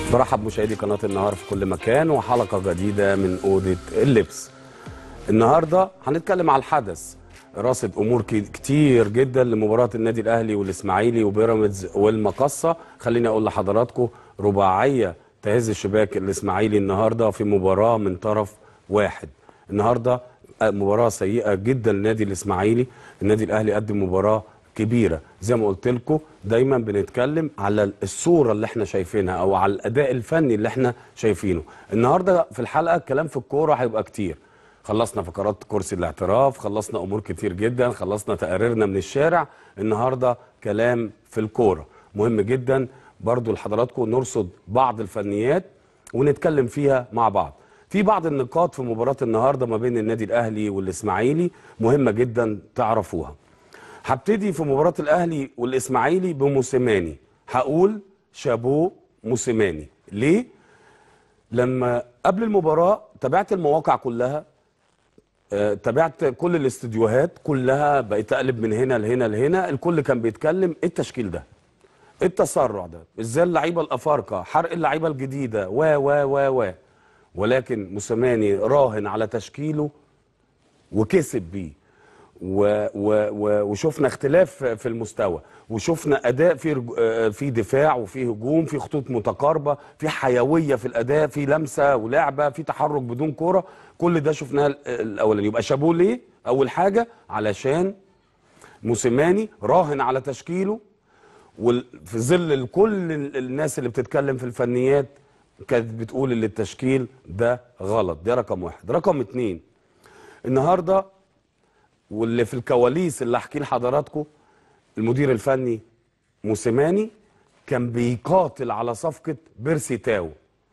برحب مشاهدي قناة النهار في كل مكان وحلقة جديدة من أوضة اللبس النهاردة هنتكلم على الحدث راصد أمور كي- كتير جدا لمباراة النادي الأهلي والإسماعيلي وبيراميدز والمقصة خليني أقول لحضراتكم رباعية تهز الشباك الإسماعيلي النهاردة في مباراة من طرف واحد النهاردة مباراة سيئة جدا للنادي الإسماعيلي النادي الأهلي قدم مباراة كبيره زي ما قلت لكم دايما بنتكلم على الصوره اللي احنا شايفينها او على الاداء الفني اللي احنا شايفينه النهارده في الحلقه الكلام في الكوره هيبقى كتير خلصنا فقرات كرسي الاعتراف خلصنا امور كتير جدا خلصنا تقاريرنا من الشارع النهارده كلام في الكوره مهم جدا برضو لحضراتكم نرصد بعض الفنيات ونتكلم فيها مع بعض في بعض النقاط في مباراه النهارده ما بين النادي الاهلي والاسماعيلي مهمه جدا تعرفوها هبتدي في مباراة الأهلي والإسماعيلي بموسيماني هقول شابو موسيماني ليه؟ لما قبل المباراة تابعت المواقع كلها آه، تابعت كل الاستديوهات كلها بقيت اقلب من هنا لهنا لهنا الكل كان بيتكلم ايه التشكيل ده ايه التسرع ده ازاي اللعيبه الافارقه حرق اللعيبه الجديده و و و و ولكن موسيماني راهن على تشكيله وكسب بيه و و و وشفنا اختلاف في المستوى وشفنا اداء في رج- آه، في دفاع وفي هجوم في خطوط متقاربه في حيويه في الاداء في لمسه ولعبه في تحرك بدون كوره كل ده شفناه ال- الاولاني يبقى شابوه ليه اول حاجه علشان موسيماني راهن على تشكيله وفي ظل كل ال- الناس اللي بتتكلم في الفنيات كانت بتقول ان التشكيل ده غلط ده رقم واحد رقم اتنين النهارده واللي في الكواليس اللي احكي لحضراتكم المدير الفني موسيماني كان بيقاتل على صفقه بيرسي تاو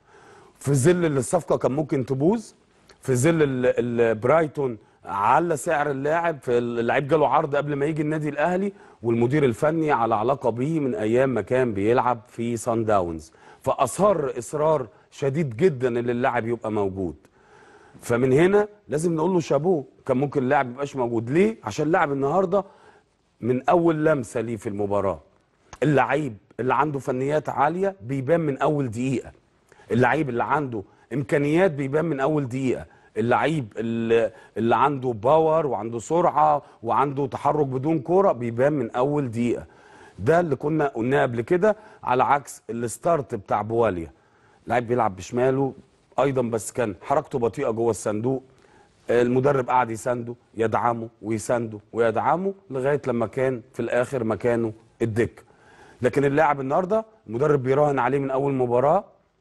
في ظل اللي الصفقه كان ممكن تبوظ في ظل ال- ال- برايتون على سعر اللاعب في اللعيب جاله عرض قبل ما يجي النادي الاهلي والمدير الفني على علاقه بيه من ايام ما كان بيلعب في سان داونز فاصر اصرار شديد جدا ان اللاعب يبقى موجود فمن هنا لازم نقول له شابوه كان ممكن اللاعب يبقاش موجود ليه عشان اللاعب النهارده من اول لمسه ليه في المباراه اللعيب اللي عنده فنيات عاليه بيبان من اول دقيقه اللعيب اللي عنده امكانيات بيبان من اول دقيقه اللعيب اللي, اللي عنده باور وعنده سرعه وعنده تحرك بدون كوره بيبان من اول دقيقه ده اللي كنا قلناه قبل كده على عكس الستارت بتاع بواليا لعيب بيلعب بشماله ايضا بس كان حركته بطيئه جوه الصندوق المدرب قعد يسانده يدعمه ويسانده ويدعمه لغايه لما كان في الاخر مكانه الدكه لكن اللاعب النهارده المدرب بيراهن عليه من اول مباراه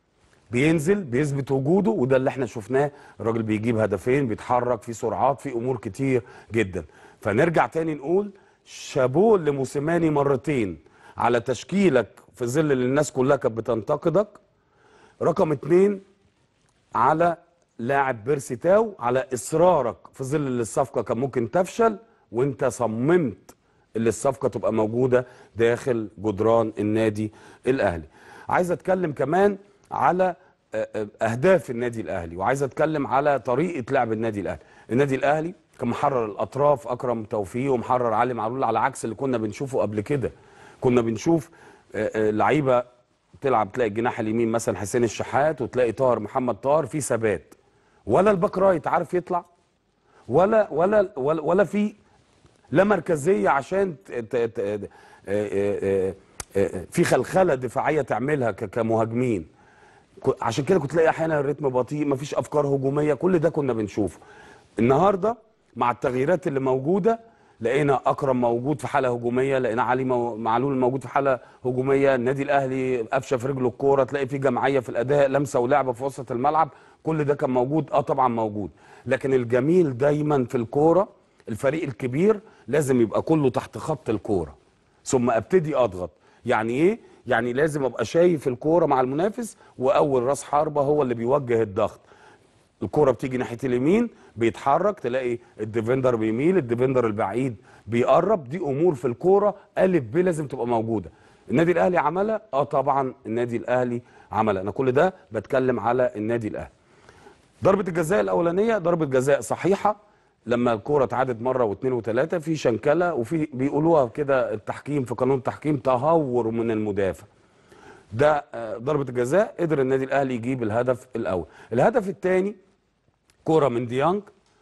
بينزل بيثبت وجوده وده اللي احنا شفناه الراجل بيجيب هدفين بيتحرك في سرعات في امور كتير جدا فنرجع تاني نقول شابوه لموسيماني مرتين على تشكيلك في ظل اللي الناس كلها كانت بتنتقدك رقم اتنين على لاعب بيرسي تاو على اصرارك في ظل اللي الصفقه كان ممكن تفشل وانت صممت اللي الصفقه تبقى موجوده داخل جدران النادي الاهلي عايز اتكلم كمان على آه، آه، اهداف النادي الاهلي وعايز اتكلم على طريقه لعب النادي الاهلي النادي الاهلي كان محرر الاطراف اكرم توفيق ومحرر علي معلول على عكس اللي كنا بنشوفه قبل كده كنا بنشوف آه، آه، لعيبه تلعب تلاقي الجناح اليمين مثلا حسين الشحات وتلاقي طاهر محمد طاهر في ثبات ولا الباك رايت عارف يطلع ولا ولا ولا, ولا في لا مركزيه عشان ت- ت- ت- آه، آه، آه، في خلخله دفاعيه تعملها ك- كمهاجمين ك- عشان كده كنت تلاقي احيانا الريتم بطيء مفيش افكار هجوميه كل ده كنا بنشوفه النهارده مع التغييرات اللي موجوده لقينا اكرم موجود في حاله هجوميه لقينا علي مو- معلول موجود في حاله هجوميه النادي الاهلي قفشه في رجله الكوره تلاقي في جمعيه في الاداء لمسه ولعبه في وسط الملعب كل ده كان موجود اه طبعا موجود لكن الجميل دايما في الكوره الفريق الكبير لازم يبقى كله تحت خط الكوره ثم ابتدي اضغط يعني ايه يعني لازم ابقى شايف الكوره مع المنافس واول راس حربه هو اللي بيوجه الضغط الكوره بتيجي ناحيه اليمين بيتحرك تلاقي الديفندر بيميل الديفندر البعيد بيقرب دي امور في الكوره الف ب لازم تبقى موجوده النادي الاهلي عملها اه طبعا النادي الاهلي عملها انا كل ده بتكلم على النادي الاهلي ضربه الجزاء الاولانيه ضربه جزاء صحيحه لما الكوره اتعادت مره واثنين وثلاثه في شنكله وفي بيقولوها كده التحكيم في قانون التحكيم تهور من المدافع ده آه، ضربه الجزاء قدر النادي الاهلي يجيب الهدف الاول الهدف الثاني كوره من ديانج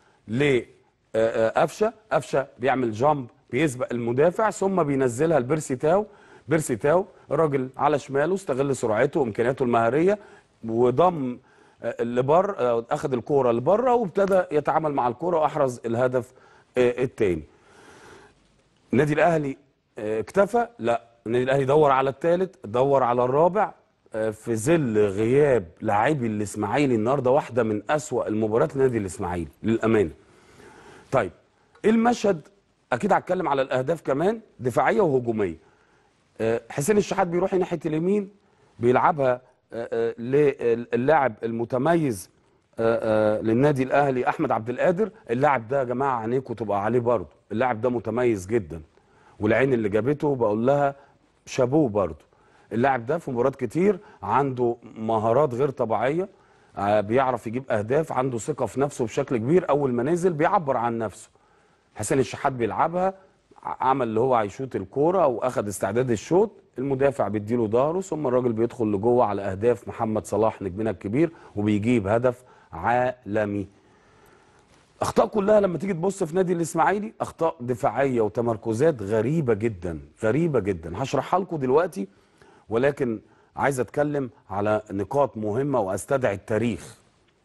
لقفشه قفشه بيعمل جامب بيسبق المدافع ثم بينزلها لبيرسي تاو بيرسي تاو راجل على شماله استغل سرعته وامكانياته المهاريه وضم آه، لبر آه، اخذ الكوره لبره وابتدى يتعامل مع الكوره واحرز الهدف الثاني النادي الاهلي آه، اكتفى لا النادي الاهلي دور على الثالث دور على الرابع آه، في ظل غياب لاعبي الاسماعيلي النهارده واحده من اسوا المباريات لنادي الاسماعيلي للامانه طيب ايه المشهد اكيد هتكلم على الاهداف كمان دفاعيه وهجوميه آه، حسين الشحات بيروح ناحيه اليمين بيلعبها آه، آه، للاعب المتميز آه، آه، للنادي الاهلي احمد عبد القادر اللاعب ده يا جماعه عينيكم تبقى عليه برضه اللاعب ده متميز جدا والعين اللي جابته بقول لها شابوه برضه اللاعب ده في مباريات كتير عنده مهارات غير طبيعيه آه، بيعرف يجيب اهداف عنده ثقه في نفسه بشكل كبير اول ما نزل بيعبر عن نفسه حسين الشحات بيلعبها ع- عمل اللي هو هيشوط الكوره واخد استعداد الشوط المدافع بيديله ظهره ثم الراجل بيدخل لجوه على اهداف محمد صلاح نجمنا الكبير وبيجيب هدف عالمي اخطاء كلها لما تيجي تبص في نادي الاسماعيلي اخطاء دفاعيه وتمركزات غريبه جدا غريبه جدا هشرحها لكم دلوقتي ولكن عايز اتكلم على نقاط مهمه واستدعي التاريخ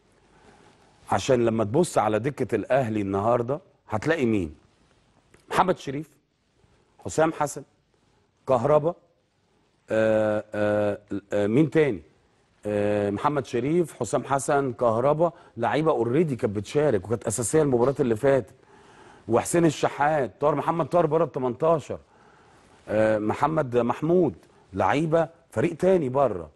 عشان لما تبص على دكه الاهلي النهارده هتلاقي مين محمد شريف حسام حسن كهربا آه آه آه مين تاني آه محمد شريف حسام حسن كهربا لعيبه اوريدي كانت بتشارك وكانت اساسيه المباراه اللي فاتت وحسين الشحات طاهر محمد طاهر بره ال 18 آه محمد محمود لعيبه فريق تاني بره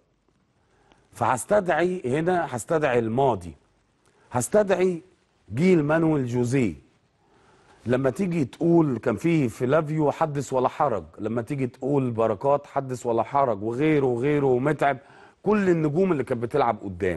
فهستدعي هنا هستدعي الماضي هستدعي جيل مانويل جوزيه لما تيجي تقول كان في فلافيو حدث ولا حرج لما تيجي تقول بركات حدث ولا حرج وغيره وغيره ومتعب كل النجوم اللي كانت بتلعب قدام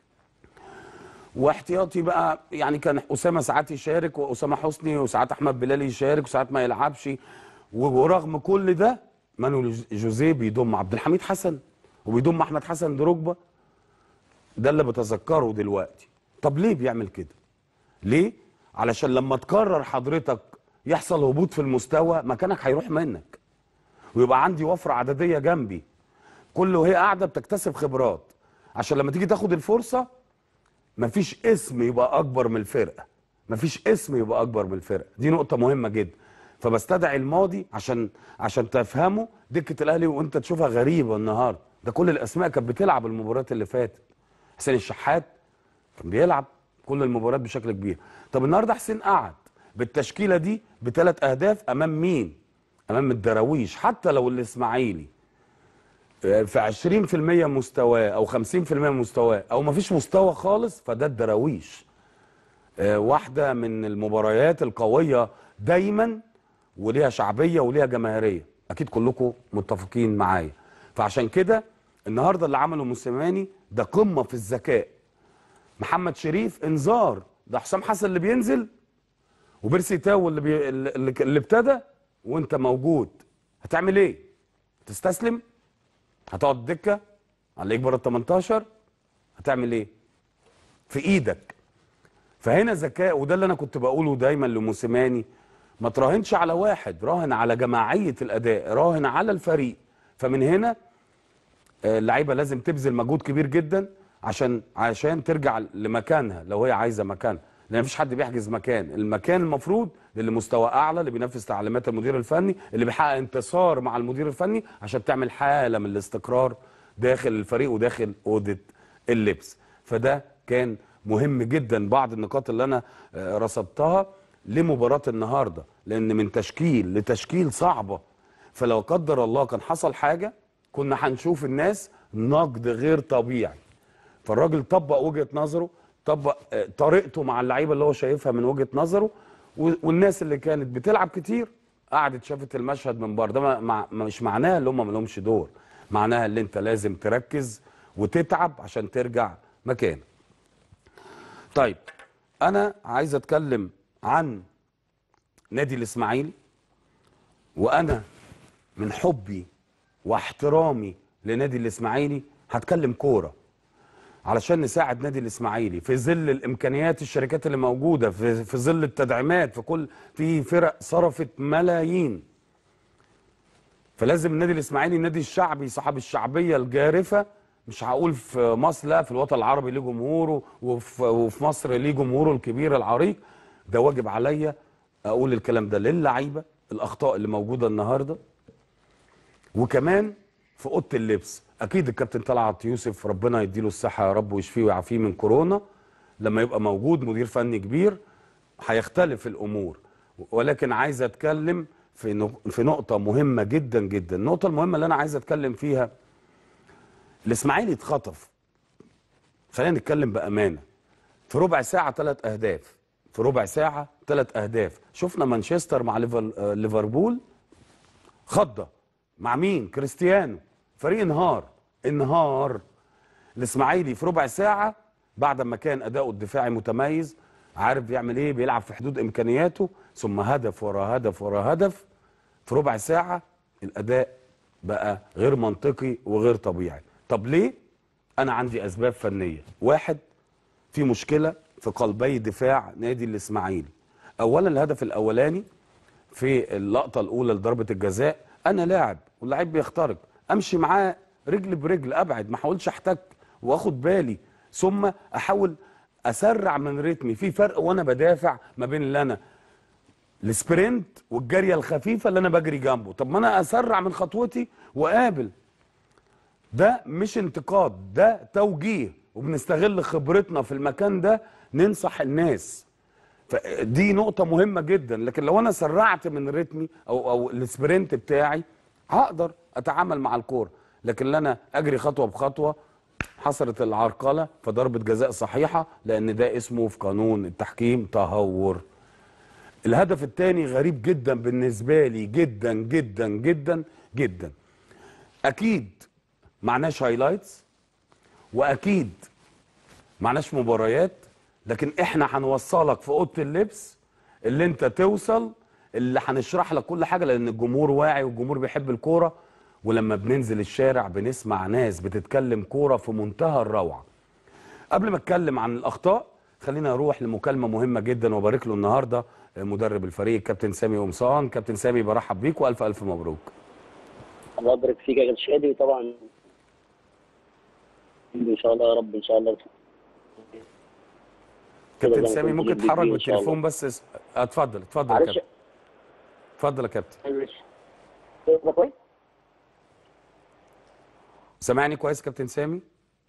واحتياطي بقى يعني كان اسامه ساعات يشارك واسامه حسني وساعات احمد بلال يشارك وساعات ما يلعبش ورغم كل ده مانويل جوزيه بيضم عبد الحميد حسن وبيضم احمد حسن دروجبا ده اللي بتذكره دلوقتي طب ليه بيعمل كده ليه علشان لما تقرر حضرتك يحصل هبوط في المستوى مكانك هيروح منك ويبقى عندي وفره عدديه جنبي كل وهي قاعده بتكتسب خبرات عشان لما تيجي تاخد الفرصه مفيش اسم يبقى اكبر من الفرقه مفيش اسم يبقى اكبر من الفرقه دي نقطه مهمه جدا فبستدعي الماضي عشان عشان تفهموا دكه الاهلي وانت تشوفها غريبه النهارده ده كل الاسماء كانت بتلعب المباريات اللي فاتت حسين الشحات كان بيلعب كل المباريات بشكل كبير طب النهارده حسين قعد بالتشكيله دي بثلاث اهداف امام مين امام الدراويش حتى لو الاسماعيلي آه، في 20% مستواه او 50% مستواه او ما فيش مستوى خالص فده الدراويش آه، واحده من المباريات القويه دايما وليها شعبيه وليها جماهيريه اكيد كلكم متفقين معايا فعشان كده النهارده اللي عمله موسيماني ده قمه في الذكاء محمد شريف انذار ده حسام حسن اللي بينزل وبيرسي تاو اللي بي... اللي, اللي ابتدى وانت موجود هتعمل ايه تستسلم هتقعد دكه عليك بره ال 18 هتعمل ايه في ايدك فهنا ذكاء وده اللي انا كنت بقوله دايما لموسيماني ما تراهنش على واحد راهن على جماعيه الاداء راهن على الفريق فمن هنا آه، اللعيبه لازم تبذل مجهود كبير جدا عشان عشان ترجع لمكانها لو هي عايزه مكانها لان مفيش حد بيحجز مكان المكان المفروض للي مستوى اعلى اللي بينفذ تعليمات المدير الفني اللي بيحقق انتصار مع المدير الفني عشان تعمل حاله من الاستقرار داخل الفريق وداخل اوضه اللبس فده كان مهم جدا بعض النقاط اللي انا آه، رصدتها لمباراه النهارده لان من تشكيل لتشكيل صعبه فلو قدر الله كان حصل حاجه كنا هنشوف الناس نقد غير طبيعي فالراجل طبق وجهه نظره طبق آه، طريقته مع اللعيبه اللي هو شايفها من وجهه نظره و- والناس اللي كانت بتلعب كتير قعدت شافت المشهد من بره ده ما- ما- مش معناها اللي هم ما لهمش دور معناها اللي انت لازم تركز وتتعب عشان ترجع مكانك طيب انا عايز اتكلم عن نادي الاسماعيلي وانا من حبي واحترامي لنادي الاسماعيلي هتكلم كوره علشان نساعد نادي الاسماعيلي في ظل الامكانيات الشركات اللي موجوده في, في ظل التدعيمات في كل في فرق صرفت ملايين فلازم النادي الاسماعيلي النادي الشعبي صاحب الشعبيه الجارفه مش هقول في مصر لا في الوطن العربي ليه جمهوره وفي, وفي مصر ليه جمهوره الكبير العريق ده واجب عليا اقول الكلام ده للعيبه الاخطاء اللي موجوده النهارده وكمان في اوضه اللبس اكيد الكابتن طلعت يوسف ربنا يديله الصحه يا رب ويشفيه ويعافيه من كورونا لما يبقى موجود مدير فني كبير هيختلف الامور ولكن عايز اتكلم في نق- في نقطه مهمه جدا جدا النقطه المهمه اللي انا عايز اتكلم فيها الاسماعيلي اتخطف خلينا نتكلم بامانه في ربع ساعه ثلاث اهداف في ربع ساعه ثلاث اهداف شفنا مانشستر مع ليفر- آه، ليفربول خضه مع مين كريستيانو فريق انهار انهار الاسماعيلي في ربع ساعه بعد ما كان اداؤه الدفاعي متميز عارف بيعمل ايه بيلعب في حدود امكانياته ثم هدف ورا هدف ورا هدف في ربع ساعه الاداء بقى غير منطقي وغير طبيعي طب ليه انا عندي اسباب فنيه واحد في مشكله في قلبي دفاع نادي الاسماعيلي اولا الهدف الاولاني في اللقطه الاولى لضربه الجزاء انا لاعب واللاعب بيخترق امشي معاه رجل برجل ابعد ما احاولش احتك واخد بالي ثم احاول اسرع من رتمي في فرق وانا بدافع ما بين اللي انا السبرنت والجاريه الخفيفه اللي انا بجري جنبه طب ما انا اسرع من خطوتي واقابل ده مش انتقاد ده توجيه وبنستغل خبرتنا في المكان ده ننصح الناس فدي نقطة مهمة جدا لكن لو أنا سرعت من رتمي أو أو السبرنت بتاعي هقدر أتعامل مع الكورة لكن لا أنا أجري خطوة بخطوة حصلت العرقلة فضربة جزاء صحيحة لأن ده اسمه في قانون التحكيم تهور الهدف الثاني غريب جدا بالنسبة لي جدا جدا جدا جدا أكيد معناش هايلايتس وأكيد معناش مباريات لكن احنا هنوصلك في اوضه اللبس اللي انت توصل اللي هنشرح لك كل حاجه لان الجمهور واعي والجمهور بيحب الكوره ولما بننزل الشارع بنسمع ناس بتتكلم كوره في منتهى الروعه قبل ما اتكلم عن الاخطاء خلينا اروح لمكالمه مهمه جدا وبارك له النهارده مدرب الفريق كابتن سامي قمصان كابتن سامي برحب بيك والف الف مبروك الله يبارك فيك يا كابتن شادي طبعا ان شاء الله يا رب ان شاء الله كابتن زي ما سامي كنت ممكن جديد تحرك إن شاء الله. بالتليفون بس اس- اتفضل اتفضل يا معلش كابتن اتفضل يا كابتن معلش كده كويس سامعني كويس كابتن سامي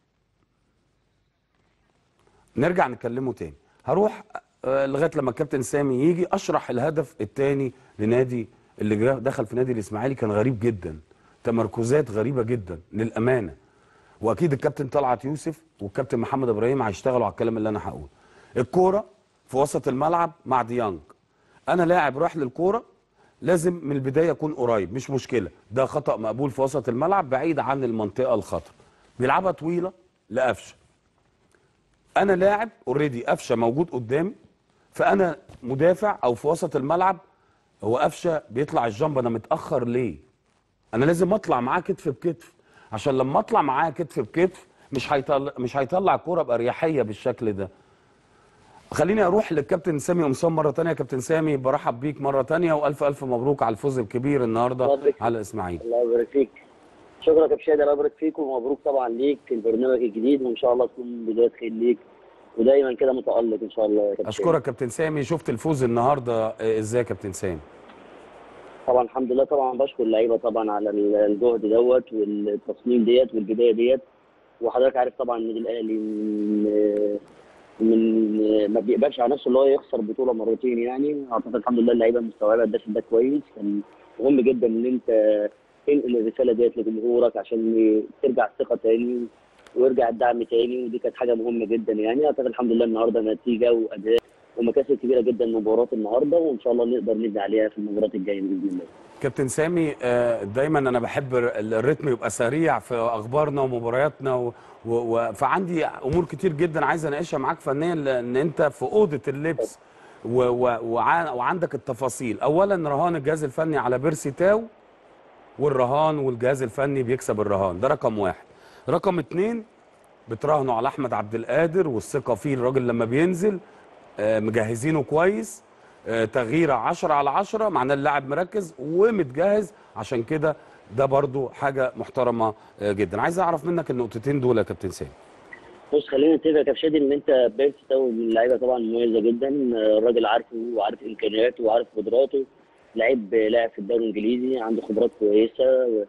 نرجع نكلمه تاني هروح آه، لغايه لما الكابتن سامي يجي اشرح الهدف الثاني لنادي اللي جا- دخل في نادي الاسماعيلي كان غريب جدا تمركزات غريبه جدا للامانه واكيد الكابتن طلعت يوسف والكابتن محمد ابراهيم هيشتغلوا على الكلام اللي انا هقوله الكوره في وسط الملعب مع ديانج انا لاعب رايح للكوره لازم من البدايه اكون قريب مش مشكله ده خطا مقبول في وسط الملعب بعيد عن المنطقه الخطر بيلعبها طويله لقفشه انا لاعب اوريدي قفشه موجود قدامي فانا مدافع او في وسط الملعب هو قفشه بيطلع الجنب انا متاخر ليه انا لازم اطلع معاه كتف بكتف عشان لما اطلع معاه كتف بكتف مش هيطلع مش هيطلع الكوره باريحيه بالشكل ده خليني اروح للكابتن سامي قمصان مره تانية كابتن سامي برحب بيك مره تانية والف الف مبروك على الفوز الكبير النهارده الله يبارك فيك. على الاسماعيلي الله يبارك فيك شكرا يا كابتن شادي الله يبارك فيك ومبروك طبعا ليك البرنامج الجديد وان شاء الله تكون بدايه خير ليك ودايما كده متالق ان شاء الله يا كابتن اشكرك كابتن سامي شفت الفوز النهارده آه، ازاي يا كابتن سامي طبعا الحمد لله طبعا بشكر اللعيبه طبعا على الجهد دوت والتصميم ديت والبدايه ديت وحضرتك عارف طبعا النادي الاهلي من من ما بيقبلش على نفسه اللي هو يخسر بطوله مرتين يعني اعتقد الحمد لله اللعيبه مستوعبه الدرس ده كويس كان مهم جدا ان انت تنقل الرساله ديت لجمهورك عشان ترجع الثقه تاني ويرجع الدعم تاني ودي كانت حاجه مهمه جدا يعني اعتقد الحمد لله النهارده نتيجه واداء ومكاسب كبيره جدا مباراه النهارده وان شاء الله نقدر نبني عليها في المباريات الجايه باذن الله. كابتن سامي آه، دايما انا بحب ال- الريتم يبقى سريع في اخبارنا ومبارياتنا و... و... و... فعندي امور كتير جدا عايز اناقشها معاك فنيا لان انت في اوضه اللبس و... و... وع... وعندك التفاصيل اولا رهان الجهاز الفني على بيرسي تاو والرهان والجهاز الفني بيكسب الرهان ده رقم واحد رقم اتنين بتراهنوا على احمد عبد القادر والثقه فيه الراجل لما بينزل آه، مجهزينه كويس آه، تغييره 10 على 10 معناه اللاعب مركز ومتجهز عشان كده ده برضو حاجه محترمه آه، جدا عايز اعرف منك النقطتين دول يا كابتن سامي بص خلينا نتفق يا كابتن شادي ان انت بيرس تو من اللعيبه طبعا مميزه جدا آه، الراجل عارفه وعارف امكانياته وعارف قدراته لعيب لاعب في الدوري الانجليزي عنده خبرات كويسه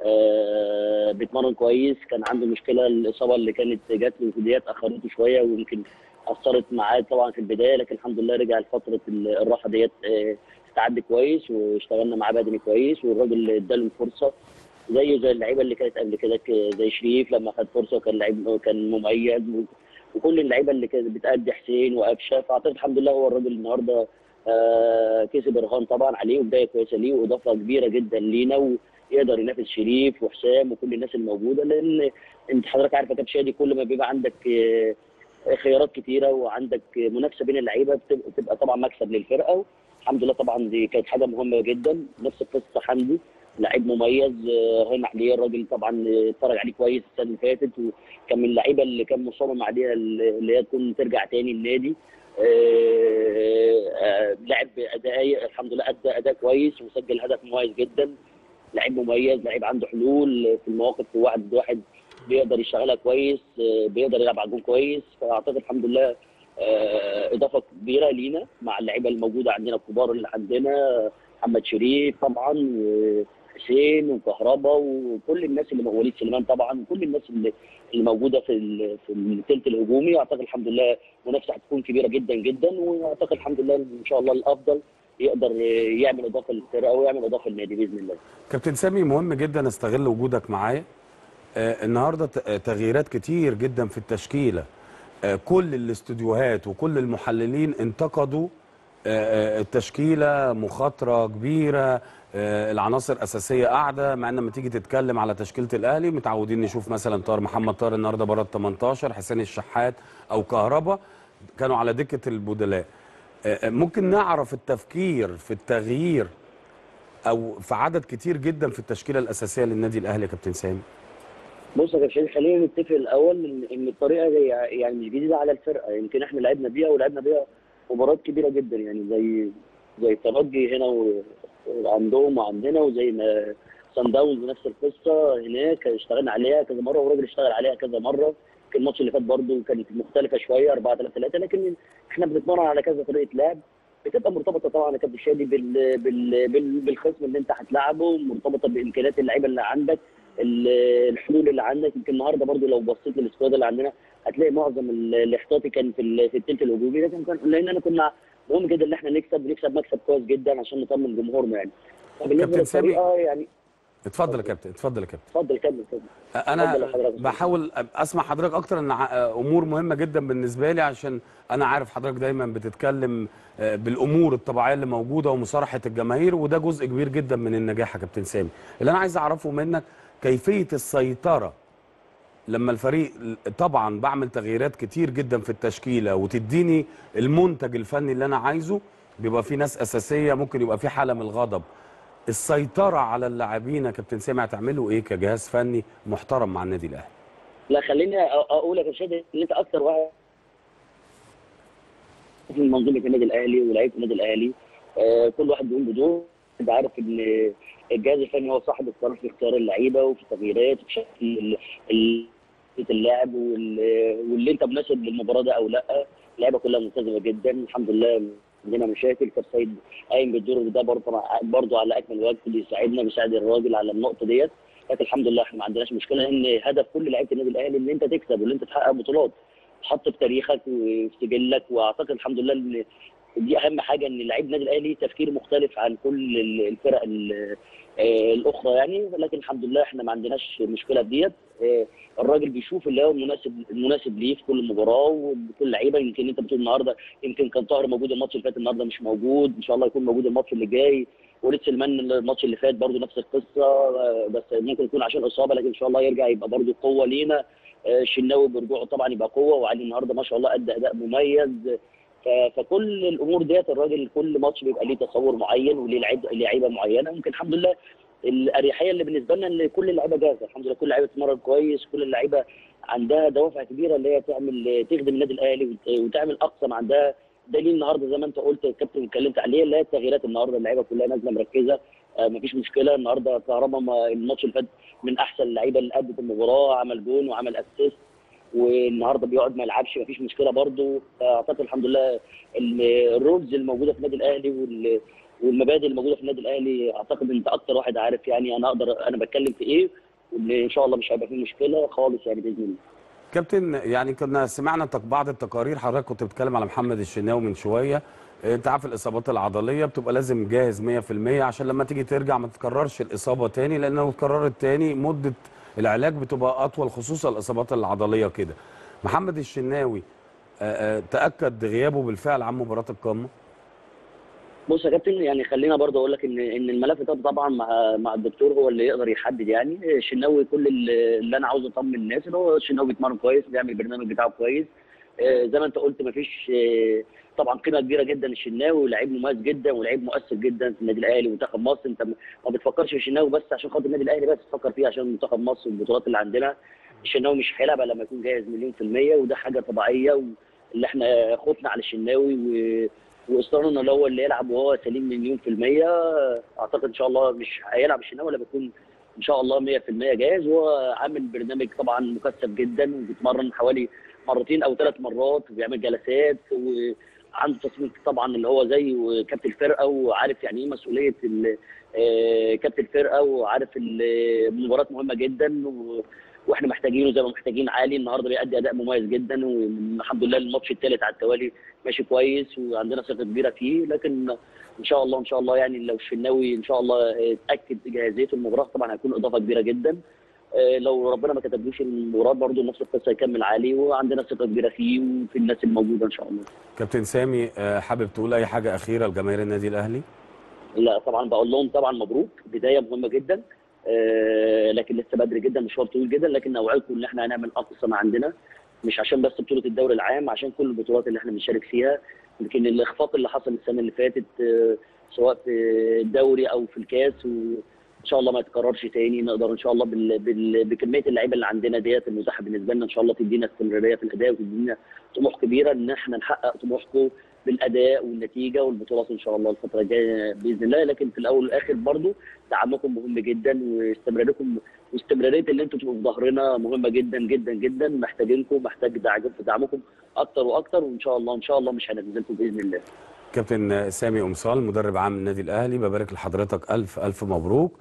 آه، بيتمرن كويس كان عنده مشكله الاصابه اللي كانت جات له في ديت اخرته شويه ويمكن اثرت معاه طبعا في البدايه لكن الحمد لله رجع لفتره ال- الراحه ديت آه، استعد كويس واشتغلنا معاه بدني كويس والراجل اداله الفرصه زيه زي اللعيبه اللي كانت قبل كده ك- زي شريف لما خد فرصه وكان لعيب كان مميز و- وكل اللعيبه اللي كانت بتأدي حسين وقفشه فاعتقد الحمد لله هو الراجل النهارده آه، كسب الرهان طبعا عليه وبدايه كويسه ليه واضافه كبيره جدا لينا ويقدر ينافس شريف وحسام وكل الناس الموجوده لان انت حضرتك عارف يا كابتن شادي كل ما بيبقى عندك آه، خيارات كتيره وعندك منافسه بين اللعيبه بتبقى بتبقى طبعا مكسب للفرقه الحمد لله طبعا دي كانت حاجه مهمه جدا نفس القصه حمدي لعيب مميز آه، هنا عليه الراجل طبعا آه، اتفرج عليه كويس السنه اللي فاتت وكان من اللعيبه اللي كان مصمم عليها اللي هي تكون ترجع تاني النادي آه، آه، لعب اداء الحمد لله ادى اداء كويس وسجل هدف مميز جدا لعيب مميز لعيب عنده حلول في المواقف في واحد ضد واحد بيقدر يشتغلها كويس آه، بيقدر يلعب على الجون كويس فاعتقد الحمد لله آه، اضافه كبيره لينا مع اللعيبه الموجوده عندنا الكبار اللي عندنا محمد شريف طبعا وحسين وكهربا وكل الناس اللي وليد سليمان طبعا وكل الناس اللي اللي موجوده في ال- في الثلث الهجومي اعتقد الحمد لله منافسه هتكون كبيره جدا جدا واعتقد الحمد لله ان شاء الله الافضل يقدر يعمل اضافه للفرقه ويعمل اضافه للنادي باذن الله. كابتن سامي مهم جدا استغل وجودك معايا آه، النهارده ت- آه، تغييرات كتير جدا في التشكيله آه، كل الاستوديوهات وكل المحللين انتقدوا آه، آه، التشكيله مخاطره كبيره آه، العناصر اساسيه قاعده مع ان لما تيجي تتكلم على تشكيله الاهلي متعودين نشوف مثلا طاهر محمد طاهر النهارده بره ال 18 حسين الشحات او كهربا كانوا على دكه البدلاء آه، آه، ممكن نعرف التفكير في التغيير او في عدد كتير جدا في التشكيله الاساسيه للنادي الاهلي يا كابتن سامي بص يا كابتن خلينا نتفق الاول ان ان الطريقه دي يعني مش جديده على الفرقه يمكن احنا لعبنا بيها ولعبنا بيها مباريات كبيره جدا يعني زي زي الترجي هنا و- وعندهم وعندنا وزي ما سان داونز نفس القصه هناك اشتغلنا عليها كذا مره والراجل اشتغل عليها كذا مره كان الماتش اللي فات برضه كانت مختلفه شويه 4 3 3 لكن احنا بنتمرن على كذا طريقه لعب بتبقى مرتبطه طبعا يا كابتن شادي بال... بال... بال... بالخصم اللي انت هتلعبه مرتبطه بامكانيات اللعيبه اللي عندك ال- الحلول اللي عندك يمكن النهارده برضو لو بصيت للسكواد اللي عندنا هتلاقي معظم ال- الاحتياطي كان في ال- في الثلث الهجومي لكن كان لاننا كنا مهم جدا ان احنا نكسب ونكسب مكسب كويس جدا عشان نطمن جمهورنا يعني فبالنسبه كابتن سامي. للطريقه يعني اتفضل يا كابتن اتفضل يا كابتن اتفضل كمل كمل اتفضل انا يا حضرتك. بحاول اسمع حضرتك اكتر ان ع- امور مهمه جدا بالنسبه لي عشان انا عارف حضرتك دايما بتتكلم آه، بالامور الطبيعيه اللي موجوده ومصارحه الجماهير وده جزء كبير جدا من النجاح يا كابتن سامي اللي انا عايز اعرفه منك كيفيه السيطره لما الفريق طبعا بعمل تغييرات كتير جدا في التشكيله وتديني المنتج الفني اللي انا عايزه بيبقى في ناس اساسيه ممكن يبقى في حاله من الغضب السيطره على اللاعبين يا كابتن سامي هتعملوا ايه كجهاز فني محترم مع النادي الاهلي لا خليني أ- اقول لك يا شادي ان انت اكتر واحد في منظومه النادي الاهلي ولاعيبه النادي الاهلي آه، كل واحد بيقوم بدور انت عارف ان الجهاز الفني هو صاحب القرار في اختيار اللعيبه وفي التغييرات وفي شكل ال- ال- اللاعب وال- واللي انت مناسب للمباراه ده او لا اللعيبه كلها ملتزمه جدا الحمد لله عندنا مشاكل كابتن سيد قايم بالدور ده برضه برضه على اكمل وجه بيساعدنا بيساعد الراجل على النقطه ديت لكن الحمد لله احنا ما عندناش مشكله لان هدف كل لعيبه النادي الاهلي ان انت تكسب وان انت تحقق بطولات تحط في تاريخك وفي سجلك واعتقد الحمد لله ان دي اهم حاجه ان لعيب النادي الاهلي تفكير مختلف عن كل ال- الفرق ال- آه، الاخرى يعني لكن الحمد لله احنا ما عندناش مشكله في ديت آه، الراجل بيشوف اللي هو المناسب المناسب ليه في كل مباراه وكل لعيبه يمكن انت بتقول النهارده يمكن كان طاهر موجود الماتش اللي فات النهارده مش موجود ان شاء الله يكون موجود الماتش اللي جاي وليد سلمان الماتش اللي فات برضه نفس القصه آه، بس ممكن يكون عشان اصابه لكن ان شاء الله يرجع يبقى برضه قوه لينا آه، الشناوي برجوعه طبعا يبقى قوه وعلي النهارده ما شاء الله ادى اداء مميز ف- فكل الامور ديت الراجل كل ماتش بيبقى ليه تصور معين وليه لعيب- لعيبه معينه ممكن الحمد لله الاريحيه اللي بالنسبه لنا ان كل اللعيبه جاهزه الحمد لله كل اللعيبه بتتمرن كويس كل اللعيبه عندها دوافع كبيره اللي هي تعمل تخدم النادي الاهلي وت- وتعمل اقصى ما عندها دليل النهارده زي ما انت قلت الكابتن اتكلمت عليه اللي هي التغييرات النهارده اللعيبه كلها نازله مركزه آه مفيش مشكله النهارده كهربا ما- الماتش اللي فات من احسن اللعيبه اللي ادت المباراه عمل جون وعمل اسيست والنهارده بيقعد ما يلعبش مفيش مشكله برده اعتقد الحمد لله ال- الرولز الموجوده في النادي الاهلي وال والمبادئ الموجوده في النادي الاهلي اعتقد انت اكتر واحد عارف يعني انا اقدر انا بتكلم في ايه وان ان شاء الله مش هيبقى فيه مشكله خالص يعني باذن الله كابتن يعني كنا سمعنا تق- بعض التقارير حضرتك كنت بتتكلم على محمد الشناوي من شويه انت عارف الاصابات العضليه بتبقى لازم جاهز 100% عشان لما تيجي ترجع ما تتكررش الاصابه تاني لان لو اتكررت تاني مده العلاج بتبقى اطول خصوصا الاصابات العضليه كده محمد الشناوي آه، آه، تاكد غيابه بالفعل عن مباراه القمه بص يا كابتن يعني خلينا برضه اقول لك ان ان الملف ده طبعا مع مع الدكتور هو اللي يقدر يحدد يعني الشناوي كل اللي اللي انا عاوز اطمن الناس ان هو الشناوي بيتمرن كويس بيعمل البرنامج بتاعه كويس آه، زي ما انت قلت مفيش آه، طبعا قيمه كبيره جدا الشناوي لعيب مميز جدا ولعيب مؤثر جدا في النادي الاهلي ومنتخب مصر انت ما ما بتفكرش في الشناوي بس عشان خاطر النادي الاهلي بس تفكر فيه عشان منتخب مصر والبطولات اللي عندنا الشناوي مش هيلعب إلا لما يكون جاهز مليون في الميه وده حاجه طبيعيه واللي احنا خوفنا على الشناوي و واصرارنا ان هو اللي يلعب وهو سليم مليون في المية اعتقد ان شاء الله مش هيلعب الشناوي ولا بيكون ان شاء الله 100% جاهز وهو عامل برنامج طبعا مكثف جدا وبيتمرن حوالي مرتين او ثلاث مرات وبيعمل جلسات وعنده تصميم طبعا اللي هو زي كابتن الفرقه وعارف يعني ايه مسؤوليه ال- آه، كابتن الفرقه وعارف ال- المباراه مهمه جدا و واحنا محتاجينه زي ما محتاجين علي النهارده بيأدي اداء مميز جدا والحمد لله الماتش الثالث على التوالي ماشي كويس وعندنا ثقه كبيره فيه لكن ان شاء الله ان شاء الله يعني لو الشناوي ان شاء الله اتاكد جاهزيته المباراه طبعا هيكون اضافه كبيره جدا آه، لو ربنا ما كتبلوش المباراه برضه نفس القصه هيكمل عليه وعندنا ثقه كبيره فيه وفي الناس الموجوده ان شاء الله كابتن سامي آه، حابب تقول اي حاجه اخيره لجماهير النادي الاهلي لا طبعا بقول لهم طبعا مبروك بدايه مهمه جدا آه، لكن لسه بدري جدا مشوار طويل جدا لكن اوعدكم ان احنا هنعمل اقصى ما عندنا مش عشان بس بطوله الدوري العام عشان كل البطولات اللي احنا بنشارك فيها يمكن الاخفاق اللي حصل السنه اللي فاتت آه، سواء في الدوري او في الكاس وان شاء الله ما يتكررش تاني نقدر ان شاء الله بال... بال... بكميه اللعيبه اللي عندنا ديت المتاحه بالنسبه لنا ان شاء الله تدينا استمراريه في الاداء وتدينا طموح كبيره ان احنا نحقق طموحكم بالاداء والنتيجه والبطولات ان شاء الله الفتره الجايه باذن الله لكن في الاول والاخر برضو دعمكم مهم جدا واستمراركم واستمراريه اللي انتم تبقوا في ظهرنا مهمه جدا جدا جدا محتاجينكم محتاج دعم- دعمكم اكتر واكتر وان شاء الله ان شاء الله مش هننزلكم باذن الله كابتن سامي قمصال مدرب عام النادي الاهلي ببارك لحضرتك الف الف مبروك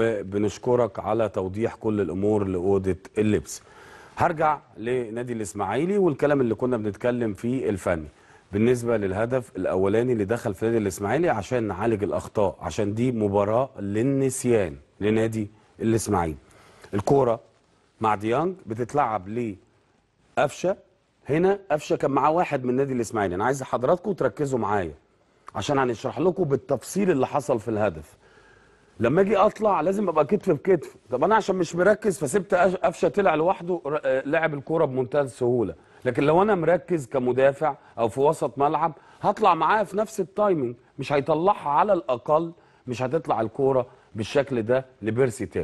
وبنشكرك على توضيح كل الامور لاوضه اللبس هرجع لنادي الاسماعيلي والكلام اللي كنا بنتكلم فيه الفني بالنسبه للهدف الاولاني اللي دخل في نادي الاسماعيلي عشان نعالج الاخطاء عشان دي مباراه للنسيان لنادي الاسماعيلي الكوره مع ديانج بتتلعب ليه قفشه هنا قفشه كان معاه واحد من نادي الاسماعيلي انا عايز حضراتكم تركزوا معايا عشان هنشرح لكم بالتفصيل اللي حصل في الهدف لما اجي اطلع لازم ابقى كتف بكتف طب انا عشان مش مركز فسبت أش- قفشه طلع لوحده ر- آه، لعب الكوره بمنتهى السهوله لكن لو انا مركز كمدافع او في وسط ملعب هطلع معاه في نفس التايمنج مش هيطلعها على الاقل مش هتطلع الكوره بالشكل ده لبيرسي تاو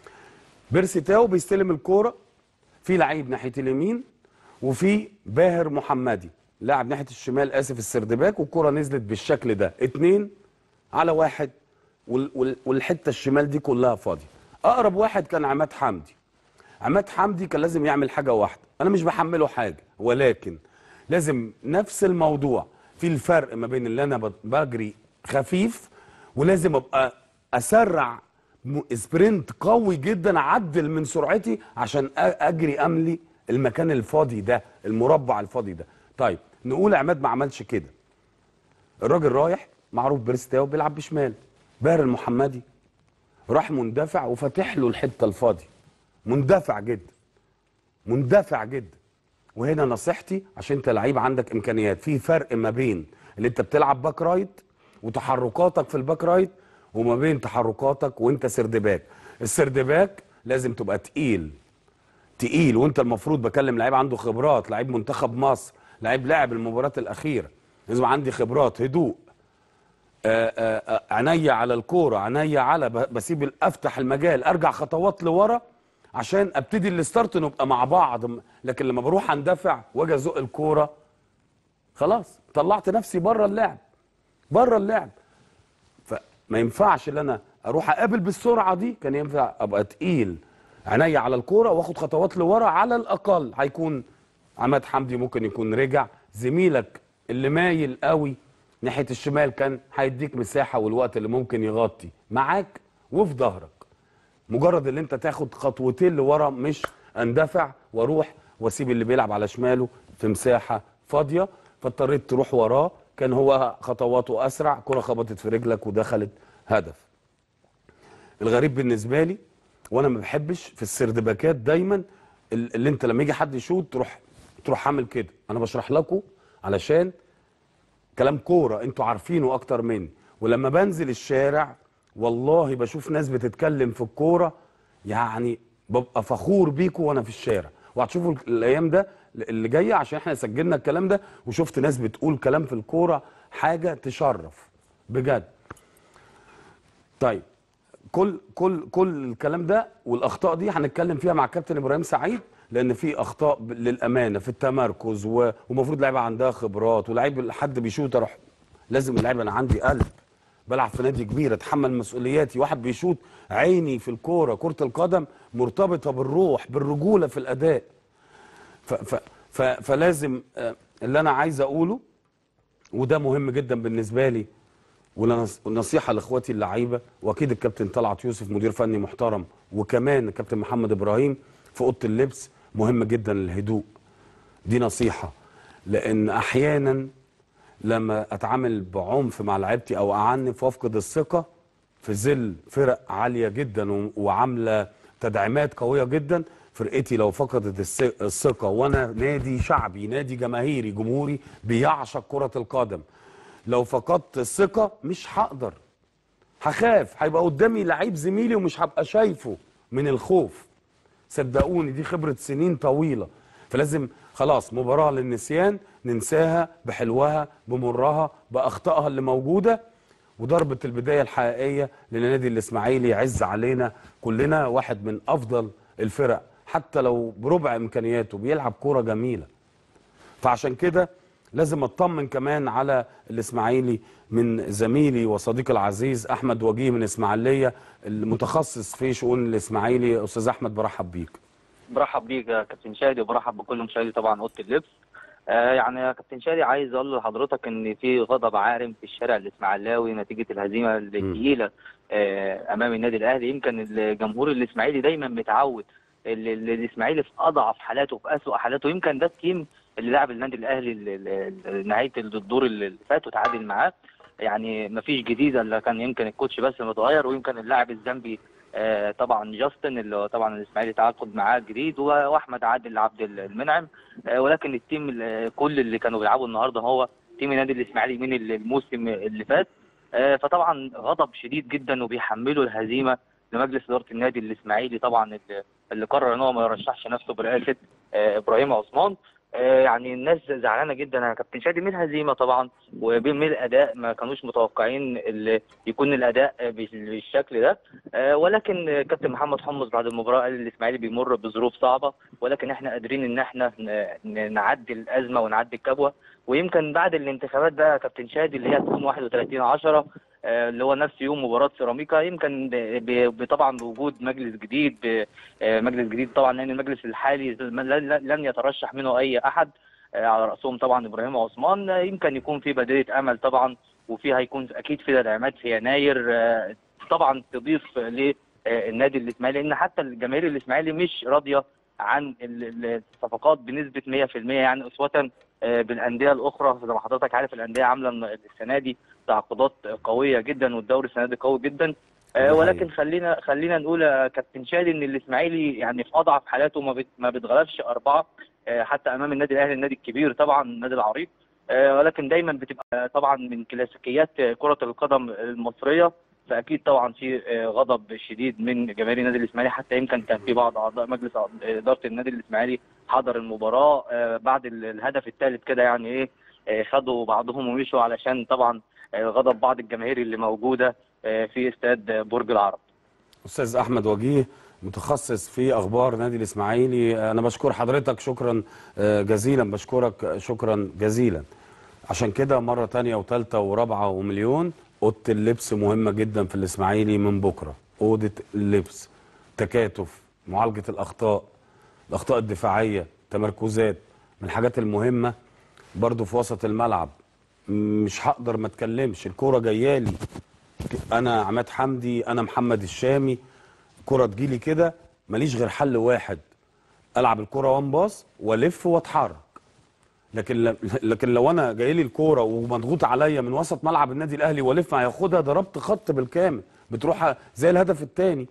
بيرسي تاو بيستلم الكوره في لعيب ناحيه اليمين وفي باهر محمدي لاعب ناحيه الشمال اسف السردباك والكره نزلت بالشكل ده اتنين على واحد وال وال والحته الشمال دي كلها فاضيه اقرب واحد كان عماد حمدي عماد حمدي كان لازم يعمل حاجه واحده انا مش بحمله حاجه ولكن لازم نفس الموضوع في الفرق ما بين اللي انا بت- بجري خفيف ولازم ابقى اسرع م- سبرنت قوي جدا اعدل من سرعتي عشان أ- اجري املي المكان الفاضي ده المربع الفاضي ده طيب نقول عماد ما عملش كده الراجل رايح معروف بيرستاو بيلعب بشمال باهر المحمدي راح مندفع وفاتح له الحته الفاضيه مندفع جدا مندفع جدا وهنا نصيحتي عشان انت لعيب عندك امكانيات في فرق ما بين اللي انت بتلعب باك رايت وتحركاتك في الباك رايت وما بين تحركاتك وانت سردباك السردباك لازم تبقى تقيل تقيل وانت المفروض بكلم لعيب عنده خبرات لعيب منتخب مصر لعيب لاعب المباراه الاخيره لازم عندي خبرات هدوء آه، آه، آه، عينيا على الكوره عينيا على ب- بسيب ال- افتح المجال ارجع خطوات لورا عشان ابتدي الستارت نبقى مع بعض م- لكن لما بروح اندفع واجي ازق الكوره خلاص طلعت نفسي بره اللعب بره اللعب فما ينفعش ان انا اروح اقابل بالسرعه دي كان ينفع ابقى تقيل عينيا على الكوره واخد خطوات لورا على الاقل هيكون عماد حمدي ممكن يكون رجع زميلك اللي مايل قوي ناحيه الشمال كان هيديك مساحه والوقت اللي ممكن يغطي معاك وفي ظهرك مجرد ان انت تاخد خطوتين لورا مش اندفع واروح واسيب اللي بيلعب على شماله في مساحه فاضيه فاضطريت تروح وراه كان هو خطواته اسرع كره خبطت في رجلك ودخلت هدف الغريب بالنسبه لي وانا ما بحبش في السردباكات دايما ال- اللي انت لما يجي حد يشوط تروح تروح عامل كده انا بشرح لكم علشان كلام كوره انتوا عارفينه اكتر مني ولما بنزل الشارع والله بشوف ناس بتتكلم في الكوره يعني ببقى فخور بيكوا وانا في الشارع وهتشوفوا الايام ده اللي جايه عشان احنا سجلنا الكلام ده وشفت ناس بتقول كلام في الكوره حاجه تشرف بجد طيب كل كل كل الكلام ده والاخطاء دي هنتكلم فيها مع كابتن ابراهيم سعيد لان في اخطاء ب- للامانه في التمركز و- ومفروض لعيبه عندها خبرات ولاعيب حد بيشوط اروح لازم اللعيبه انا عندي قلب بلعب في نادي كبير اتحمل مسؤولياتي واحد بيشوط عيني في الكوره كره القدم مرتبطه بالروح بالرجوله في الاداء ف ف ف فلازم آه، اللي انا عايز اقوله وده مهم جدا بالنسبه لي ونصيحه لاخواتي اللعيبه واكيد الكابتن طلعت يوسف مدير فني محترم وكمان الكابتن محمد ابراهيم في اوضه اللبس مهم جدا الهدوء دي نصيحه لان احيانا لما اتعامل بعنف مع لعيبتي او اعنف وافقد الثقه في ظل فرق عاليه جدا و- وعامله تدعيمات قويه جدا فرقتي لو فقدت الث- الثقه وانا نادي شعبي نادي جماهيري جمهوري بيعشق كره القدم لو فقدت الثقه مش هقدر هخاف هيبقى قدامي لعيب زميلي ومش هبقى شايفه من الخوف صدقوني دي خبرة سنين طويلة فلازم خلاص مباراة للنسيان ننساها بحلوها بمرها بأخطائها اللي موجودة وضربة البداية الحقيقية للنادي الإسماعيلي يعز علينا كلنا واحد من أفضل الفرق حتى لو بربع إمكانياته بيلعب كورة جميلة فعشان كده لازم اطمن كمان على الاسماعيلي من زميلي وصديقي العزيز احمد وجيه من اسماعيليه المتخصص في شؤون الاسماعيلي استاذ احمد برحب بيك برحب بيك يا كابتن شادي وبرحب بكل مشاهدي طبعا اوضه اللبس آه يعني يا كابتن شادي عايز اقول لحضرتك ان في غضب عارم في الشارع الاسماعيلاوي نتيجه الهزيمه الثقيله آه امام النادي الاهلي يمكن الجمهور الاسماعيلي دايما متعود ال- ال- الاسماعيلي في اضعف حالاته في اسوء حالاته يمكن ده التيم اللي لعب النادي الاهلي ال- ال- ال- نهايه الدور اللي فات وتعادل معاه يعني مفيش جديد الا كان يمكن الكوتش بس متغير ويمكن اللاعب الزامبي آه، طبعا جاستن اللي هو طبعا الاسماعيلي تعاقد معاه جديد و- واحمد عادل عبد المنعم آه، ولكن التيم ال- كل اللي كانوا بيلعبوا النهارده هو تيم النادي الاسماعيلي من ال- الموسم اللي فات آه، فطبعا غضب شديد جدا وبيحملوا الهزيمه لمجلس اداره النادي الاسماعيلي طبعا اللي- اللي قرر ان هو ما يرشحش نفسه برئاسه آه، ابراهيم عثمان آه، يعني الناس زعلانه جدا يا كابتن شادي من الهزيمه طبعا ومن الاداء ما كانوش متوقعين ال- يكون الاداء آه، بالشكل ده آه، ولكن آه، كابتن محمد حمص بعد المباراه قال الاسماعيلي بيمر بظروف صعبه ولكن احنا قادرين ان احنا ن- ن- نعدي الازمه ونعدي الكبوه ويمكن بعد الانتخابات بقى يا كابتن شادي اللي هي تكون 31 10 اللي هو نفس يوم مباراه سيراميكا يمكن ب- ب- طبعا بوجود مجلس جديد ب- آه، مجلس جديد طبعا لان المجلس الحالي لن لن يترشح منه اي احد آه، على راسهم طبعا ابراهيم عثمان آه، يمكن يكون في بدايه امل طبعا وفي هيكون اكيد في تدعيمات في يناير آه، طبعا تضيف للنادي الاسماعيلي لان حتى الجماهير الاسماعيلي مش راضيه عن ال- ال- الصفقات بنسبه 100% يعني اسوه آه، بالانديه الاخرى زي ما حضرتك عارف الانديه عامله الن- السنه دي تعاقدات قويه جدا والدوري السنه دي قوي جدا آه، ده ولكن حقيقي. خلينا خلينا نقول يا كابتن شادي ان الاسماعيلي يعني في اضعف حالاته ما بت- ما بيتغلبش اربعه آه، حتى امام النادي الاهلي النادي الكبير طبعا النادي العريق آه، ولكن دايما بتبقى طبعا من كلاسيكيات آه، كره القدم المصريه فاكيد طبعا في آه، غضب شديد من جماهير النادي الاسماعيلي حتى يمكن كان في بعض اعضاء مجلس أع- اداره النادي الاسماعيلي حضر المباراه آه، بعد ال- الهدف الثالث كده يعني ايه آه، خدوا بعضهم ومشوا علشان طبعا آه، غضب بعض الجماهير اللي موجوده آه، في استاد برج العرب استاذ احمد وجيه متخصص في اخبار نادي الاسماعيلي انا بشكر حضرتك شكرا آه، جزيلا بشكرك شكرا جزيلا عشان كده مره تانية وثالثه ورابعه ومليون اوضه اللبس مهمه جدا في الاسماعيلي من بكره اوضه اللبس تكاتف معالجه الاخطاء الاخطاء الدفاعيه تمركزات من الحاجات المهمه برضو في وسط الملعب مش هقدر ما اتكلمش الكوره جايالي انا عماد حمدي انا محمد الشامي كرة تجيلي كده ماليش غير حل واحد العب الكرة وان باص والف واتحرك لكن ل- لكن لو انا جاي لي الكوره ومضغوط عليا من وسط ملعب النادي الاهلي والف هياخدها ضربت خط بالكامل بتروح زي الهدف الثاني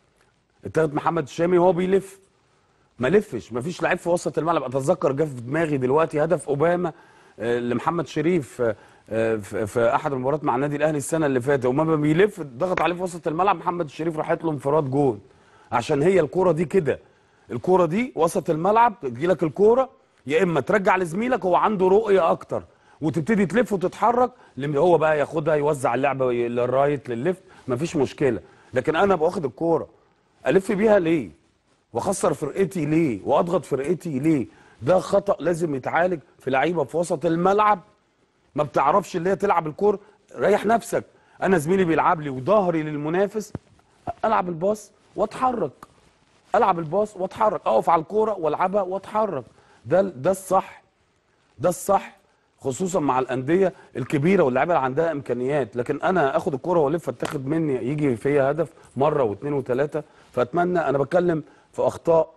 اتاخد محمد الشامي وهو بيلف ما لفش ما فيش لعيب في وسط الملعب اتذكر جه في دماغي دلوقتي هدف اوباما آه، لمحمد شريف آه، آه، في في احد المباريات مع النادي الاهلي السنه اللي فاتت وما بيلف ضغط عليه في وسط الملعب محمد الشريف راحت له انفراد جول عشان هي الكوره دي كده الكوره دي وسط الملعب تجي لك الكوره يا اما ترجع لزميلك هو عنده رؤيه اكتر وتبتدي تلف وتتحرك لما هو بقى ياخدها يوزع اللعبه للرايت للليفت مفيش مشكله لكن انا ابقى واخد الكوره الف بيها ليه واخسر فرقتي ليه واضغط فرقتي ليه ده خطا لازم يتعالج في لعيبه في وسط الملعب ما بتعرفش اللي هي تلعب الكوره ريح نفسك انا زميلي بيلعب لي وظهري للمنافس العب الباص واتحرك العب الباص واتحرك اقف على الكوره والعبها واتحرك ده ده الصح ده الصح خصوصا مع الانديه الكبيره واللعيبه اللي عندها امكانيات لكن انا اخد الكوره والف اتاخد مني يجي فيا هدف مره واثنين وثلاثه فاتمنى انا بتكلم في اخطاء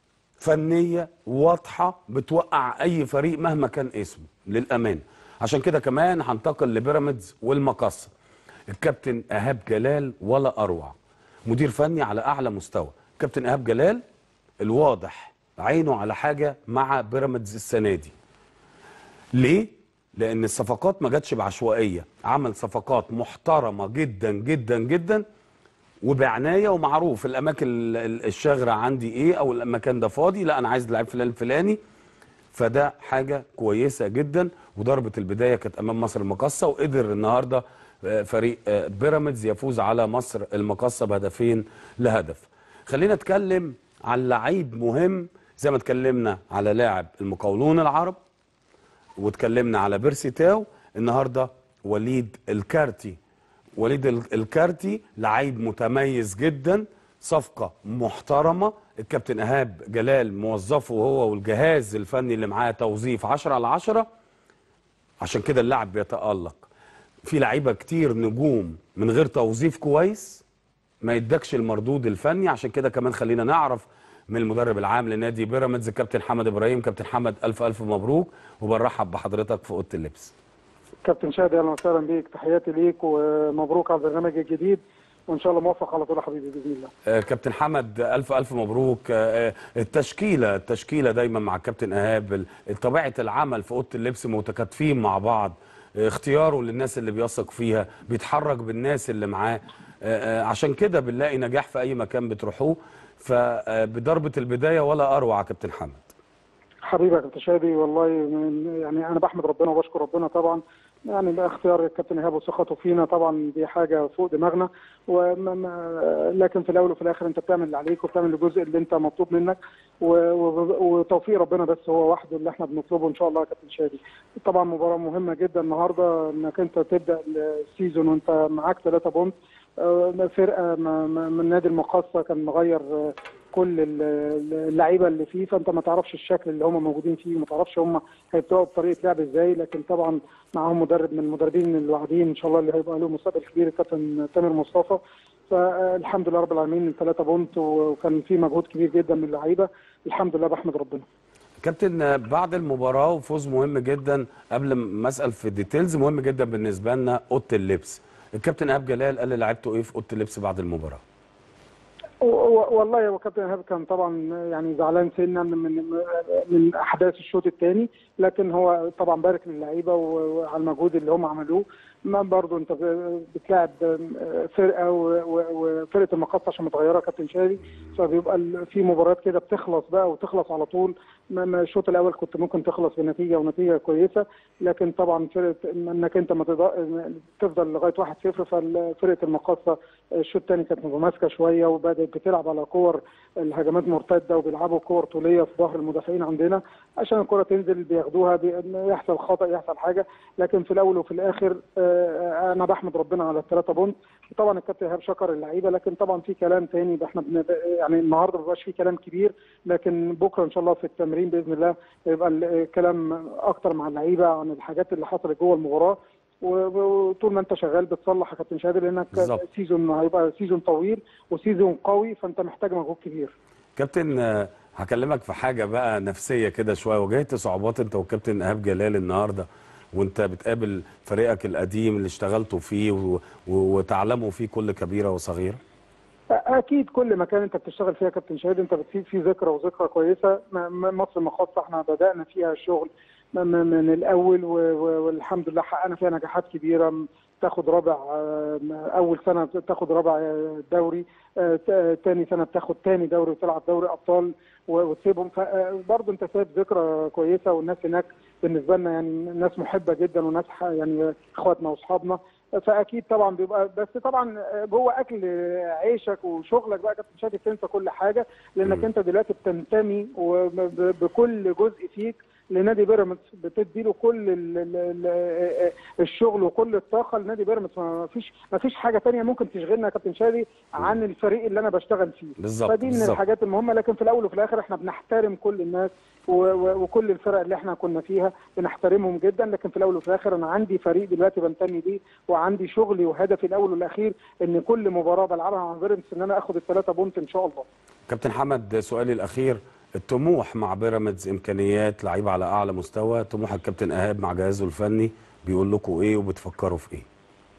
فنيه واضحه بتوقع اي فريق مهما كان اسمه للامانه عشان كده كمان هنتقل لبيراميدز والمقصه الكابتن ايهاب جلال ولا اروع مدير فني على اعلى مستوى كابتن ايهاب جلال الواضح عينه على حاجه مع بيراميدز السنه دي ليه لان الصفقات ما جاتش بعشوائيه عمل صفقات محترمه جدا جدا جدا وبعنايه ومعروف الاماكن ال- ال- الشاغره عندي ايه او المكان ده فاضي لا انا عايز لعيب فلان الفلاني فده حاجه كويسه جدا وضربه البدايه كانت امام مصر المقاصه وقدر النهارده آه، فريق آه، بيراميدز يفوز على مصر المقاصه بهدفين لهدف خلينا نتكلم عن لعيب مهم زي ما اتكلمنا على لاعب المقاولون العرب واتكلمنا على بيرسي تاو النهارده وليد الكارتي وليد ال- الكارتي لعيب متميز جدا صفقة محترمة الكابتن إيهاب جلال موظفه هو والجهاز الفني اللي معاه توظيف 10 على 10 عشان كده اللاعب بيتألق في لعيبة كتير نجوم من غير توظيف كويس ما يدكش المردود الفني عشان كده كمان خلينا نعرف من المدرب العام لنادي بيراميدز كابتن حمد ابراهيم كابتن حمد الف الف مبروك وبنرحب بحضرتك في اوضه اللبس كابتن شادي اهلا وسهلا بيك تحياتي ليك ومبروك على البرنامج الجديد وان شاء الله موفق على طول يا حبيبي باذن الله آه، كابتن حمد الف الف مبروك آه، آه، التشكيله التشكيله دايما مع الكابتن ايهاب ال- طبيعه العمل في اوضه اللبس متكاتفين مع بعض آه، اختياره للناس اللي بيثق فيها بيتحرك بالناس اللي معاه آه، آه، عشان كده بنلاقي نجاح في اي مكان بتروحوه فبضربه البدايه ولا اروع يا كابتن حمد حبيبي يا كابتن شادي والله من يعني انا بحمد ربنا وبشكر ربنا طبعا يعني ده اختيار الكابتن ايهاب وثقته فينا طبعا دي حاجه فوق دماغنا وما ما- لكن في الاول وفي الاخر انت بتعمل اللي عليك وبتعمل الجزء اللي انت مطلوب منك و- و- وتوفيق ربنا بس هو وحده اللي احنا بنطلبه ان شاء الله يا كابتن شادي طبعا مباراه مهمه جدا النهارده انك انت تبدا السيزون وانت معاك 3 بونت آه، فرقه ما- ما- من نادي المقاصه كان مغير آه، كل ال- اللعيبه اللي فيه فانت ما تعرفش الشكل اللي هم موجودين فيه ما تعرفش هم هيبداوا بطريقه لعب ازاي لكن طبعا معاهم مدرب من المدربين الواعدين ان شاء الله اللي هيبقى له مستقبل كبير الكابتن تامر مصطفى فالحمد لله رب العالمين ثلاثة بونت وكان في مجهود كبير جدا من اللعيبه الحمد لله بحمد ربنا كابتن آه، بعد المباراه وفوز مهم جدا قبل ما اسال في الديتيلز مهم جدا بالنسبه لنا اوضه اللبس الكابتن ايهاب جلال قال لعيبته ايه في اوضه اللبس بعد المباراه و- و- والله هو كابتن ايهاب كان طبعا يعني زعلان سنه من من من احداث الشوط الثاني لكن هو طبعا بارك للعيبه و- وعلى المجهود اللي هم عملوه ما برضه انت ب- بتلاعب فرقه و- و- وفرقه المقصه عشان متغيره كابتن شادي فبيبقى ال- في مباريات كده بتخلص بقى وتخلص على طول ما- ما الشوط الاول كنت ممكن تخلص بنتيجه ونتيجه كويسه لكن طبعا فرقه انك انت ما تض- تفضل لغايه 1-0 ففرقه المقاصه الشوط الثاني كانت متماسكه شويه وبدات بتلعب على كور الهجمات مرتده وبيلعبوا كور طوليه في ظهر المدافعين عندنا عشان الكره تنزل بياخدوها بي- يحصل خطا يحصل حاجه لكن في الاول وفي الاخر آه، انا بحمد ربنا على الثلاثه بونت طبعا الكابتن ايهاب شكر اللعيبه لكن طبعا في كلام تاني ده احنا بن... يعني النهارده ما بيبقاش في كلام كبير لكن بكره ان شاء الله في التمرين باذن الله يبقى الكلام اكتر مع اللعيبه عن الحاجات اللي حصلت جوه المباراه و- وطول ما انت شغال بتصلح يا كابتن شادي لانك بالظبط. سيزون هيبقى سيزون طويل وسيزون قوي فانت محتاج مجهود كبير كابتن آه، هكلمك في حاجه بقى نفسيه كده شويه واجهت صعوبات انت والكابتن ايهاب جلال النهارده وانت بتقابل فريقك القديم اللي اشتغلتوا فيه و... و... وتعلموا فيه كل كبيره وصغيره اكيد كل مكان انت بتشتغل فيها يا كابتن شهيد انت بتسيب فيه ذكرى وذكرى كويسه م- م- مصر مخصصه احنا بدانا فيها الشغل م- م- من الاول و- و- والحمد لله حققنا فيها نجاحات كبيره م- تاخد رابع آه، اول سنه تاخد رابع آه، دوري آه، ت- تاني سنه بتاخد تاني دوري وتلعب دوري ابطال و- وتسيبهم برضه انت سايب ذكرى كويسه والناس هناك بالنسبه لنا يعني ناس محبه جدا وناس ح- يعني اخواتنا واصحابنا فاكيد طبعا بيبقى بس طبعا جوه اكل عيشك وشغلك بقى كابتن شادي تنسى كل حاجه لانك مم. انت دلوقتي بتنتمي وب- بكل جزء فيك لنادي بيراميدز بتدي له كل ال ال ال الشغل وكل الطاقه لنادي بيراميدز ما فيش ما فيش حاجه تانية ممكن تشغلنا يا كابتن شادي عن الفريق اللي انا بشتغل فيه بالظبط، فدي من بالظبط. الحاجات المهمه لكن في الاول وفي الاخر احنا بنحترم كل الناس و- و- وكل الفرق اللي احنا كنا فيها بنحترمهم جدا لكن في الاول وفي الاخر انا عندي فريق دلوقتي بنتمي ليه وعندي شغلي وهدفي الاول والاخير ان كل مباراه بلعبها مع بيراميدز ان انا اخد الثلاثه بونت ان شاء الله كابتن حمد سؤالي الاخير الطموح مع بيراميدز امكانيات لعيبه على اعلى مستوى طموح الكابتن ايهاب مع جهازه الفني بيقول لكم ايه وبتفكروا في ايه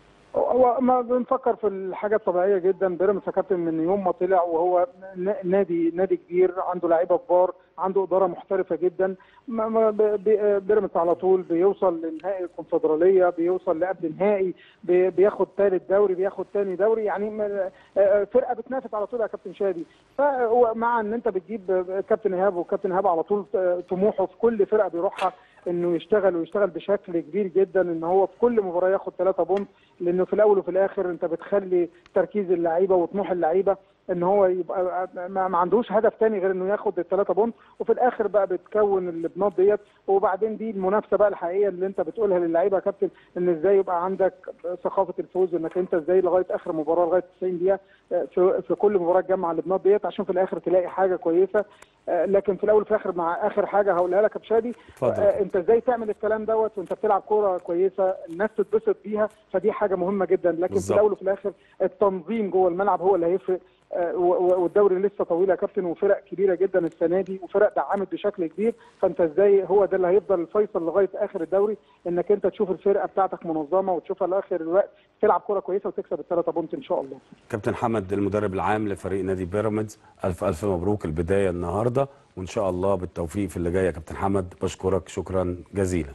هو ما بنفكر في الحاجه الطبيعيه جدا بيراميدز يا كابتن من يوم ما طلع وهو ن- نادي نادي كبير عنده لعيبه كبار عنده اداره محترفه جدا ما- ما ب- ب- بيراميدز على طول بيوصل لنهائي الكونفدراليه بيوصل لقبل نهائي بي- بياخد ثالث دوري بياخد ثاني دوري يعني ما- آه، فرقه بتنافس على طول يا كابتن شادي فهو مع ان انت بتجيب كابتن ايهاب وكابتن ايهاب على طول آه، طموحه في كل فرقه بيروحها انه يشتغل ويشتغل بشكل كبير جدا ان هو في كل مباراه ياخد ثلاثة بونت لانه في الاول وفي الاخر انت بتخلي تركيز اللعيبه وطموح اللعيبه ان هو يبقى ما ما عندوش هدف تاني غير انه ياخد الثلاثه بونت وفي الاخر بقى بتكون البنات ديت وبعدين دي المنافسه بقى الحقيقيه اللي انت بتقولها للعيبه يا كابتن ان ازاي يبقى عندك ثقافه الفوز انك انت ازاي لغايه اخر مباراه لغايه 90 دقيقه في, في كل مباراه تجمع البنات ديت عشان في الاخر تلاقي حاجه كويسه آه، لكن في الاول وفي الاخر مع اخر حاجه هقولها لك يا بشادي اتفضل. آه، انت ازاي تعمل الكلام دوت وانت بتلعب كوره كويسه الناس تتبسط بيها فدي حاجه مهمه جدا لكن بالظبط. في الاول وفي الاخر التنظيم جوه الملعب هو اللي هيفرق آه، و- و- والدوري لسه طويل يا كابتن وفرق كبيره جدا السنه دي وفرق دعمت بشكل كبير فانت ازاي هو ده اللي هيفضل الفيصل لغايه اخر الدوري انك انت تشوف الفرقه بتاعتك منظمه وتشوفها لاخر الوقت تلعب كوره كويسه وتكسب الثلاثه بونت ان شاء الله كابتن حمد المدرب العام لفريق نادي بيراميدز الف الف مبروك البدايه النهارده وان شاء الله بالتوفيق في اللي جاي يا كابتن حمد بشكرك شكرا جزيلا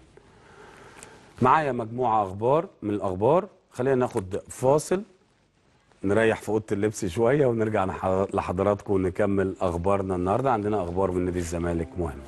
معايا مجموعه اخبار من الاخبار خلينا ناخد فاصل نريح في اوضه اللبس شويه ونرجع نح- لحضراتكم ونكمل اخبارنا النهارده عندنا اخبار من نادي الزمالك مهم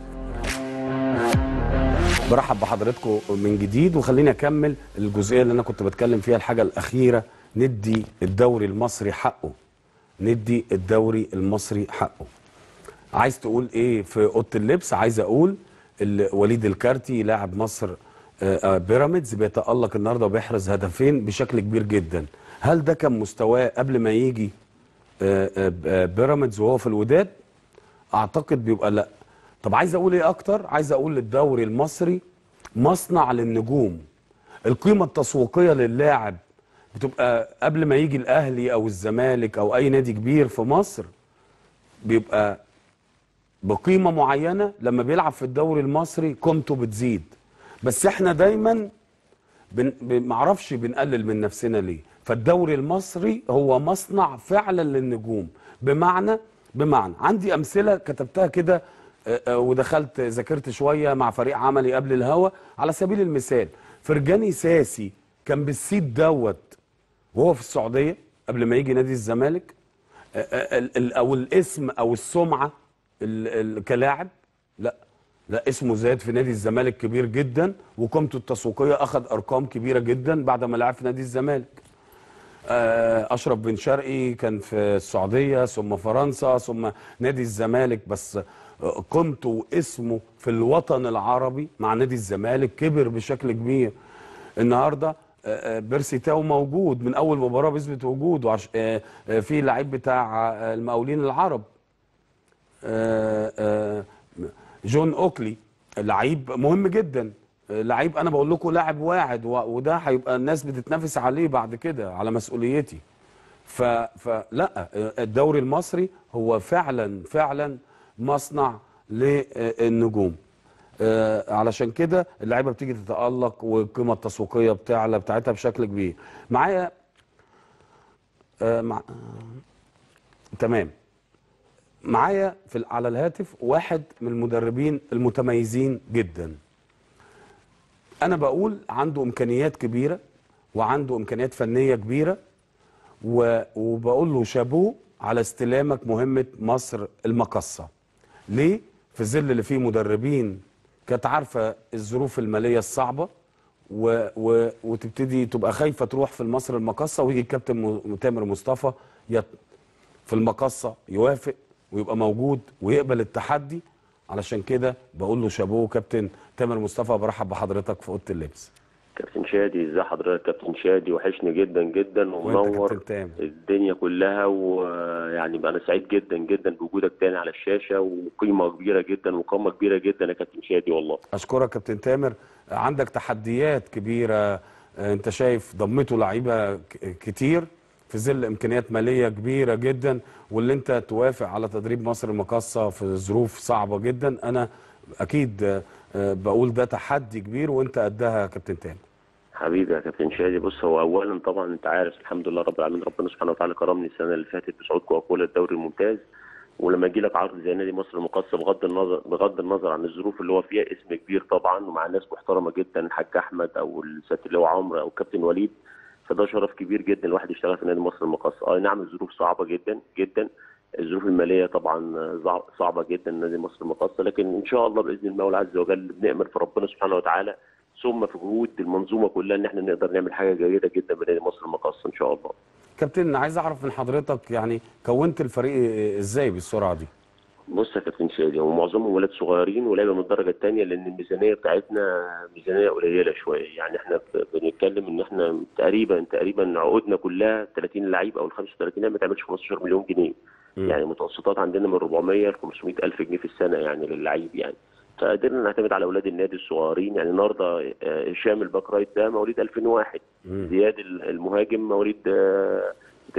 برحب بحضراتكم من جديد وخليني اكمل الجزئيه اللي انا كنت بتكلم فيها الحاجه الاخيره ندي الدوري المصري حقه ندي الدوري المصري حقه عايز تقول ايه في اوضه اللبس عايز اقول ال- وليد الكارتي لاعب مصر آه، آه، بيراميدز بيتالق النهارده وبيحرز هدفين بشكل كبير جدا هل ده كان مستواه قبل ما يجي آه، آه، آه، بيراميدز وهو في الوداد اعتقد بيبقى لا طب عايز اقول ايه اكتر عايز اقول الدوري المصري مصنع للنجوم القيمه التسويقيه للاعب بتبقى قبل ما يجي الاهلي او الزمالك او اي نادي كبير في مصر بيبقى بقيمه معينه لما بيلعب في الدوري المصري قيمته بتزيد بس احنا دايما بن... ب- معرفش بنقلل من نفسنا ليه فالدوري المصري هو مصنع فعلا للنجوم بمعنى بمعنى عندي امثله كتبتها كده آه، آه، ودخلت ذاكرت شويه مع فريق عملي قبل الهوا على سبيل المثال فرجاني ساسي كان بالسيد دوت وهو في السعوديه قبل ما يجي نادي الزمالك آه، آه، ال- ال- او الاسم او السمعه ال- ال- كلاعب لا لا اسمه زاد في نادي الزمالك كبير جدا وقيمته التسويقيه اخذ ارقام كبيره جدا بعد ما لعب في نادي الزمالك آه، اشرف بن شرقي كان في السعوديه ثم فرنسا ثم نادي الزمالك بس آه، قيمته واسمه في الوطن العربي مع نادي الزمالك كبر بشكل كبير النهارده آه، آه، بيرسي تاو موجود من اول مباراه بيثبت وجوده عش... آه، آه، في لعيب بتاع آه، المقاولين العرب آه، آه، جون اوكلي لعيب مهم جدا آه، لعيب انا بقول لكم لاعب واعد و- وده هيبقى الناس بتتنافس عليه بعد كده على مسؤوليتي ف... فلا آه، الدوري المصري هو فعلا فعلا مصنع للنجوم آه، علشان كده اللعيبه بتيجي تتالق والقيمه التسويقيه بتاعلى بتاعتها بشكل كبير معايا آه، مع... آه، تمام معايا في ال- على الهاتف واحد من المدربين المتميزين جدا انا بقول عنده امكانيات كبيره وعنده امكانيات فنيه كبيره و- وبقول له شابوه على استلامك مهمه مصر المقصه ليه في ظل اللي فيه مدربين كانت عارفه الظروف الماليه الصعبه و... و... وتبتدي تبقى خايفه تروح في مصر المقصه ويجي الكابتن م- تامر مصطفى يت... في المقصه يوافق ويبقى موجود ويقبل التحدي علشان كده بقول له شابوه كابتن تامر مصطفى برحب بحضرتك في اوضه اللبس كابتن شادي ازي حضرتك كابتن شادي وحشني جدا جدا وانت ومنور كابتن تامر الدنيا كلها ويعني بقى انا سعيد جدا جدا بوجودك تاني على الشاشه وقيمه كبيره جدا وقامه كبيره جدا يا كابتن شادي والله اشكرك كابتن تامر عندك تحديات كبيره آه، انت شايف ضمته لعيبه ك- كتير في ظل امكانيات ماليه كبيره جدا واللي انت توافق على تدريب مصر المقاصه في ظروف صعبه جدا انا اكيد آه، آه، بقول ده تحدي كبير وانت قدها يا كابتن تامر حبيبي يا كابتن شادي بص هو اولا طبعا انت عارف الحمد لله رب العالمين ربنا سبحانه وتعالى كرمني السنه اللي فاتت بصعود كوكولا الدوري الممتاز ولما يجي لك عرض زي نادي مصر المقاصه بغض النظر بغض النظر عن الظروف اللي هو فيها اسم كبير طبعا ومع ناس محترمه جدا الحاج احمد او السيد اللي هو عمرو او كابتن وليد فده شرف كبير جدا الواحد يشتغل في نادي مصر المقاصه اي نعم الظروف صعبه جدا جدا الظروف الماليه طبعا صع- صعبه جدا نادي مصر المقاصه لكن ان شاء الله باذن المولى عز وجل بنامل في ربنا سبحانه وتعالى ثم في جهود المنظومه كلها ان احنا نقدر نعمل حاجه جيده جدا بنادي مصر المقاصه ان شاء الله كابتن عايز اعرف من حضرتك يعني كونت الفريق ازاي بالسرعه دي بص يا كابتن شادي هو معظمهم ولاد صغيرين ولاعيبه من الدرجه الثانيه لان الميزانيه بتاعتنا ميزانيه قليله شويه يعني احنا ب- بنتكلم ان احنا تقريبا تقريبا عقودنا كلها 30 لعيب او ال 35 ما تعملش 15 مليون جنيه مم. يعني متوسطات عندنا من 400 ل 500 الف جنيه في السنه يعني للعيب يعني فقدرنا نعتمد على اولاد النادي الصغيرين يعني النهارده آه، هشام الباك رايت ده مواليد 2001 مم. زياد المهاجم مواليد آه،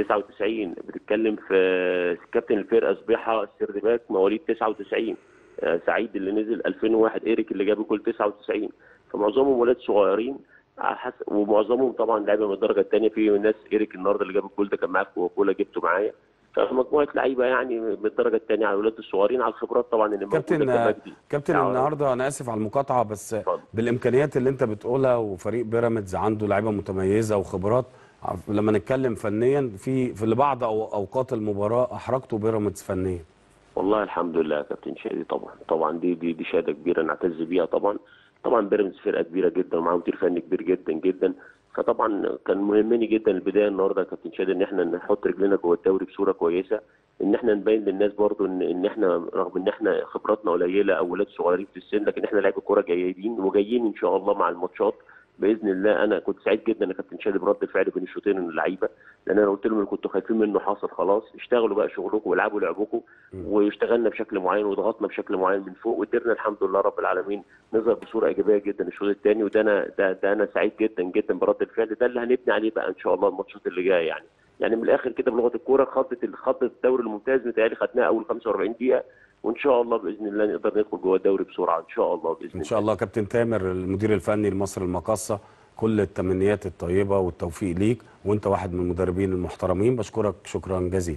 99 بتتكلم في كابتن الفرقه سبيحه السردباك مواليد 99 آه، سعيد اللي نزل 2001 ايريك اللي جاب الجول 99 فمعظمهم ولاد صغيرين على حسب ومعظمهم طبعا لعيبه من الدرجه الثانيه في ناس ايريك النهارده اللي جاب الجول ده كان معايا في كوكولا جبته معايا فمجموعه لعيبه يعني من الدرجه الثانيه على الولاد الصغيرين على الخبرات طبعا اللي موجوده كابتن كمجدي. كابتن يعني- النهارده انا اسف على المقاطعه بس اتفضل. بالامكانيات اللي انت بتقولها وفريق بيراميدز عنده لعيبه متميزه وخبرات عف- لما نتكلم فنيا في في لبعض أو اوقات المباراه احرجته بيراميدز فنيا والله الحمد لله يا كابتن شادي طبعا طبعا دي دي دي شهاده كبيره نعتز بيها طبعا طبعا بيراميدز فرقه كبيره جدا ومعاهم مدير فني كبير جدا جدا فطبعا كان مهمني جدا البدايه النهارده يا كابتن شادي ان احنا نحط رجلنا جوه الدوري بصوره كويسه ان احنا نبين للناس برضو ان ان احنا رغم ان احنا خبراتنا قليله او ولاد صغيرين في السن لكن احنا لعيبه كوره جيدين وجايين ان شاء الله مع الماتشات باذن الله انا كنت سعيد جدا يا كابتن شادي برد الفعل بين الشوطين من اللعيبه لان انا قلت لهم اللي كنتوا خايفين منه حصل خلاص اشتغلوا بقى شغلكم والعبوا لعبكم واشتغلنا بشكل معين وضغطنا بشكل معين من فوق وقدرنا الحمد لله رب العالمين نظهر بصوره ايجابيه جدا الشوط الثاني وده انا ده, ده انا سعيد جدا جدا برد الفعل ده اللي هنبني عليه بقى ان شاء الله الماتشات اللي جايه يعني يعني من الاخر كده بلغه الكوره خطه خطه الدوري الممتاز متهيألي خدناها اول 45 دقيقه وان شاء الله باذن الله نقدر ندخل جوه الدوري بسرعه ان شاء الله باذن ان شاء الله كابتن تامر المدير الفني لمصر المقاصه كل التمنيات الطيبه والتوفيق ليك وانت واحد من المدربين المحترمين بشكرك شكرا جزيلا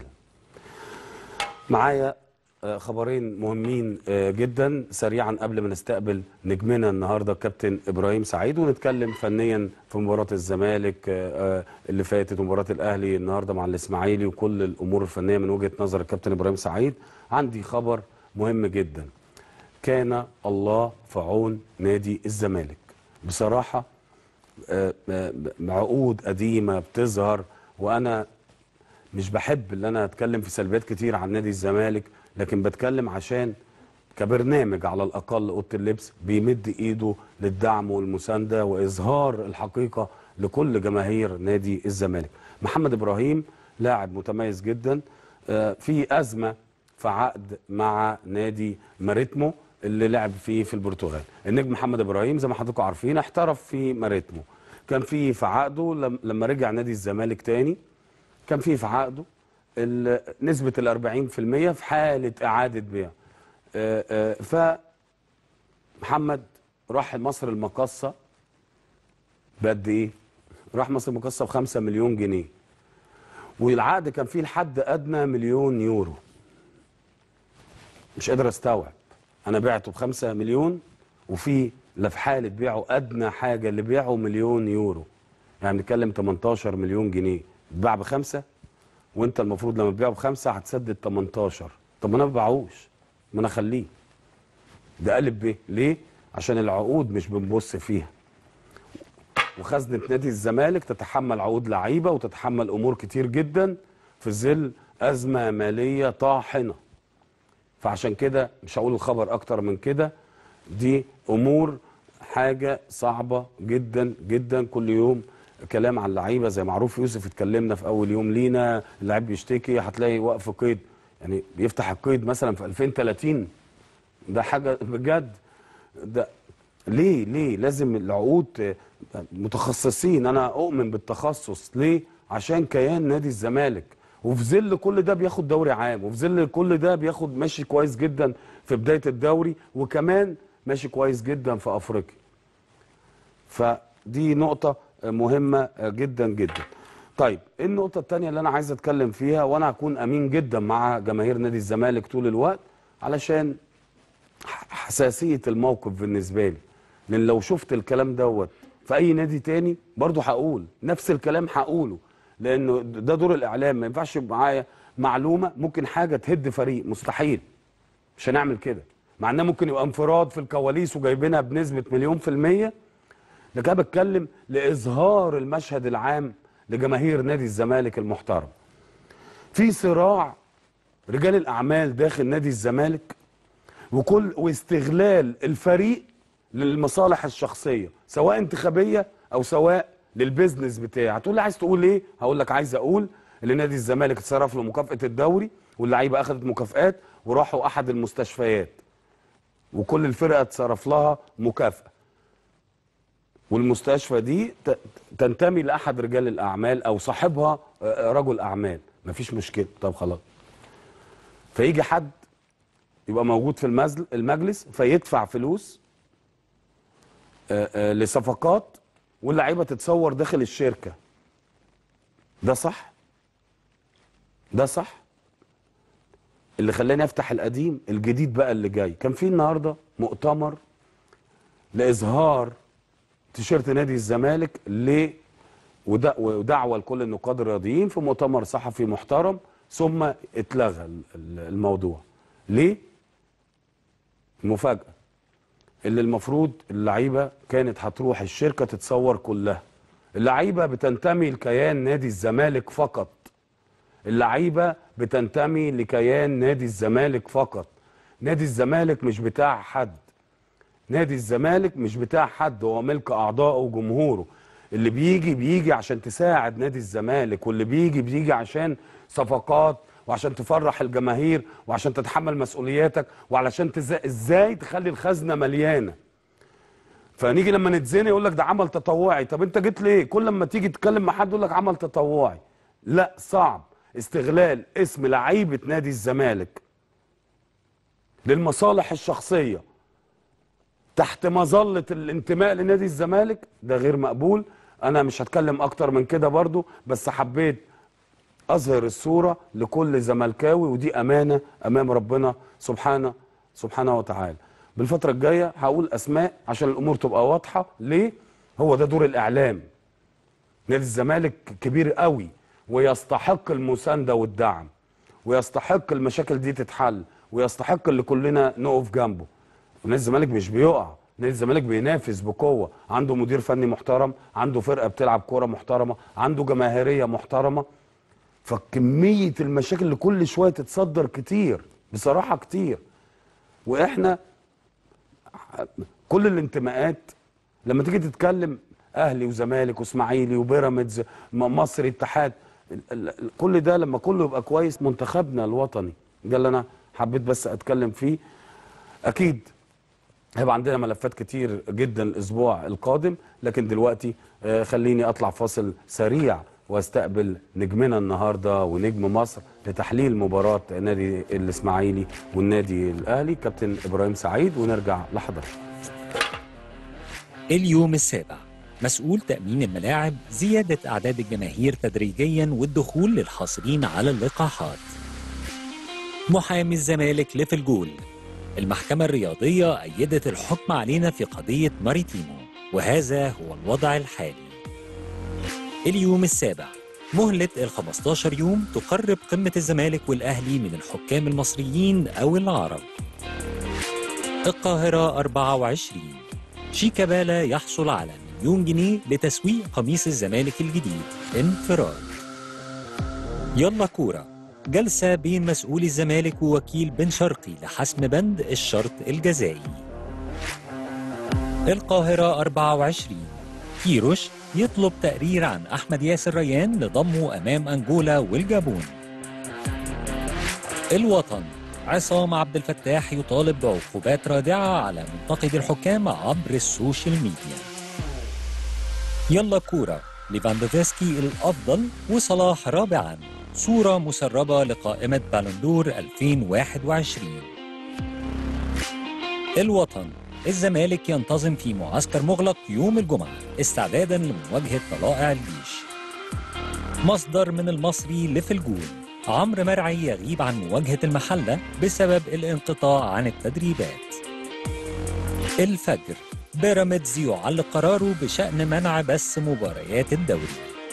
معايا آه، خبرين مهمين آه، جدا سريعا قبل ما نستقبل نجمنا النهارده كابتن ابراهيم سعيد ونتكلم فنيا في مباراه الزمالك آه، آه، اللي فاتت ومباراه الاهلي النهارده مع الاسماعيلي وكل الامور الفنيه من وجهه نظر الكابتن ابراهيم سعيد عندي خبر مهم جدا كان الله في عون نادي الزمالك بصراحه آه، آه، عقود قديمه بتظهر وانا مش بحب ان انا اتكلم في سلبيات كتير عن نادي الزمالك لكن بتكلم عشان كبرنامج على الاقل اوضه اللبس بيمد ايده للدعم والمسانده واظهار الحقيقه لكل جماهير نادي الزمالك. محمد ابراهيم لاعب متميز جدا آه، في ازمه في عقد مع نادي ماريتمو اللي لعب فيه في البرتغال. النجم محمد ابراهيم زي ما حضراتكم عارفين احترف في ماريتمو. كان في في عقده لم- لما رجع نادي الزمالك تاني كان في في عقده ال- نسبة ال 40% في حالة إعادة بيع آه، آه، فمحمد راح مصر المقاصة بقد إيه؟ راح مصر المقاصة ب 5 مليون جنيه والعقد كان فيه لحد أدنى مليون يورو مش قادر استوعب انا بعته بخمسة مليون وفي لا في حاله بيعه ادنى حاجه اللي بيعه مليون يورو يعني بنتكلم 18 مليون جنيه اتباع بخمسه وانت المفروض لما تبيعه بخمسه هتسدد 18 طب ما انا ما ببيعوش ما انا اخليه ده قلب بيه ليه؟ عشان العقود مش بنبص فيها وخزنه نادي الزمالك تتحمل عقود لعيبه وتتحمل امور كتير جدا في ظل ازمه ماليه طاحنه فعشان كده مش هقول الخبر اكتر من كده دي امور حاجه صعبه جدا جدا كل يوم كلام عن اللعيبه زي معروف يوسف اتكلمنا في اول يوم لينا اللاعب بيشتكي هتلاقي وقف قيد يعني بيفتح القيد مثلا في 2030 ده حاجه بجد ده ليه ليه لازم العقود آه، متخصصين انا اؤمن بالتخصص ليه عشان كيان نادي الزمالك وفي ظل كل ده بياخد دوري عام وفي ظل كل ده بياخد ماشي كويس جدا في بدايه الدوري وكمان ماشي كويس جدا في افريقيا فدي نقطة مهمة جدا جدا طيب ايه النقطة التانية اللي انا عايز اتكلم فيها وانا هكون امين جدا مع جماهير نادي الزمالك طول الوقت علشان حساسية الموقف بالنسبة لي لان لو شفت الكلام دوت في اي نادي تاني برضو هقول نفس الكلام هقوله لانه ده دور الاعلام ما ينفعش يبقى معايا معلومة ممكن حاجة تهد فريق مستحيل مش هنعمل كده مع انها ممكن يبقى انفراد في الكواليس وجايبينها بنسبة مليون في المية لكن انا بتكلم لاظهار المشهد العام لجماهير نادي الزمالك المحترم في صراع رجال الاعمال داخل نادي الزمالك وكل واستغلال الفريق للمصالح الشخصيه سواء انتخابيه او سواء للبيزنس بتاعي هتقول لي عايز تقول ايه هقول لك عايز اقول ان نادي الزمالك اتصرف له مكافاه الدوري واللعيبه اخذت مكافئات وراحوا احد المستشفيات وكل الفرقه اتصرف لها مكافاه والمستشفى دي ت- تنتمي لاحد رجال الاعمال او صاحبها آه، رجل اعمال مفيش مشكله طب خلاص فيجي حد يبقى موجود في المزل المجلس فيدفع فلوس آه، آه، لصفقات واللعيبه تتصور داخل الشركه ده صح ده صح اللي خلاني افتح القديم الجديد بقى اللي جاي كان في النهارده مؤتمر لاظهار تيشيرت نادي الزمالك ل ودا- ودعوه لكل النقاد الرياضيين في مؤتمر صحفي محترم ثم اتلغى ال- ال- الموضوع ليه مفاجاه اللي المفروض اللعيبه كانت هتروح الشركه تتصور كلها اللعيبه بتنتمي لكيان نادي الزمالك فقط اللعيبه بتنتمي لكيان نادي الزمالك فقط نادي الزمالك مش بتاع حد نادي الزمالك مش بتاع حد هو ملك اعضائه وجمهوره اللي بيجي بيجي عشان تساعد نادي الزمالك واللي بيجي بيجي عشان صفقات وعشان تفرح الجماهير وعشان تتحمل مسؤولياتك وعلشان تز... ازاي تخلي الخزنه مليانه فنيجي لما نتزنق يقول لك ده عمل تطوعي طب انت جيت ليه كل لما تيجي تتكلم مع حد يقول لك عمل تطوعي لا صعب استغلال اسم لعيبه نادي الزمالك للمصالح الشخصيه تحت مظله الانتماء لنادي الزمالك ده غير مقبول انا مش هتكلم اكتر من كده برضو بس حبيت اظهر الصوره لكل زملكاوي ودي امانه امام ربنا سبحانه سبحانه وتعالى بالفتره الجايه هقول اسماء عشان الامور تبقى واضحه ليه هو ده دور الاعلام نادي الزمالك كبير قوي ويستحق المسانده والدعم ويستحق المشاكل دي تتحل ويستحق اللي كلنا نقف جنبه نادي الزمالك مش بيقع نادي الزمالك بينافس بقوه عنده مدير فني محترم عنده فرقه بتلعب كوره محترمه عنده جماهيريه محترمه فكميه المشاكل اللي كل شويه تتصدر كتير بصراحه كتير واحنا كل الانتماءات لما تيجي تتكلم اهلي وزمالك واسماعيلي وبيراميدز م- مصري اتحاد ال- ال- ال- كل ده لما كله يبقى كويس منتخبنا الوطني ده اللي انا حبيت بس اتكلم فيه اكيد هيبقى عندنا ملفات كتير جدا الاسبوع القادم لكن دلوقتي آه، خليني اطلع فاصل سريع واستقبل نجمنا النهارده ونجم مصر لتحليل مباراه نادي الاسماعيلي والنادي الاهلي كابتن ابراهيم سعيد ونرجع لحضرتك اليوم السابع مسؤول تأمين الملاعب زيادة أعداد الجماهير تدريجيا والدخول للحاصلين على اللقاحات محامي الزمالك لف الجول المحكمة الرياضية أيدت الحكم علينا في قضية ماريتيمو وهذا هو الوضع الحالي اليوم السابع مهلة ال 15 يوم تقرب قمة الزمالك والأهلي من الحكام المصريين أو العرب القاهرة 24 شيكابالا يحصل على مليون جنيه لتسويق قميص الزمالك الجديد انفراد يلا كورة جلسة بين مسؤول الزمالك ووكيل بن شرقي لحسم بند الشرط الجزائي القاهرة 24 كيروش يطلب تقرير عن أحمد ياسر ريان لضمه أمام أنجولا والجابون الوطن عصام عبد الفتاح يطالب بعقوبات رادعة على منتقد الحكام عبر السوشيال ميديا يلا كورة ليفاندوفسكي الأفضل وصلاح رابعا صورة مسربة لقائمة بالندور 2021 الوطن الزمالك ينتظم في معسكر مغلق يوم الجمعة استعدادا لمواجهة طلائع الجيش مصدر من المصري لفلجول عمرو مرعي يغيب عن مواجهة المحلة بسبب الانقطاع عن التدريبات الفجر بيراميدز يعلق قراره بشأن منع بث مباريات الدوري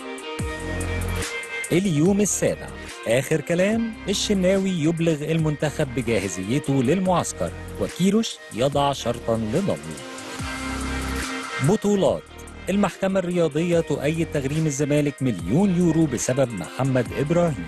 اليوم السابع آخر كلام الشناوي يبلغ المنتخب بجاهزيته للمعسكر وكيروش يضع شرطا لضمه بطولات المحكمة الرياضية تؤيد تغريم الزمالك مليون يورو بسبب محمد إبراهيم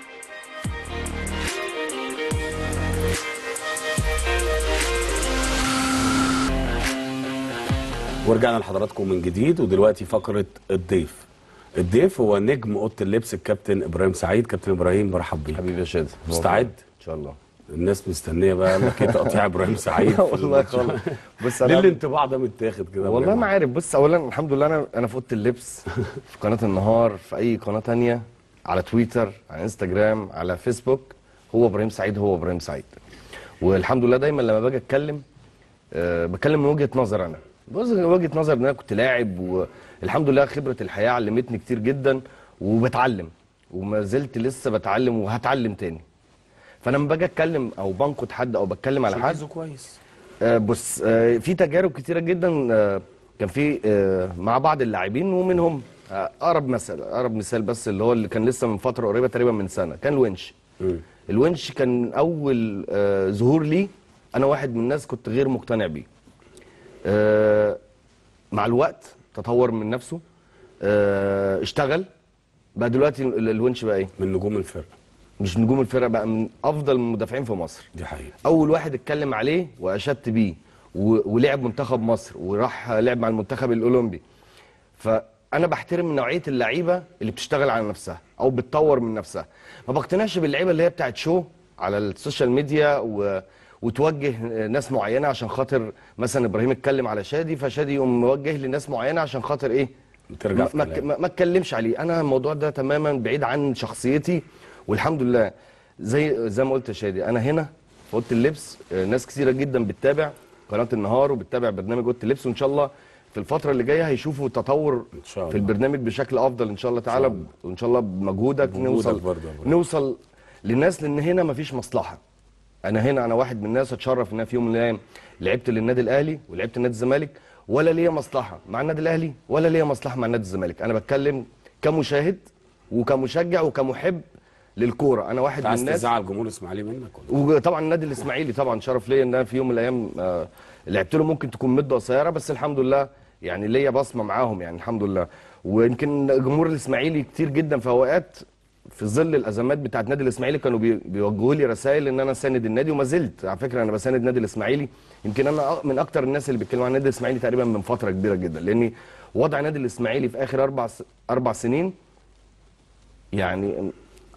ورجعنا لحضراتكم من جديد ودلوقتي فقره الضيف الضيف هو نجم اوضه اللبس الكابتن ابراهيم سعيد كابتن ابراهيم برحب بيك حبيبي يا شادي مستعد ان شاء الله الناس مستنيه بقى قال لك ايه تقطيع ابراهيم سعيد في والله الماتش. خالص بص ليه انا الانطباع ده متاخد كده والله إبراهيم؟ ما عارف بص اولا الحمد لله انا انا في اوضه اللبس في قناه النهار في اي قناه تانية على تويتر على انستجرام على فيسبوك هو ابراهيم سعيد هو ابراهيم سعيد والحمد لله دايما لما باجي اتكلم أه بتكلم من وجهه نظر انا بص وجهه نظر ان انا كنت لاعب والحمد لله خبره الحياه علمتني كتير جدا وبتعلم وما زلت لسه بتعلم وهتعلم تاني فانا لما باجي اتكلم او بنقد حد او بتكلم على حد عايزه كويس آه، بص آه، في تجارب كتيره جدا آه، كان في آه، مع بعض اللاعبين ومنهم آه، اقرب مثل اقرب مثال بس اللي هو اللي كان لسه من فتره قريبه تقريبا من سنه كان الونش مم. الونش كان اول آه، ظهور لي انا واحد من الناس كنت غير مقتنع بيه آه، مع الوقت تطور من نفسه آه، اشتغل بقى دلوقتي ال- الونش بقى ايه من نجوم الفرقه مش نجوم الفرقه بقى من افضل المدافعين في مصر دي حقيقه اول واحد اتكلم عليه واشدت بيه و- ولعب منتخب مصر وراح لعب مع المنتخب الاولمبي فانا بحترم نوعيه اللعيبه اللي بتشتغل على نفسها او بتطور من نفسها ما بقتنعش باللعيبه اللي هي بتاعت شو على السوشيال ميديا و... وتوجه ناس معينه عشان خاطر مثلا ابراهيم اتكلم على شادي فشادي يقوم موجه لناس معينه عشان خاطر ايه ترجع ما, في ما, كلامك. ما, ما اتكلمش عليه انا الموضوع ده تماما بعيد عن شخصيتي والحمد لله زي زي ما قلت يا شادي انا هنا في اوضه اللبس آه، ناس كثيره جدا بتتابع قناه النهار وبتتابع برنامج اوضه اللبس وان شاء الله في الفتره اللي جايه هيشوفوا تطور إن شاء الله. في البرنامج بشكل افضل ان شاء الله تعالى الله. وان شاء الله بمجهودك بوجودك نوصل برضه يا إبراهيم. نوصل للناس لان هنا مفيش مصلحه انا هنا انا واحد من الناس اتشرف ان انا في يوم من الايام لعبت للنادي الاهلي ولعبت لنادي الزمالك ولا ليا مصلحه مع النادي الاهلي ولا ليا مصلحه مع نادي الزمالك انا بتكلم كمشاهد وكمشجع وكمحب للكوره انا واحد انت من عايز الناس تزعل جمهور الاسماعيلي منك ولا وطبعا النادي الاسماعيلي طبعا شرف ليا ان انا في يوم من الايام آه، لعبت له ممكن تكون مده قصيره بس الحمد لله يعني ليا بصمه معاهم يعني الحمد لله ويمكن جمهور الاسماعيلي كتير جدا في اوقات في ظل الازمات بتاعت النادي الاسماعيلي كانوا بي- بيوجهوا لي رسائل ان انا ساند النادي وما زلت على فكره انا بساند النادي الاسماعيلي يمكن انا أ- من اكتر الناس اللي بيتكلموا عن النادي الاسماعيلي تقريبا من فتره كبيره جدا لان وضع النادي الاسماعيلي في اخر اربع س- اربع سنين يعني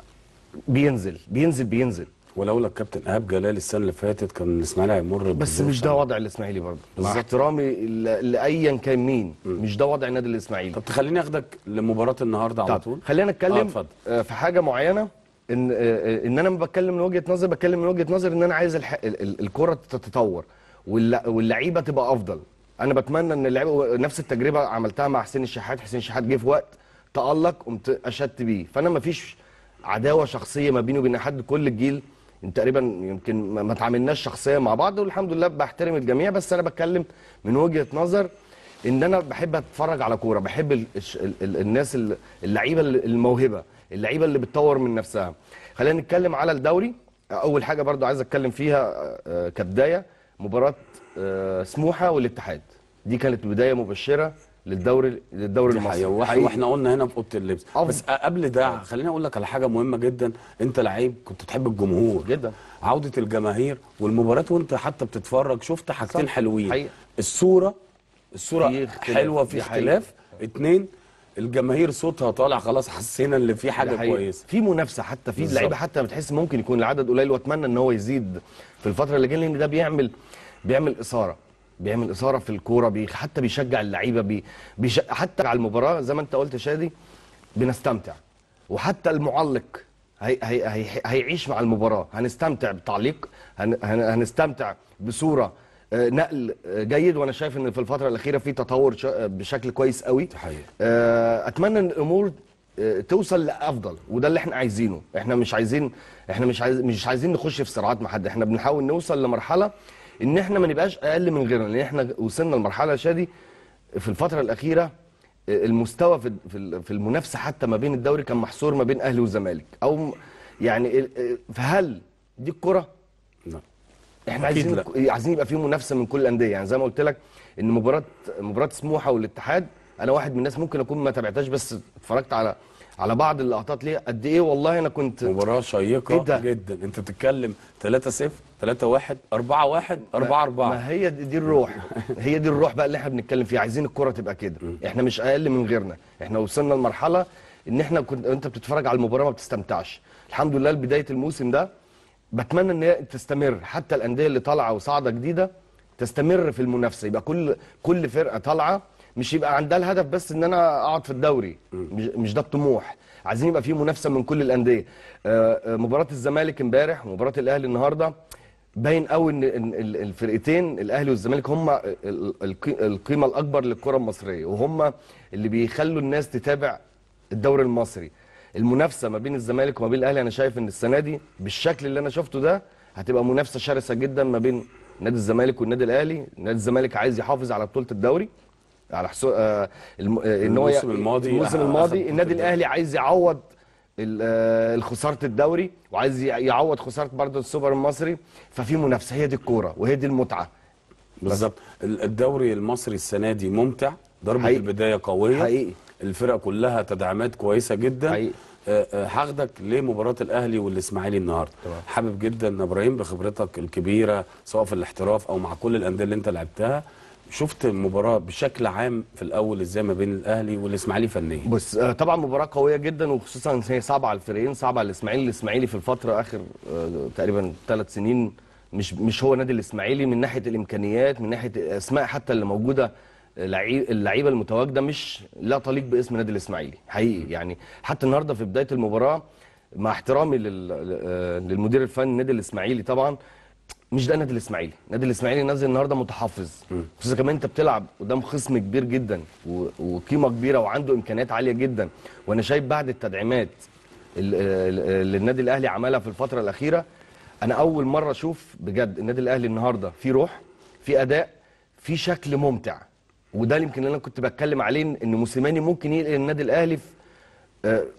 بينزل بينزل بينزل ولولا الكابتن ايهاب جلال السنه اللي فاتت كان الاسماعيلي هيمر بس بظروف مش ده وضع الاسماعيلي برضه مع بالظبط. احترامي ل- لايا كان مين مش ده وضع النادي الاسماعيلي طب تخليني اخدك لمباراه النهارده على طب طول خلينا آه، نتكلم اتفضل. آه، في حاجه معينه ان آه، آه، ان انا لما بتكلم من وجهه نظر بتكلم من وجهه نظر ان انا عايز الح... ال- ال- الكره تتطور والل- واللعيبه تبقى افضل انا بتمنى ان اللعيبه نفس التجربه عملتها مع حسين الشحات حسين الشحات جه في وقت تالق قمت اشدت بيه فانا ما فيش عداوه شخصيه ما بيني وبين حد كل الجيل تقريبا يمكن ما ما تعاملناش شخصيا مع بعض والحمد لله بحترم الجميع بس انا بتكلم من وجهه نظر ان انا بحب اتفرج على كوره بحب ال الش- ال ال الناس ال- اللعيبه ال- الموهبه اللعيبه اللي بتطور من نفسها خلينا نتكلم على الدوري اول حاجه برضو عايز اتكلم فيها آه، آه، كبدايه مباراه آه، سموحه والاتحاد دي كانت بدايه مبشره للدوري للدوري دي المصري حقيقة واحنا, حقيقي. واحنا قلنا هنا في اوضه اللبس أفضل. بس قبل ده خليني اقول لك على حاجه مهمه جدا انت لعيب كنت تحب الجمهور جدا. عوده الجماهير والمباريات وانت حتى بتتفرج شفت حاجتين صح. حلوين حقيقة. الصوره الصوره في اختلاف. حلوه في دي حقيقة. اختلاف اتنين الجماهير صوتها طالع خلاص حسينا ان في ده حاجه حقيقي. كويسه في منافسه حتى في بالظبط. لعيبه حتى بتحس ممكن يكون العدد قليل واتمنى ان هو يزيد في الفتره اللي جايه لان ده بيعمل بيعمل اثاره بيعمل اثاره في الكوره بي حتى بيشجع اللعيبه بي بيش حتى على المباراه زي ما انت قلت شادي بنستمتع وحتى المعلق هي هي هي هيعيش مع المباراه هنستمتع بالتعليق هن هن هنستمتع بصوره آه، نقل آه، جيد وانا شايف ان في الفتره الاخيره في تطور ش- آه، بشكل كويس قوي دي حقيقة. آه، اتمنى ان الامور آه، توصل لافضل وده اللي احنا عايزينه احنا مش عايزين احنا مش عايز مش عايزين نخش في صراعات مع حد احنا بنحاول نوصل لمرحله ان احنا ما نبقاش اقل من غيرنا لان احنا وصلنا لمرحله شادي في الفتره الاخيره آه، المستوى في في ال- في المنافسه حتى ما بين الدوري كان محصور ما بين اهلي والزمالك او م- يعني ال- آه، فهل دي الكره لا. احنا أكيد عايزين عايزين يبقى في منافسه من كل الانديه يعني زي ما قلت لك ان مباراه مباراه سموحه والاتحاد انا واحد من الناس ممكن اكون ما تابعتهاش بس اتفرجت على على بعض اللقطات ليه قد ايه والله انا كنت مباراه شيقه إيه ده؟ جدا انت بتتكلم 3 0 3 1 4 1 4 4 ما هي دي, دي الروح هي دي الروح بقى اللي احنا بنتكلم فيها عايزين الكره تبقى كده احنا مش اقل من غيرنا احنا وصلنا لمرحله ان احنا كنت انت بتتفرج على المباراه ما بتستمتعش الحمد لله بدايه الموسم ده بتمنى ان هي تستمر حتى الانديه اللي طالعه وصاعده جديده تستمر في المنافسه يبقى كل كل فرقه طالعه مش يبقى عندها الهدف بس ان انا اقعد في الدوري مش, مش ده الطموح عايزين يبقى في منافسه من كل الانديه آه، آه، مباراه الزمالك امبارح ومباراه الاهلي النهارده باين قوي ان إن ال- الفرقتين الاهلي والزمالك هم ال- القي- القيمه الاكبر للكره المصريه وهم اللي بيخلوا الناس تتابع الدوري المصري المنافسه ما بين الزمالك وما بين الاهلي انا شايف ان السنه دي بالشكل اللي انا شفته ده هتبقى منافسه شرسه جدا ما بين نادي الزمالك والنادي الاهلي نادي الزمالك عايز يحافظ على بطوله الدوري على حسو... آه الم... آه ان هو ي- الموسم الماضي الموسم أخذ الماضي بطولة النادي الدوري. الاهلي عايز يعوض ال- آه، الخساره الدوري وعايز ي- يعوض خساره برضه السوبر المصري ففي منافسه هي دي الكوره وهي دي المتعه بالظبط ال- الدوري المصري السنه دي ممتع ضربه حقيقي. البدايه قويه حقيقي. الفرق كلها تدعيمات كويسه جدا حقيقي. آه، آه، هاخدك لمباراه الاهلي والاسماعيلي النهارده حابب جدا يا ابراهيم بخبرتك الكبيره سواء في الاحتراف او مع كل الانديه اللي انت لعبتها شفت المباراه بشكل عام في الاول ازاي ما بين الاهلي والاسماعيلي فنيا بص آه، طبعا مباراه قويه جدا وخصوصا إن هي صعبه على الفريقين صعبه على الاسماعيلي الاسماعيلي في الفتره اخر آه، تقريبا ثلاث سنين مش مش هو نادي الاسماعيلي من ناحيه الامكانيات من ناحيه الاسماء حتى اللي موجوده لعي- اللعيبه المتواجده مش لا تليق باسم نادي الاسماعيلي حقيقي يعني حتى النهارده في بدايه المباراه مع احترامي لل- آه، للمدير الفني النادي الاسماعيلي طبعا مش ده النادي الاسماعيلي النادي الاسماعيلي نازل النهارده متحفظ خصوصا كمان انت بتلعب قدام خصم كبير جدا و- وقيمه كبيره وعنده امكانيات عاليه جدا وانا شايف بعد التدعيمات ال- ال- اللي النادي الاهلي عملها في الفتره الاخيره انا اول مره اشوف بجد النادي الاهلي النهارده في روح في اداء في شكل ممتع وده اللي يمكن اللي انا كنت بتكلم عليه ان موسيماني ممكن ينقل النادي الاهلي في آه،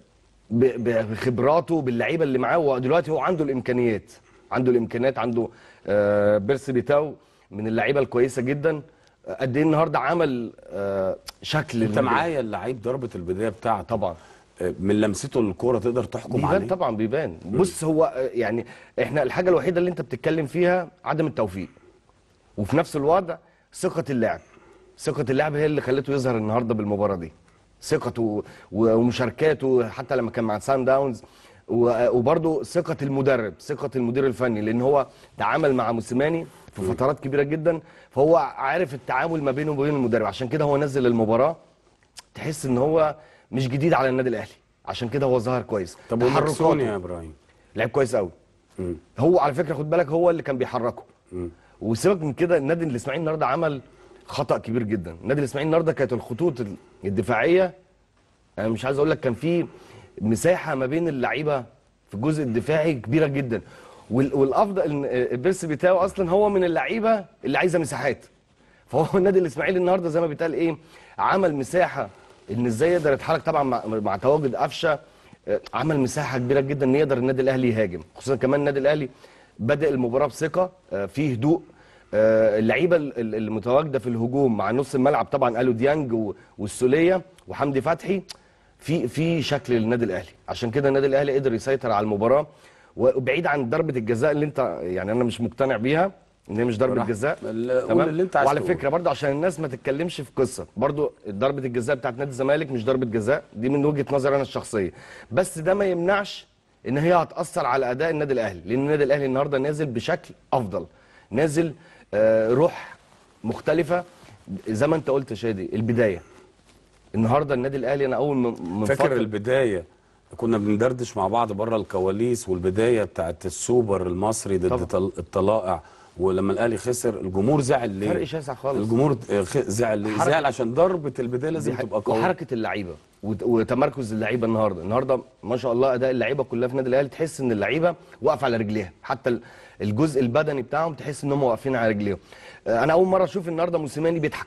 ب- بخبراته باللعيبه اللي معاه ودلوقتي هو عنده الامكانيات عنده الامكانيات عنده آه بيرسي بيتاو من اللعيبه الكويسه جدا آه، قد ايه النهارده عمل آه شكل انت النادي معايا اللعيب ضربه البدايه بتاعته طبعا آه، من لمسته للكوره تقدر تحكم بيبان عليه طبعا بيبان بص هو آه، يعني احنا الحاجه الوحيده اللي انت بتتكلم فيها عدم التوفيق وفي نفس الوضع ثقه اللاعب ثقه اللاعب هي اللي خلته يظهر النهارده بالمباراه دي ثقته و- ومشاركاته حتى لما كان مع سان داونز و- وبرضه ثقه المدرب ثقه المدير الفني لان هو تعامل مع موسيماني في فترات كبيره جدا فهو عارف التعامل ما بينه وبين المدرب عشان كده هو نزل المباراه تحس ان هو مش جديد على النادي الاهلي عشان كده هو ظهر كويس طب ومكسوني يا ابراهيم لعب كويس قوي مم. هو على فكره خد بالك هو اللي كان بيحركه وسيبك من كده النادي الاسماعيلي النهارده عمل خطا كبير جدا النادي الاسماعيلي النهارده كانت الخطوط الدفاعيه انا مش عايز اقول لك كان في مساحه ما بين اللعيبه في الجزء الدفاعي كبيره جدا وال- والافضل ان البيرس بتاعه اصلا هو من اللعيبه اللي عايزه مساحات فهو النادي الاسماعيلي النهارده زي ما بيتقال ايه عمل مساحه ان ازاي يقدر يتحرك طبعا مع, مع تواجد قفشه آه، عمل مساحه كبيره جدا ان يقدر النادي الاهلي يهاجم خصوصا كمان النادي الاهلي بدا المباراه بثقه آه، في هدوء آه، اللعيبه ال- ال- المتواجده في الهجوم مع نص الملعب طبعا قالوا ديانج و- والسوليه وحمدي فتحي في في شكل للنادي الاهلي عشان كده النادي الاهلي قدر يسيطر على المباراه وبعيد عن ضربه الجزاء اللي انت يعني انا مش مقتنع بيها ان هي مش ضربه براحتك. جزاء ال- قول تمام؟ اللي انت عايز وعلى تقوله. فكره برضه عشان الناس ما تتكلمش في قصه برضه ضربه الجزاء بتاعت نادي الزمالك مش ضربه جزاء دي من وجهه نظري انا الشخصيه بس ده ما يمنعش ان هي هتاثر على اداء النادي الاهلي لان النادي الاهلي النهارده نازل بشكل افضل نازل آه، روح مختلفه زي ما انت قلت يا شادي البدايه النهارده النادي الاهلي انا اول من من فاكر فترة- البدايه كنا بندردش مع بعض بره الكواليس والبدايه بتاعت السوبر المصري ضد طبعا. طل- الطلائع ولما الاهلي خسر الجمهور زعل ليه؟ فرق شاسع خالص الجمهور آه، خ- زعل ليه؟ حركة- زعل عشان ضربه البدايه لازم دي حاجة- تبقى قويه وحركه اللعيبه وت- وتمركز اللعيبه النهارده النهارده ما شاء الله اداء اللعيبه كلها في النادي الاهلي تحس ان اللعيبه واقفه على رجليها حتى ال- الجزء البدني بتاعهم تحس ان هم واقفين على رجليهم آه، انا اول مره اشوف النهارده موسيماني بيضحك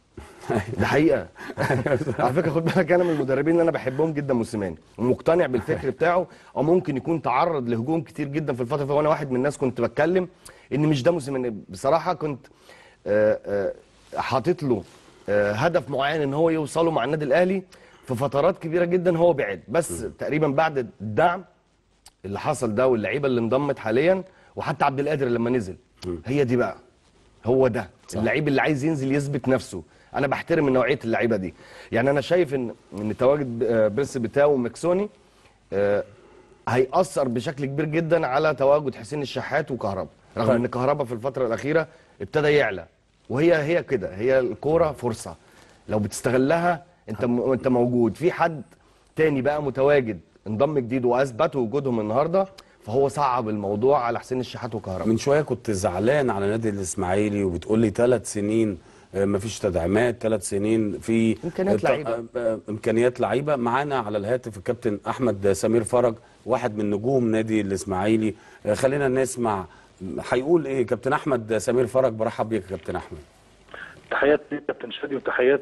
ده حقيقه على فكره خد بالك انا من المدربين اللي انا بحبهم جدا موسيماني ومقتنع بالفكر بتاعه او ممكن يكون تعرض لهجوم كتير جدا في الفتره وانا واحد من الناس كنت بتكلم ان مش ده موسيماني بصراحه كنت آه، آه، حاطط له آه، هدف معين ان هو يوصله مع النادي الاهلي في فترات كبيره جدا هو بعد بس تقريبا بعد الدعم اللي حصل ده واللعيبه اللي انضمت حاليا وحتى عبد القادر لما نزل هي دي بقى هو ده صح. اللعيب اللي عايز ينزل يثبت نفسه انا بحترم نوعيه اللعيبه دي يعني انا شايف ان ان تواجد آه، بيرس بتاو ومكسوني آه، هيأثر بشكل كبير جدا على تواجد حسين الشحات وكهربا رغم طيب. ان كهربا في الفتره الاخيره ابتدى يعلى وهي هي كده هي الكوره فرصه لو بتستغلها انت م... انت موجود في حد تاني بقى متواجد انضم جديد واثبتوا وجودهم النهارده فهو صعب الموضوع على حسين الشحات وكهربا من شويه كنت زعلان على نادي الاسماعيلي وبتقول لي ثلاث سنين آه، مفيش تدعيمات ثلاث سنين في إمكانيات آه، لعيبة. آه، آه، امكانيات لعيبه معانا على الهاتف الكابتن احمد سمير فرج واحد من نجوم نادي الاسماعيلي آه، خلينا نسمع هيقول ايه كابتن احمد سمير فرج برحب بيك يا كابتن احمد تحيات ليك كابتن شادي وتحيات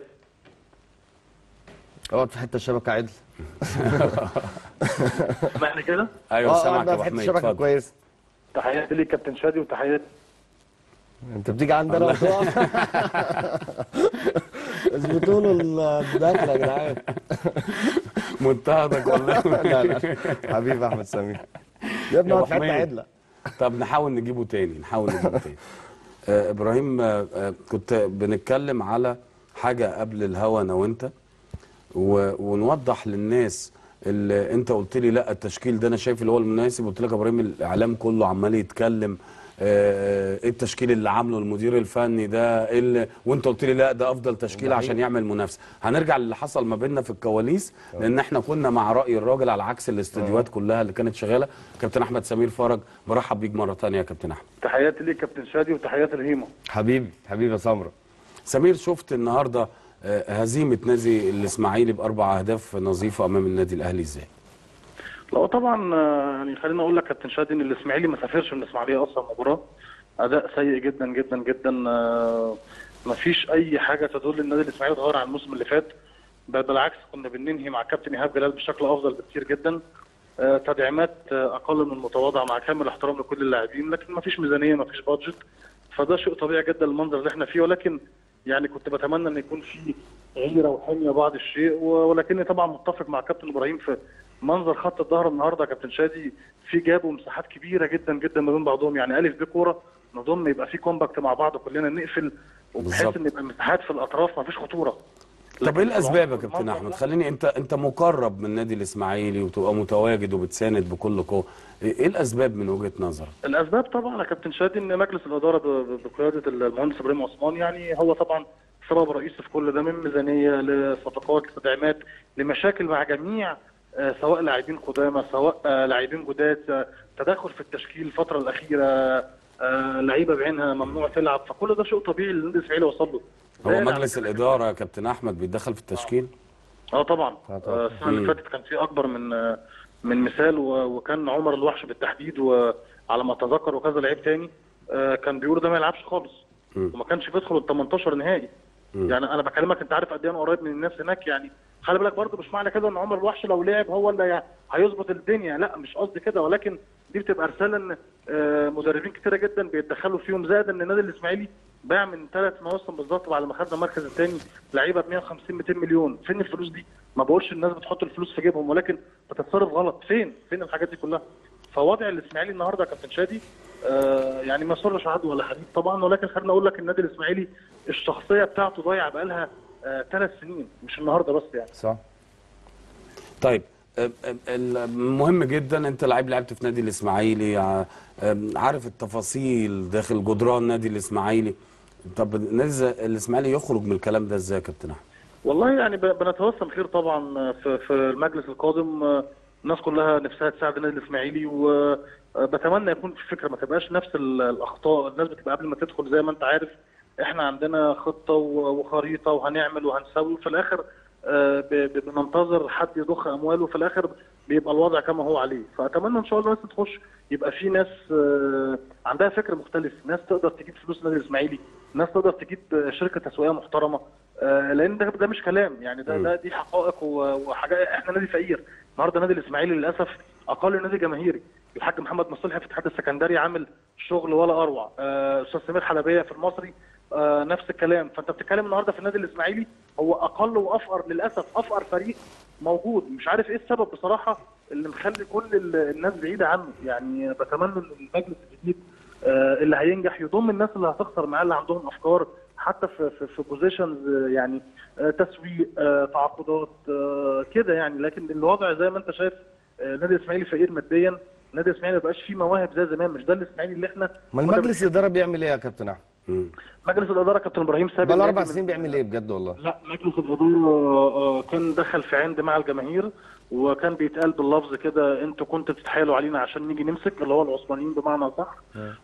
اقعد في حته الشبكه عدل سامعني كده ايوه اه سامعك اقعد يا بقى ابو في حته حميد الشبكه اتفضل كويس تحياتي ليك كابتن شادي وتحيات انت بتيجي عندنا وتقف اثبتوا له الدخله يا جدعان منتهضك والله لا لا حبيبي احمد سمير يا ابني يا اقعد أبو في حته حميد. عدله طب نحاول نجيبه تاني نحاول نجيبه تاني آه ابراهيم آه آه كنت بنتكلم على حاجه قبل الهوا انا وانت و- ونوضح للناس اللي انت قلت لي لا التشكيل ده انا شايف اللي هو المناسب قلت لك يا ابراهيم الاعلام كله عمال يتكلم آه، ايه التشكيل اللي عامله المدير الفني ده إيه اللي وانت قلت لي لا ده افضل تشكيل ده عشان حقيقي. يعمل منافسه هنرجع للي حصل ما بيننا في الكواليس لان احنا كنا مع راي الراجل على عكس الاستديوهات كلها اللي كانت شغاله كابتن احمد سمير فرج برحب بيك مره ثانيه يا كابتن احمد تحياتي ليك كابتن شادي وتحيات الهيمه حبيبي حبيبي يا سمره سمير شفت النهارده آه، هزيمه نادي الاسماعيلي باربع اهداف نظيفه امام النادي الاهلي ازاي لا طبعا آه، يعني خليني اقول لك كابتن شادي ان الاسماعيلي ما سافرش من الاسماعيليه اصلا مباراه اداء سيء جدا جدا جدا آه، ما فيش اي حاجه تدل ان النادي الاسماعيلي اتغير عن الموسم اللي فات بل بالعكس كنا بننهي مع كابتن ايهاب جلال بشكل افضل بكتير جدا آه، تدعيمات آه، اقل من المتواضعه مع كامل احترام لكل اللاعبين لكن ما فيش ميزانيه ما فيش بادجت فده شيء طبيعي جدا المنظر اللي احنا فيه ولكن يعني كنت بتمنى ان يكون في غيره وحميه بعض الشيء و- ولكني طبعا متفق مع كابتن ابراهيم في منظر خط الظهر النهارده يا كابتن شادي في جاب ومساحات كبيره جدا جدا ما بين بعضهم يعني الف ب كوره نضم يبقى في كومباكت مع بعض كلنا نقفل وبحيث بالظبط. ان يبقى مساحات في الاطراف ما فيش خطوره طب لكن ايه الاسباب يا المنظر كابتن احمد ده- خليني انت انت مقرب من النادي الاسماعيلي وتبقى متواجد وبتساند بكل قوه ايه الاسباب من وجهه نظرك الاسباب طبعا يا كابتن شادي ان مجلس الاداره ب- ب- بقياده المهندس ابراهيم عثمان يعني هو طبعا سبب رئيسي في كل ده من ميزانيه لصفقات لتدعيمات لمشاكل مع جميع آه، سواء لاعبين قدامى سواء آه، لاعبين جداد آه، تدخل في التشكيل الفتره الاخيره آه، لعيبه بعينها ممنوع تلعب فكل ده شيء طبيعي اللي النادي الاسماعيلي وصل له هو زي مجلس الأعمال. الاداره يا كابتن احمد بيتدخل في التشكيل اه طبعا آه طبعاً. آه، السنه اللي فاتت كان في اكبر من آه، من مثال و- وكان عمر الوحش بالتحديد وعلى ما اتذكر وكذا لعيب تاني آه، كان بيقولوا ده ما يلعبش خالص مم. وما كانش بيدخل ال 18 نهائي مم. يعني انا بكلمك انت عارف قد ايه انا قريب من الناس هناك يعني خلي بالك برضه مش معنى كده ان عمر الوحش لو لعب هو اللي هي- هيظبط الدنيا لا مش قصدي كده ولكن دي بتبقى رساله ان آه، مدربين كتيره جدا بيتدخلوا فيهم زائد ان النادي الاسماعيلي باع من ثلاث مواسم بالظبط بعد ما خدنا المركز الثاني لعيبه ب 150 200 مليون فين الفلوس دي؟ ما بقولش الناس بتحط الفلوس في جيبهم ولكن بتتصرف غلط فين؟ فين الحاجات دي كلها؟ فوضع الاسماعيلي النهارده يا كابتن شادي آه يعني ما يسرش عدو ولا حديد طبعا ولكن خليني اقول لك النادي الاسماعيلي الشخصيه بتاعته ضايعه بقالها آه ثلاث سنين مش النهارده بس يعني صح طيب أم- أم- المهم جدا انت لعيب لعبت في نادي الاسماعيلي ع- أم، عارف التفاصيل داخل جدران نادي الاسماعيلي طب النادي الاسماعيلي يخرج من الكلام ده ازاي يا كابتن احمد والله يعني ب- بنتوسم خير طبعا في في المجلس القادم آه، الناس كلها نفسها تساعد النادي الاسماعيلي وبتمنى يكون في فكره ما تبقاش نفس ال- الاخطاء الناس بتبقى قبل ما تدخل زي ما انت عارف احنا عندنا خطه و- وخريطه وهنعمل وهنسوي وفي الاخر آه، ب- ب- بننتظر حد يضخ امواله وفي الاخر بيبقى الوضع كما هو عليه فاتمنى ان شاء الله الناس تخش يبقى في ناس آه، عندها فكر مختلف ناس تقدر تجيب فلوس النادي الاسماعيلي ناس تقدر تجيب آه، شركه تسويقيه محترمه آه، لان ده ده مش كلام يعني ده ده دي حقائق و- وحاجات احنا نادي فقير النهارده النادي الاسماعيلي للاسف اقل نادي جماهيري الحاج محمد مصلحي في الاتحاد السكندري عامل شغل ولا اروع آه، استاذ سمير حلبيه في المصري آه، نفس الكلام فانت بتتكلم النهارده في النادي الاسماعيلي هو اقل وافقر للاسف افقر فريق موجود مش عارف ايه السبب بصراحه اللي مخلي كل ال- الناس بعيده عنه يعني بتمنى ان المجلس الجديد آه، اللي هينجح يضم الناس اللي هتخسر معاه اللي عندهم افكار حتى في في, في بوزيشنز يعني آه، تسويق آه، تعاقدات آه، كده يعني لكن الوضع زي ما انت شايف آه، نادي الاسماعيلي فقير ماديا نادي الاسماعيلي ما بقاش فيه مواهب زي زمان مش ده الاسماعيلي اللي احنا ما كنا المجلس الاداره بيعمل ايه يا كابتن احمد؟ مم. مجلس الاداره كابتن ابراهيم سابق بقى له اربع النادي من- سنين بيعمل ايه بجد والله؟ لا مجلس الاداره آه، كان دخل في عند مع الجماهير وكان بيتقال باللفظ كده انتوا كنتوا بتتحايلوا علينا عشان نيجي نمسك اللي هو العثمانيين بمعنى صح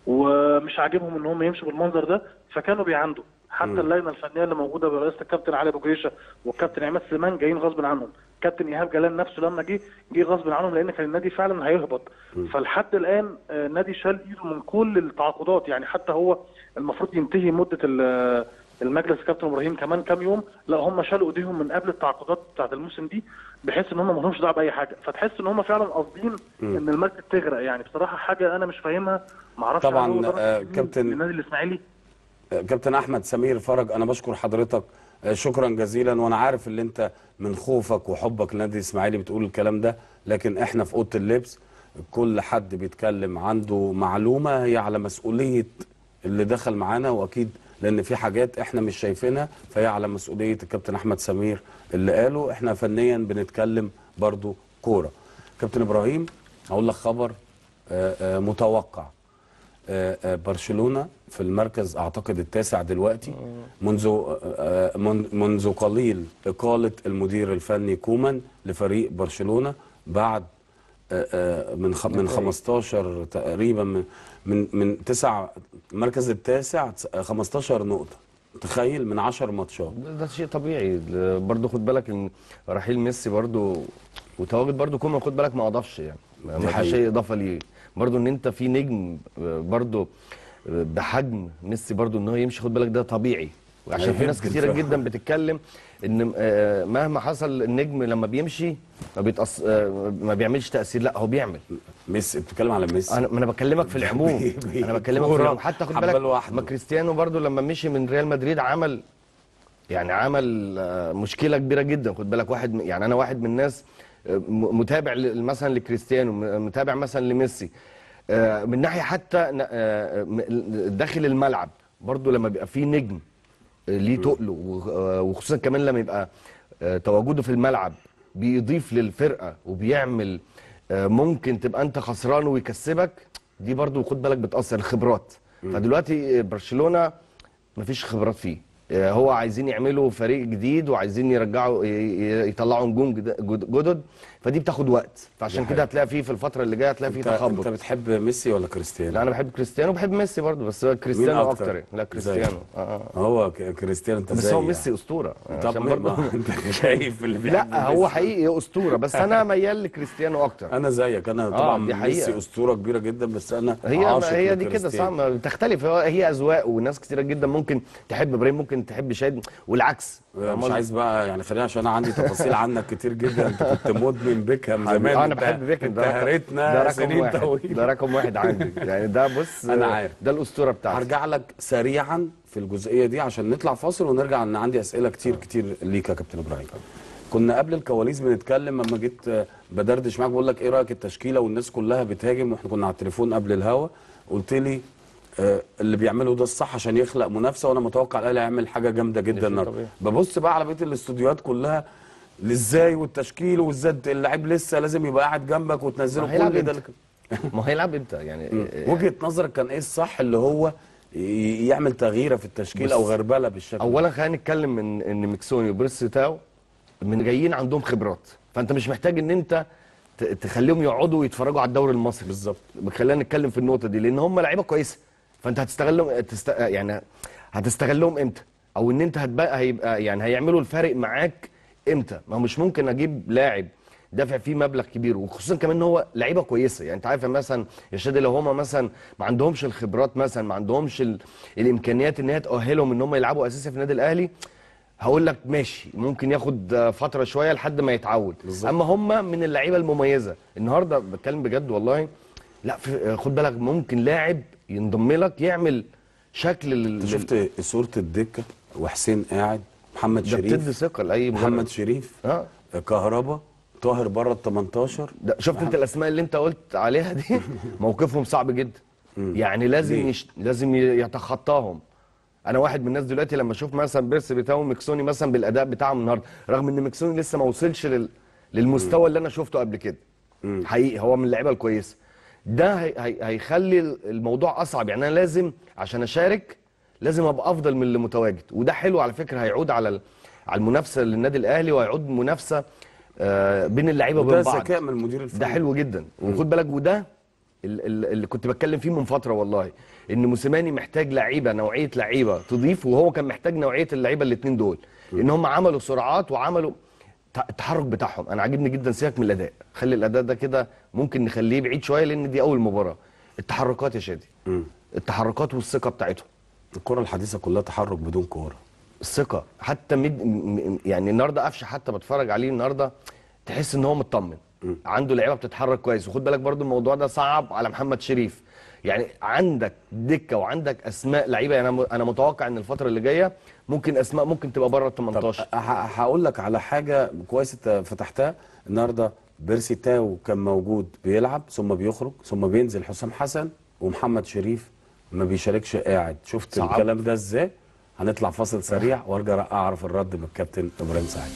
ومش عاجبهم ان هم يمشوا بالمنظر ده فكانوا بيعندوا حتى اللجنه الفنيه اللي موجوده برئاسه الكابتن علي ابو جريشه والكابتن عماد سليمان جايين غصب عنهم كابتن ايهاب جلال نفسه لما جه جه غصب عنهم لان كان النادي فعلا هيهبط فلحد الان آه، النادي شال ايده من كل التعاقدات يعني حتى هو المفروض ينتهي مده ال- المجلس كابتن ابراهيم كمان كام يوم لا هم شالوا ايديهم من قبل التعاقدات بتاعت الموسم دي بحيث ان هم ما لهمش دعوه باي حاجه فتحس ان هم فعلا قاصدين ان المركز تغرق يعني بصراحه حاجه انا مش فاهمها ما اعرفش طبعاً، هل هو درجة آه، مين كابتن- من النادي الاسماعيلي كابتن احمد سمير فرج انا بشكر حضرتك آه، شكرا جزيلا وانا عارف اللي انت من خوفك وحبك للنادي الاسماعيلي بتقول الكلام ده لكن احنا في اوضه اللبس كل حد بيتكلم عنده معلومه هي على مسؤوليه اللي دخل معانا واكيد لان في حاجات احنا مش شايفينها فهي على مسؤوليه الكابتن احمد سمير اللي قاله احنا فنيا بنتكلم برضو كوره كابتن ابراهيم هقول لك خبر آه، آه، متوقع آه، آه، برشلونه في المركز اعتقد التاسع دلوقتي منذ آه، آه، من- منذ قليل اقاله المدير الفني كومان لفريق برشلونه بعد آه، آه، من خ- من 15 تقريبا من من من تسع المركز التاسع تس- آه، 15 نقطه تخيل من 10 ماتشات ده شيء طبيعي برضه خد بالك ان رحيل ميسي برضه وتواجد برضه كومان خد بالك ما اضافش يعني ما دي ما فيش حقيقة. شيء اضافه ليه برضه ان انت في نجم برضه بحجم ميسي برضه ان هو يمشي خد بالك ده طبيعي وعشان في ناس هيهد كتيره الفرقة. جدا بتتكلم ان آه، مهما حصل النجم لما بيمشي ما بيتأص... آه، ما بيعملش تاثير لا هو بيعمل ميسي بتتكلم على ميسي انا ما انا بكلمك في العموم بي- بي- انا بكلمك في كورة العموم حتى خد حبة بالك لوحده. ما كريستيانو برضو لما مشي من ريال مدريد عمل يعني عمل آه، مشكله كبيره جدا خد بالك واحد م- يعني انا واحد من الناس آه، م- متابع ل- مثلا لكريستيانو م- متابع مثلا لميسي آه، من ناحيه حتى ن- آه، م- داخل الملعب برضو لما بيبقى فيه نجم آه، ليه تقله و- آه، وخصوصا كمان لما يبقى آه، تواجده في الملعب بيضيف للفرقه وبيعمل آه، ممكن تبقى انت خسران ويكسبك دي برضو خد بالك بتاثر الخبرات فدلوقتي برشلونه مفيش خبرات فيه آه، هو عايزين يعملوا فريق جديد وعايزين يرجعوا ي- ي- يطلعوا نجوم جد- جد- جدد فدي بتاخد وقت فعشان دي كده هتلاقي فيه في الفتره اللي جايه هتلاقي فيه انت, انت تخبط بتحب ميسي ولا كريستيانو؟ لا انا بحب كريستيانو وبحب ميسي برضو بس هو كريستيانو اكتر, لا كريستيانو آه. آه. هو ك- كريستيانو انت بس زيي هو يعني. ميسي اسطوره طب عشان ما برضو انت شايف اللي بيحب لا هو ميسي. حقيقي اسطوره بس انا ميال لكريستيانو اكتر انا زيك انا آه، طبعا دي حقيقة. ميسي اسطوره كبيره جدا بس انا هي عاشق هي دي كده لكريستيانو. صح ما بتختلف هو- هي اذواق وناس كتيره جدا ممكن تحب ابراهيم ممكن تحب شادي والعكس مش عايز بقى يعني خلينا عشان انا عندي تفاصيل عنك كتير جدا انت كنت مدمن بيكهام زمان آه، انا انت- بحب بيكهام انت ده رقم- هريتنا ده رقم سنين واحد طويله ده رقم واحد عندي يعني ده بص أنا عارف. ده الاسطوره بتاعتي هرجع لك سريعا في الجزئيه دي عشان نطلع فاصل ونرجع ان عندي اسئله كتير كتير ليك يا كابتن ابراهيم كنا قبل الكواليس بنتكلم لما جيت آه، بدردش معاك بقول لك ايه رايك التشكيله والناس كلها بتهاجم واحنا كنا على التليفون قبل الهوا قلت لي آه، اللي بيعمله ده الصح عشان يخلق منافسه وانا متوقع الاهلي هيعمل حاجه جامده جدا شيء النهارده طبيعي. ببص بقى على بقيه الاستوديوهات كلها ازاي والتشكيل وازاي اللعيب لسه لازم يبقى قاعد جنبك ما وتنزله هيلعب كل ده امتى؟ ما هو هيلعب امتى يعني آه، وجهه نظرك كان ايه الصح اللي هو ي- يعمل تغييره في التشكيل بص، او غربله بالشكل ده؟ اولا خلينا نتكلم من ان ميكسوني وبريس تاو من جايين عندهم خبرات فانت مش محتاج ان انت ت- تخليهم يقعدوا ويتفرجوا على الدوري المصري بالظبط خلينا نتكلم في النقطه دي لان هم لعيبه كويسه فانت هتستغلهم تست... يعني هتستغلهم امتى او ان انت هتبقى هيبقى يعني هيعملوا الفارق معاك امتى ما هو مش ممكن اجيب لاعب دافع فيه مبلغ كبير وخصوصا كمان ان هو لعيبه كويسه يعني انت عارف مثلا يا شادي لو هم مثلا ما عندهمش الخبرات مثلا ما عندهمش ال... الامكانيات ان هي تاهلهم ان هم يلعبوا اساسي في النادي الاهلي هقول لك ماشي ممكن ياخد آه، فتره شويه لحد ما يتعود بالظبط. اما هم من اللعيبه المميزه النهارده بتكلم بجد والله لا في خد بالك ممكن لاعب ينضم لك يعمل شكل لل... انت شفت صوره الدكه وحسين قاعد محمد ده بتدي شريف ثقه لاي مدرب. محمد شريف اه كهربا طاهر بره ال 18 ده شفت انت الاسماء اللي انت قلت عليها دي موقفهم صعب جدا يعني لازم ليه؟ يش... لازم ي- يتخطاهم انا واحد من الناس دلوقتي لما اشوف مثلا بيرس بتاعه ميكسوني مثلا بالاداء بتاعهم النهارده رغم ان ميكسوني لسه ما وصلش لل... للمستوى اللي انا شفته قبل كده حقيقي هو من اللعيبه الكويسه ده هي... هي... هيخلي الموضوع اصعب يعني انا لازم عشان اشارك لازم ابقى افضل من اللي متواجد وده حلو على فكره هيعود على ال... على المنافسه للنادي الاهلي وهيعود منافسه آه بين اللعيبه وده وبين بعض ذكاء من المدير الفني ده حلو جدا وخد بالك وده ال- ال- اللي كنت بتكلم فيه من فتره والله ان موسيماني محتاج لعيبه نوعيه لعيبه تضيف وهو كان محتاج نوعيه اللعيبه الاثنين دول ان هم عملوا سرعات وعملوا ت- التحرك بتاعهم انا عاجبني جدا سيبك من الاداء خلي الاداء ده كده ممكن نخليه بعيد شويه لان دي اول مباراه التحركات يا شادي التحركات والثقه بتاعتهم الكره الحديثه كلها تحرك بدون كوره الثقه حتى مد... م- م- يعني النهارده قفشه حتى بتفرج عليه النهارده تحس ان هو مطمن عنده لعيبه بتتحرك كويس وخد بالك برضو الموضوع ده صعب على محمد شريف يعني عندك دكه وعندك اسماء لعيبه يعني انا م- انا متوقع ان الفتره اللي جايه ممكن اسماء ممكن تبقى بره ال طب 18 ه- هقول لك على حاجه كويس انت فتحتها النهارده بيرسي تاو كان موجود بيلعب ثم بيخرج ثم بينزل حسام حسن ومحمد شريف ما بيشاركش قاعد شفت صعب. الكلام ده ازاي هنطلع فاصل سريع وارجع اعرف الرد من الكابتن ابراهيم سعيد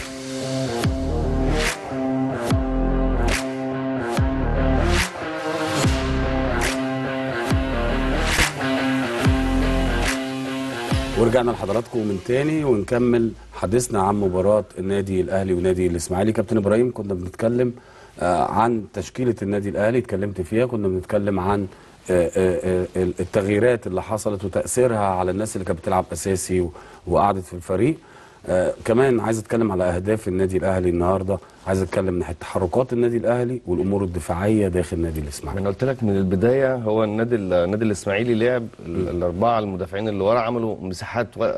ورجعنا لحضراتكم من تاني ونكمل حديثنا عن مباراة النادي الأهلي ونادي الإسماعيلي كابتن إبراهيم كنا بنتكلم آه، عن تشكيلة النادي الأهلي اتكلمت فيها كنا بنتكلم عن آه، آه، آه، التغييرات اللي حصلت وتأثيرها على الناس اللي كانت بتلعب أساسي و- وقعدت في الفريق آه، كمان عايز اتكلم على اهداف النادي الاهلي النهارده عايز اتكلم من ناحيه تحركات النادي الاهلي والامور الدفاعيه داخل النادي الاسماعيلي انا قلت لك من البدايه هو النادي النادي الاسماعيلي لعب ال- الاربعه المدافعين اللي ورا عملوا مساحات و- آه،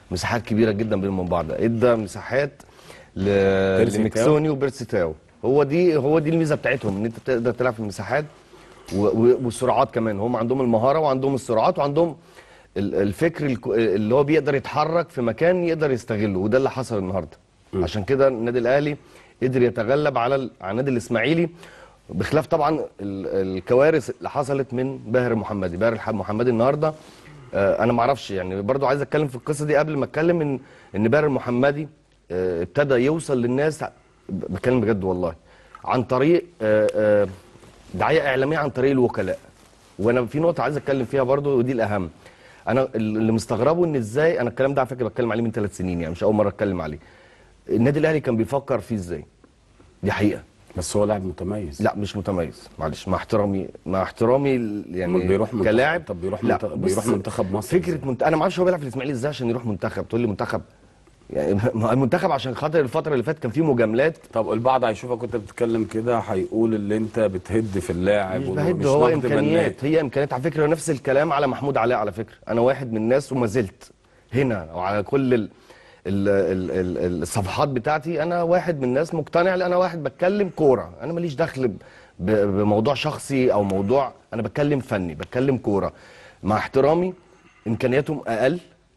مساحات كبيره جدا بينهم وبين بعض ادى مساحات ل... بيرسي لميكسوني وبيرسي تاو هو دي هو دي الميزه بتاعتهم ان انت تقدر تلعب في المساحات و... و... والسرعات كمان هم عندهم المهاره وعندهم السرعات وعندهم ال- الفكر الك- اللي هو بيقدر يتحرك في مكان يقدر يستغله وده اللي حصل النهارده عشان كده النادي الاهلي قدر يتغلب على ال- على النادي الاسماعيلي بخلاف طبعا ال- الكوارث اللي حصلت من باهر المحمدي باهر الح- المحمدي النهارده آه، انا ما اعرفش يعني برضو عايز اتكلم في القصه دي قبل ما اتكلم ان ان باهر المحمدي آه، ابتدى يوصل للناس ب- بتكلم بجد والله عن طريق آه، آه، دعايه اعلاميه عن طريق الوكلاء وانا في نقطه عايز اتكلم فيها برضو ودي الاهم انا اللي مستغربه ان ازاي انا الكلام ده على فكره بتكلم عليه من ثلاث سنين يعني مش اول مره اتكلم عليه النادي الاهلي كان بيفكر فيه ازاي دي حقيقه بس هو لاعب متميز لا مش متميز معلش مع احترامي مع احترامي ال- يعني أمال بيروح منتخب كلاعب طب بيروح لا، منتخب بص، بيروح منتخب مصر فكره منت... انا ما اعرفش هو بيلعب في الاسماعيلي ازاي عشان يروح منتخب تقول لي منتخب يعني ما- المنتخب عشان خاطر الفتره اللي فاتت كان فيه مجاملات طب البعض هيشوفك وانت بتتكلم كده هيقول اللي انت بتهد في اللاعب مش وإنه بهد مش هو نقد بناء. امكانيات هي امكانيات على فكره نفس الكلام على محمود علاء على فكره انا واحد من الناس وما زلت هنا وعلى كل ال... ال... ال... ال... الصفحات بتاعتي انا واحد من الناس مقتنع لان انا واحد بتكلم كوره انا ماليش دخل ب... ب... بموضوع شخصي او موضوع انا بتكلم فني بتكلم كوره مع احترامي امكانياتهم اقل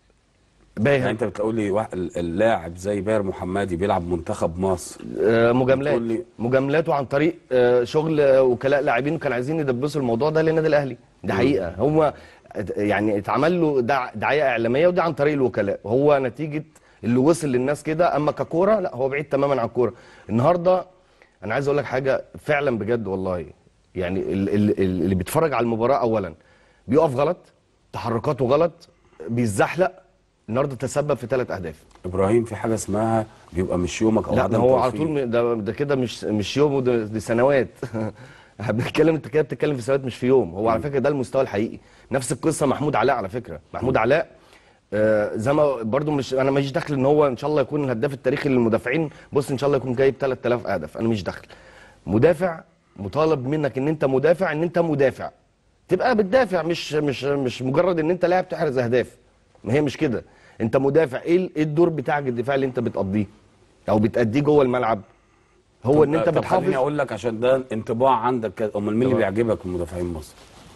يعني باهر انت بتقول لي واحد- اللاعب زي باهر محمدي بيلعب منتخب مصر آه، مجاملات بتقول لي- مجاملات وعن طريق آه، شغل آه، وكلاء لاعبين كانوا عايزين يدبسوا الموضوع ده للنادي الاهلي ده حقيقه هم يعني اتعمل له دع- دعايه اعلاميه وده عن طريق الوكلاء وهو نتيجه اللي وصل للناس كده اما ككوره لا هو بعيد تماما عن الكوره النهارده انا عايز اقول لك حاجه فعلا بجد والله يعني ال- ال- ال- اللي بيتفرج على المباراه اولا بيقف غلط تحركاته غلط بيتزحلق النهارده تسبب في ثلاث اهداف ابراهيم في حاجه اسمها بيبقى مش يومك او لا عدم ده هو على توفيق. طول م- ده ده كده مش مش يوم وده دي سنوات احنا بنتكلم انت كده بتتكلم في سنوات مش في يوم هو على فكره ده المستوى الحقيقي نفس القصه محمود علاء على فكره محمود علاء آه زي ما برضو مش انا ماليش دخل ان هو ان شاء الله يكون الهداف التاريخي للمدافعين بص ان شاء الله يكون جايب 3000 هدف انا مش دخل مدافع مطالب منك ان انت مدافع ان انت مدافع تبقى بتدافع مش مش مش مجرد ان انت لاعب تحرز اهداف ما هي مش كده انت مدافع ايه ال- ايه الدور بتاعك الدفاع اللي انت بتقضيه او بتأديه جوه الملعب هو ان انت طب بتحافظ خليني اقول لك عشان ده انطباع عندك كده. امال مين اللي تمام. بيعجبك من مدافعين مصر؟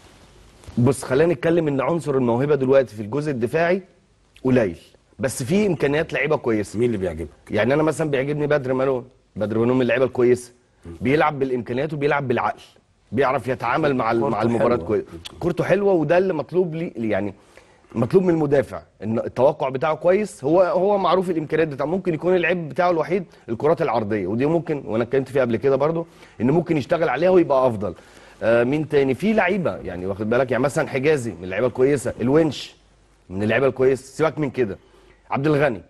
بص خلينا نتكلم ان عنصر الموهبه دلوقتي في الجزء الدفاعي قليل بس في امكانيات لعيبه كويسه مين اللي بيعجبك؟ يعني انا مثلا بيعجبني بدر مالون بدر مالون من اللعيبه الكويسه بيلعب بالامكانيات وبيلعب بالعقل بيعرف يتعامل مع ال- مع كورته المباراه حلوة. كويس كورته حلوه وده اللي مطلوب لي يعني مطلوب من المدافع ان التوقع بتاعه كويس هو هو معروف الامكانيات بتاعه ممكن يكون العيب بتاعه الوحيد الكرات العرضيه ودي ممكن وانا اتكلمت فيها قبل كده برضو ان ممكن يشتغل عليها ويبقى افضل آه مين تاني في لعيبه يعني واخد بالك يعني مثلا حجازي من اللعيبه الكويسه الونش من اللعيبه الكويسه سيبك من كده عبد الغني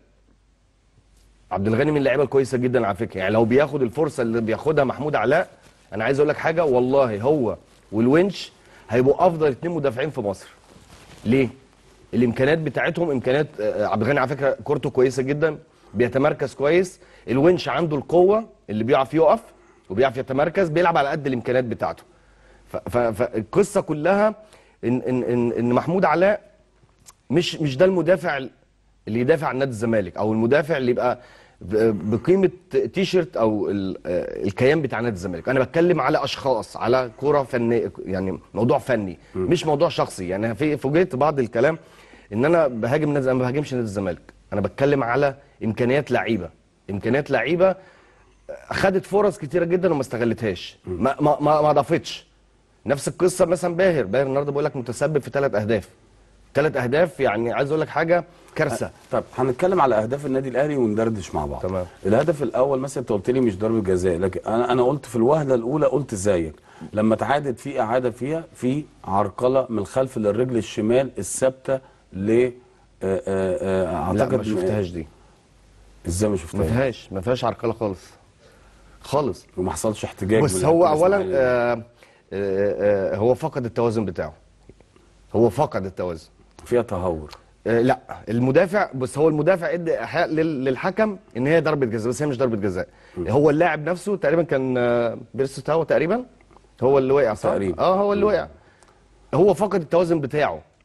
عبد الغني من اللعيبه الكويسه جدا على فكره يعني لو بياخد الفرصه اللي بياخدها محمود علاء انا عايز اقول لك حاجه والله هو والونش هيبقوا افضل اثنين مدافعين في مصر ليه الامكانيات بتاعتهم امكانيات آه، عبد الغني على فكره كورته كويسه جدا بيتمركز كويس الونش عنده القوه اللي بيعرف يقف وبيعرف يتمركز بيلعب على قد الامكانيات بتاعته ف- ف- فالقصه كلها ان ان ان, إن محمود علاء مش مش ده المدافع اللي يدافع عن نادي الزمالك او المدافع اللي يبقى ب- بقيمه تيشرت او ال- آه، الكيان بتاع نادي الزمالك انا بتكلم على اشخاص على كره فنيه يعني موضوع فني مش موضوع شخصي يعني في فوجئت بعض الكلام ان انا بهاجم نادي ما بهاجمش نادي الزمالك انا بتكلم على امكانيات لعيبه امكانيات لعيبه خدت فرص كتيره جدا وما استغلتهاش ما ما ما ما ضافتش نفس القصه مثلا باهر باهر النهارده بقول لك متسبب في ثلاث اهداف ثلاث اهداف يعني عايز اقول لك حاجه كارثه طب هنتكلم على اهداف النادي الاهلي وندردش مع بعض تمام. الهدف الاول مثلا انت قلت لي مش ضربه جزاء لكن انا انا قلت في الوهله الاولى قلت زيك لما تعادت في اعاده فيها في عرقله من الخلف للرجل الشمال الثابته ل آه، آه، آه، لا اعتقد ما شفتهاش دي ازاي ما ما شفتهاش فيهاش ما فيهاش عرقله خالص خالص وما حصلش احتجاج بص من هو لعيبة اولا الإسماعيلي. آه آه آه هو فقد التوازن بتاعه هو فقد التوازن فيها تهور آه لا المدافع بص هو المدافع ادى ايحاء لل- للحكم ان هي ضربه جزاء بس هي مش ضربه جزاء هو اللاعب نفسه تقريبا كان آه، بيرسو تاو تقريبا هو اللي وقع صح تقريبا. اه هو اللي وقع هو فقد التوازن بتاعه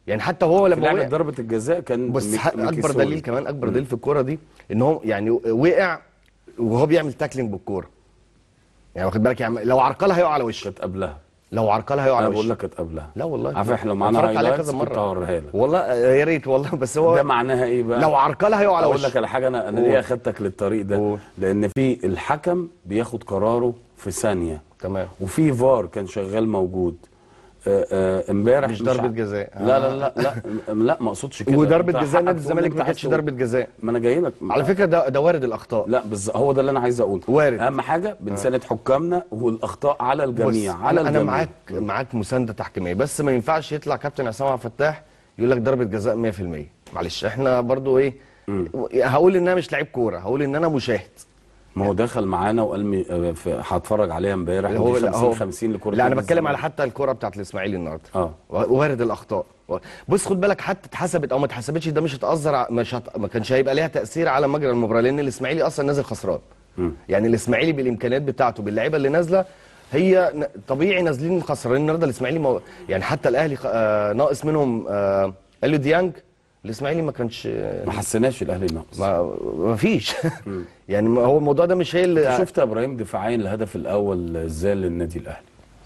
يعني حتى هو في لما لعبه وقع ضربه الجزاء كان بس ميك- ح- اكبر ميكيسوني. دليل كمان اكبر دليل في الكوره دي ان هو يعني وقع وهو بيعمل تاكلينج بالكوره يعني واخد بالك يعني لو عرقلها هيقع على وشه كانت قبلها لو عرقلها هيقع على انا بقول وشه لك كانت قبلها لا والله عارف احنا لو معانا اتفرجت عليها هايلايتس كذا كنت مره هوريها لك والله يا ريت والله بس هو ده معناها ايه بقى لو عرقلها هيقع على اقول وشه لك على حاجه انا انا قول. ليه اخدتك للطريق ده قول. لان في الحكم بياخد قراره في ثانيه تمام وفي فار كان شغال موجود آه، آه، امبارح مش ضربة ع- جزاء. لا لا لا لا م- لا ما اقصدش كده وضربه أنت جزاء حقك نادي تقول الزمالك أنت ما عايز كانتش تقول. ضربه جزاء ما انا جاي لك على فكره ده ده وارد الاخطاء لا بالظبط هو ده اللي انا عايز اقوله وارد. اهم حاجه بنساند حكامنا والاخطاء على الجميع بص، على انا الجميع انا معاك معاك مسانده تحكيميه بس ما ينفعش يطلع كابتن عصام عبد الفتاح يقول لك ضربه جزاء 100% معلش احنا برضو ايه هقول ان انا مش لعيب كوره هقول ان انا مشاهد ما هو دخل معانا وقال لي آه، في- هتفرج عليها امبارح هو ودي لا 50 هو 50 لكره لا انا نادي بتكلم على الزمالك. حتى الكوره بتاعت الاسماعيلي النهارده اه وارد الاخطاء بص خد بالك حتى اتحسبت او ما اتحسبتش ده مش هتاثر ع- مش هت... ما كانش هيبقى ليها تاثير على مجرى المباراه لان الاسماعيلي اصلا نازل خسران يعني الاسماعيلي بالامكانيات بتاعته باللعيبه اللي نازله هي ن- طبيعي نازلين خسرانين النهارده الاسماعيلي مو... يعني حتى الاهلي خ- آه ناقص منهم آه اليو ديانج الاسماعيلي ما كانش ما حسيناش الاهلي ناقص ما, ما فيش يعني ما هو الموضوع ده مش هي اللي شفت يا ابراهيم دفاعيا الهدف الاول ازاي للنادي الاهلي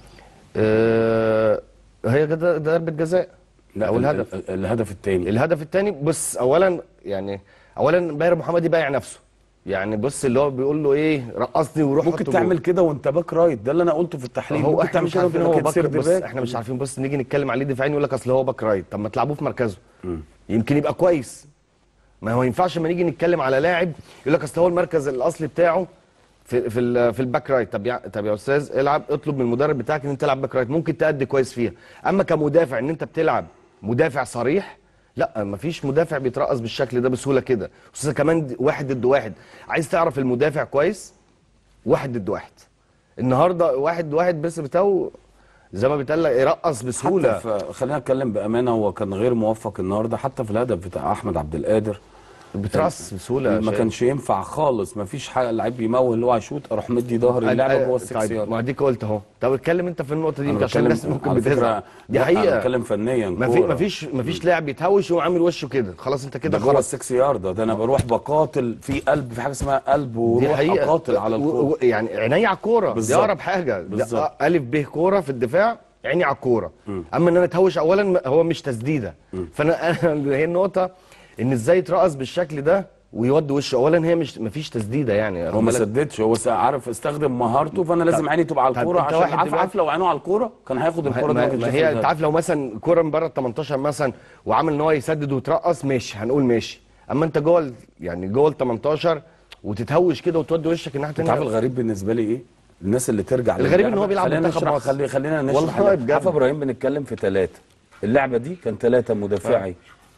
آه هي كده ضربه جزاء او ال- الهدف ال- الهدف الثاني الهدف الثاني بص اولا يعني اولا باهر محمدي بايع نفسه يعني بص اللي هو بيقول له ايه رقصني وروح ممكن حط تعمل جول. كده وانت باك رايت ده اللي انا قلته في التحليل هو ممكن احنا تعمل مش كده عارفين وانت هو كده باك سيرد بص باك احنا مش عارفين بص نيجي نتكلم عليه دفاعيا يقول لك اصل هو باك رايت طب ما تلعبوه في مركزه يمكن يبقى كويس ما هو ينفعش لما نيجي نتكلم على لاعب يقول لك اصل هو المركز الاصلي بتاعه في في ال- في الباك رايت طب يا طب يا استاذ العب اطلب من المدرب بتاعك ان انت تلعب باك رايت ممكن تأدي كويس فيها اما كمدافع ان انت بتلعب مدافع صريح لا مفيش مدافع بيترقص بالشكل ده بسهوله كده خصوصا كمان د- واحد ضد واحد عايز تعرف المدافع كويس واحد ضد واحد النهارده واحد ضد واحد بس بتاعه زي ما بيتقال لك يرقص بسهوله حتى في خلينا نتكلم بامانه هو كان غير موفق النهارده حتى في الهدف بتاع احمد عبد القادر بترقص بسهوله ما شايف. كانش ينفع خالص ما فيش حاجه لعيب بيمول اللي هو هيشوط اروح مدي ظهر اللعبه جوه السكس طيب يارد ما اديك قلت اهو طب اتكلم انت في النقطه دي أنا يمكن عشان بتكلم- الناس ممكن على بتزعل فكرة- دي لا، انا حقيقه بتكلم فنيا ما في كورة. ما فيش ما فيش لاعب بيتهوش وعامل وشه كده خلاص انت ده كده جوه خلاص السكس يارد ده انا بروح بقاتل في قلب في حاجه اسمها قلب دي وروح حقيقه اقاتل على و- الكوره و- يعني عيني على الكوره دي بالظبط. اقرب حاجه ده بالظبط. الف ب كوره في الدفاع عيني على الكوره اما ان انا اتهوش اولا م- هو مش تسديده فانا أنا- هي النقطه ان ازاي يترقص بالشكل ده ويودي وشه اولا هي مش ما فيش تسديده يعني هو ما بالك- سددش هو سا- عارف استخدم مهارته فانا لازم عيني تبقى على طب الكوره انت عشان واحد عارف دلوقتي- عارف لو عينه على الكوره كان هياخد ما, الكوره دي ما, كانش ما شاف هي الهدف. انت عارف لو مثلا كوره من بره ال 18 مثلا وعامل ان هو يسدد ويترقص ماشي هنقول ماشي اما انت جوه ال- يعني جوه ال 18 وتتهوش كده وتودي وشك الناحيه انت عارف الثانيه الغريب بالنسبه لي ايه؟ الناس اللي ترجع الغريب ان للعبة. هو بيلعب خلينا منتخب نشرح مصر. خلي خلينا نشرح والله اللعبة. بجد. عارف يا ابراهيم بنتكلم في ثلاثه اللعبه دي كان ثلاثه مدافعي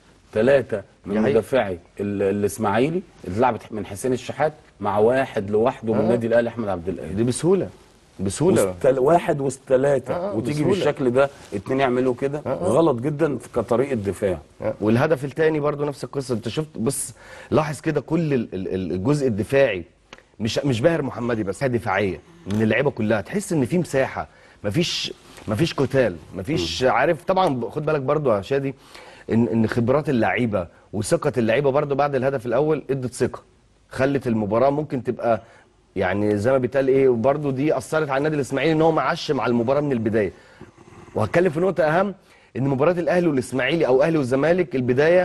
ثلاثه من دي حقيقة. مدافعي ال- الاسماعيلي اللي لعبت من حسين الشحات مع واحد لوحده من آه. النادي الاهلي احمد عبد القادر دي بسهوله بسهوله وست... واحد وسط ثلاثه آه، وتيجي بسهولة. بالشكل ده اتنين يعملوا كده غلط جدا في كطريقه دفاع والهدف الثاني برضو نفس القصه انت شفت بص لاحظ كده كل ال- ال- الجزء الدفاعي مش مش باهر محمدي بس هي دفاعيه من اللعيبه كلها تحس ان في مساحه مفيش مفيش قتال مفيش عارف طبعا خد بالك برضو يا شادي ان ان خبرات اللعيبه وثقه اللعيبه برضو بعد الهدف الاول ادت ثقه خلت المباراه ممكن تبقى يعني زي ما بيتقال ايه برضو دي اثرت على النادي الاسماعيلي ان هو معش مع المباراه من البدايه وهتكلم في نقطه اهم ان مباراه الاهلي والاسماعيلي او اهلي والزمالك البدايه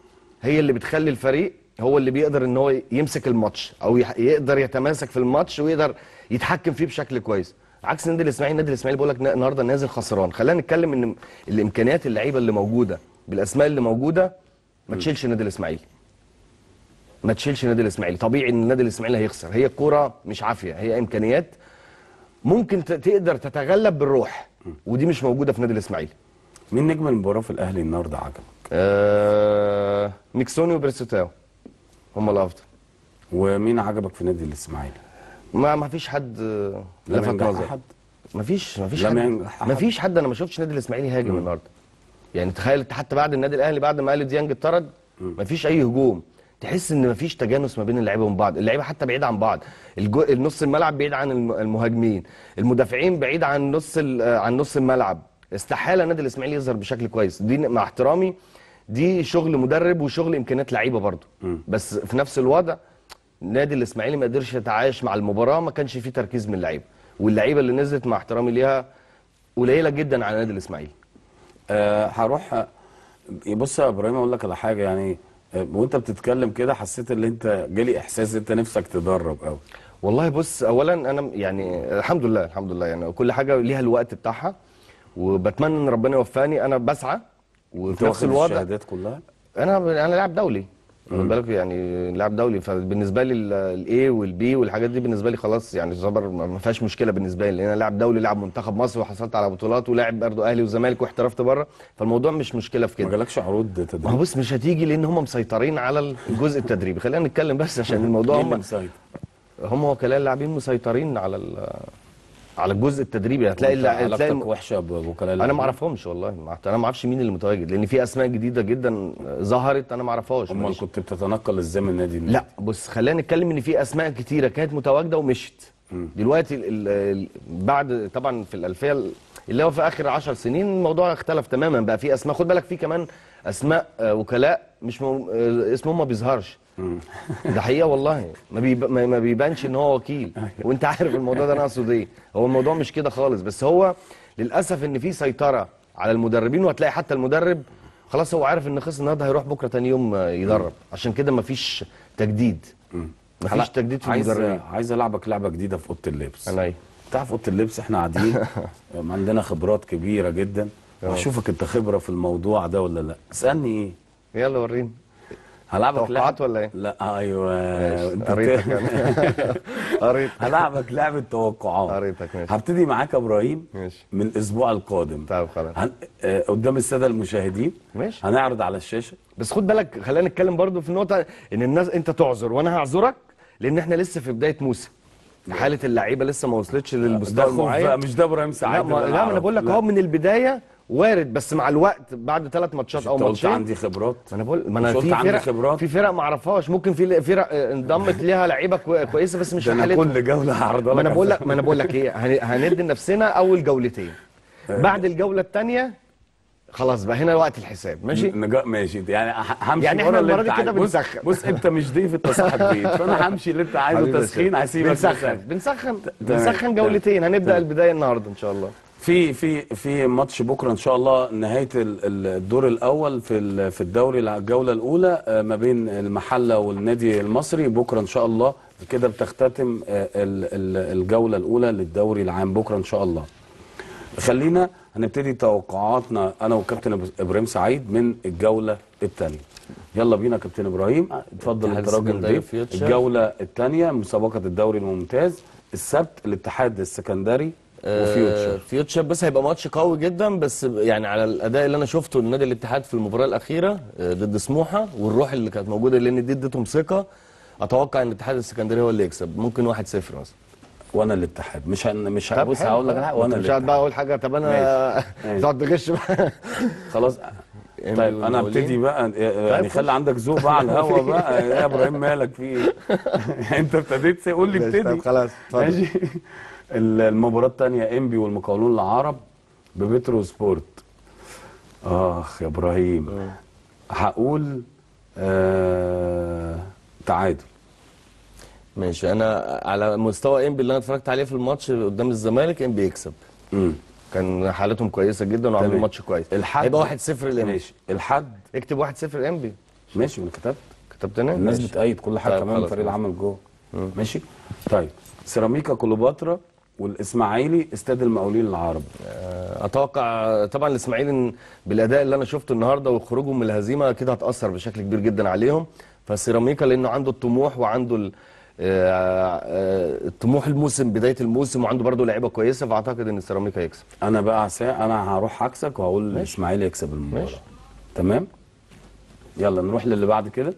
هي اللي بتخلي الفريق هو اللي بيقدر ان هو يمسك الماتش او يح- يقدر يتماسك في الماتش ويقدر يتحكم فيه بشكل كويس عكس النادي الاسماعيلي النادي الاسماعيلي بيقول لك نا- النهارده نازل خسران خلينا نتكلم ان الامكانيات اللعيبه اللي موجوده بالاسماء اللي موجوده ما تشيلش النادي الاسماعيلي ما تشيلش النادي الاسماعيلي طبيعي ان النادي الاسماعيلي هيخسر هي الكوره مش عافيه هي امكانيات ممكن ت- تقدر تتغلب بالروح ودي مش موجوده في النادي الاسماعيلي مين نجم المباراه في الاهلي النهارده عجبك؟ آه ميكسوني وبريسوتاو هم الافضل ومين عجبك في نادي الاسماعيلي؟ ما ما فيش حد آه، لم لفت ينجح نظري احد ما فيش ما فيش لم حد ينجح أحد. ما فيش حد انا ما شفتش النادي الاسماعيلي هاجم النهارده يعني تخيل حتى بعد النادي الاهلي بعد ما قال ديانج اتطرد ما فيش اي هجوم تحس ان ما فيش تجانس ما بين اللعيبه وبين بعض اللعيبه حتى بعيد عن بعض الجو... النص الملعب بعيد عن الم- المهاجمين المدافعين بعيد عن نص ال... آه، عن نص الملعب استحاله النادي الاسماعيلي يظهر بشكل كويس دي مع احترامي دي شغل مدرب وشغل امكانيات لعيبه برضه بس في نفس الوضع النادي الاسماعيلي ما قدرش يتعايش مع المباراه ما كانش فيه تركيز من اللعيبه واللعيبه اللي نزلت مع احترامي ليها قليله جدا على النادي الاسماعيلي آه، هروح آه، بص يا ابراهيم اقول لك على حاجه يعني آه، وانت بتتكلم كده حسيت ان انت جالي احساس انت نفسك تدرب قوي والله بص اولا انا يعني الحمد لله الحمد لله يعني كل حاجه ليها الوقت بتاعها وبتمنى ان ربنا يوفقني انا بسعى وفي نفس الوضع الشهادات كلها انا انا لاعب دولي خد بالك يعني لاعب دولي فبالنسبه لي الاي والبي والحاجات دي بالنسبه لي خلاص يعني زبر ما ما فيهاش مشكله بالنسبه لي لان انا لاعب دولي لاعب منتخب مصر وحصلت على بطولات ولاعب برضه اهلي وزمالك واحترفت بره فالموضوع مش مشكله في ما كده جالكش عروض ما هو تدريب بص مش هتيجي لان هم مسيطرين على الجزء التدريبي خلينا نتكلم بس عشان الموضوع مين اللي هم مسيطر هم وكلاء اللاعبين مسيطرين على ال- على الجزء التدريبي هتلاقي وأنت اللا- هتلاقي علاقتك وحشه بوكلاء انا ما اللاعبين؟ اعرفهمش والله ما أعرف- انا ما اعرفش مين اللي متواجد لان في اسماء جديده جدا ظهرت انا ما اعرفهاش امال ماليش- كنت بتتنقل ازاي من نادي لنادي؟ لا بص خلينا نتكلم ان في اسماء كتيره كانت متواجده ومشت دلوقتي ال ال ال بعد طبعا في الالفيه ال- اللي هو في اخر 10 سنين الموضوع اختلف تماما بقى في اسماء خد بالك في كمان اسماء آه، وكلاء مش مو آه، اسمهم ما بيظهرش ده حقيقه والله ما, بيب... ما ما بيبانش ان هو وكيل وانت عارف الموضوع ده انا اقصد ايه هو الموضوع مش كده خالص بس هو للاسف ان في سيطره على المدربين وهتلاقي حتى المدرب خلاص هو عارف ان خلص النهارده هيروح بكره تاني يوم آه، يدرب عشان كده مفيش تجديد مفيش لا، تجديد في عايز المدربين عايز العبك لعبه جديده في اوضه اللبس انا ايه تعرف اوضه اللبس احنا قاعدين عندنا خبرات كبيره جدا واشوفك انت خبره في الموضوع ده ولا لا اسالني ايه يلا وريني هلعبك توقعات لعبة- ولا ايه؟ لا ايوه ماشي، انت قريتك بت- انا قريت هلعبك لعبه توقعات قريتك ماشي هبتدي معاك يا ابراهيم ماشي من الاسبوع القادم طيب خلاص هن... آه، قدام الساده المشاهدين ماشي هنعرض على الشاشه بس خد بالك خلينا نتكلم برضو في النقطه ان الناس انت تعذر وانا هعذرك لان احنا لسه في بدايه موسم حاله اللعيبه لسه ما وصلتش ده للمستوى خوف بقى المعين مش ده ابراهيم لا سعيد ما, اللي لا ما انا أعرف. بقول لك لا. اهو من البدايه وارد بس مع الوقت بعد ثلاث ماتشات مش او انت قلت ماتشين عندي خبرات ما انا بقول ما مش انا قلت في عندي فرق خبرات؟ في فرق ما اعرفهاش ممكن في فرق آه، انضمت ليها لعيبه كوي- كويسه بس مش ده في انا حالتهم كل جوله هعرضها ما انا لك بقول لك ما انا بقول لك ايه هن- هندي لنفسنا اول جولتين بعد الجوله الثانيه خلاص بقى هنا وقت الحساب ماشي نجا... ماشي يعني ه- همشي يعني ورا احنا اللي المرة انت دي كده عايزه. بص بنسخن. بص انت مش ضيف انت صاحب بيت فانا همشي اللي انت عايزه حبيبي يا تسخين شيخ. هسيبك بنسخن تسخن. بنسخن تمام. بنسخن جولتين هنبدا البدايه النهارده ان شاء الله في في في ماتش بكره ان شاء الله نهايه ال- ال- الدور الاول في ال- في الدوري الع- الجوله الاولى آه، ما بين المحله والنادي المصري بكره ان شاء الله كده بتختتم آه، ال- ال- الجوله الاولى للدوري العام بكره ان شاء الله خلينا هنبتدي توقعاتنا انا وكابتن إب- ابراهيم سعيد من الجوله الثانيه يلا بينا كابتن ابراهيم اتفضل اتحاد انت راجل السكندري ضيف فيوتشر. الجوله الثانيه مسابقه الدوري الممتاز السبت الاتحاد السكندري وفيوتشر فيوتشر بس هيبقى ماتش قوي جدا بس يعني على الاداء اللي انا شفته لنادي الاتحاد في المباراه الاخيره آه، ضد سموحه والروح اللي كانت موجوده لان دي اديتهم ثقه اتوقع ان الاتحاد السكندري هو اللي يكسب ممكن 1-0 مثلا وانا الاتحاد مش هن... مش طب هبص حلو. هقول لك لا وانا مش هقعد الاتحاد بقى اقول حاجه طب انا ماشي. تقعد تغش بقى خلاص إيه طيب بيقولوا انا مقاولين؟ ابتدي بقى يعني خش. خلي عندك ذوق بقى على الهوا بقى يا ابراهيم مالك في ايه انت ابتديت قول لي ماشي، ابتدي طب خلاص اتفضل ماشي ال- المباراه الثانيه انبي والمقاولون العرب ببترو سبورت اخ يا ابراهيم هقول آه... تعادل ماشي انا على مستوى انبي اللي انا اتفرجت عليه في الماتش قدام الزمالك انبي يكسب امم كان حالتهم كويسه جدا وعملوا تمام. ماتش كويس الحد هيبقى 1-0 الانبي ماشي الحد اكتب 1-0 الانبي ماشي انا كتبت كتبتنا الناس ماشي. بتأيد كل حاجه طيب كمان خلاص، فريق ماشي. العمل جوه ماشي طيب سيراميكا كليوباترا والاسماعيلي استاد المقاولين العرب اتوقع طبعا الاسماعيلي إن بالاداء اللي انا شفته النهارده وخروجهم من الهزيمه كده هتاثر بشكل كبير جدا عليهم فسيراميكا لانه عنده الطموح وعنده ال- آه، آه، الطموح الموسم بدايه الموسم وعنده برضه لعيبه كويسه فاعتقد ان سيراميكا يكسب انا بقى عسا انا هروح عكسك وهقول الاسماعيلي يكسب المباراه ماشي. تمام يلا نروح للي بعد كده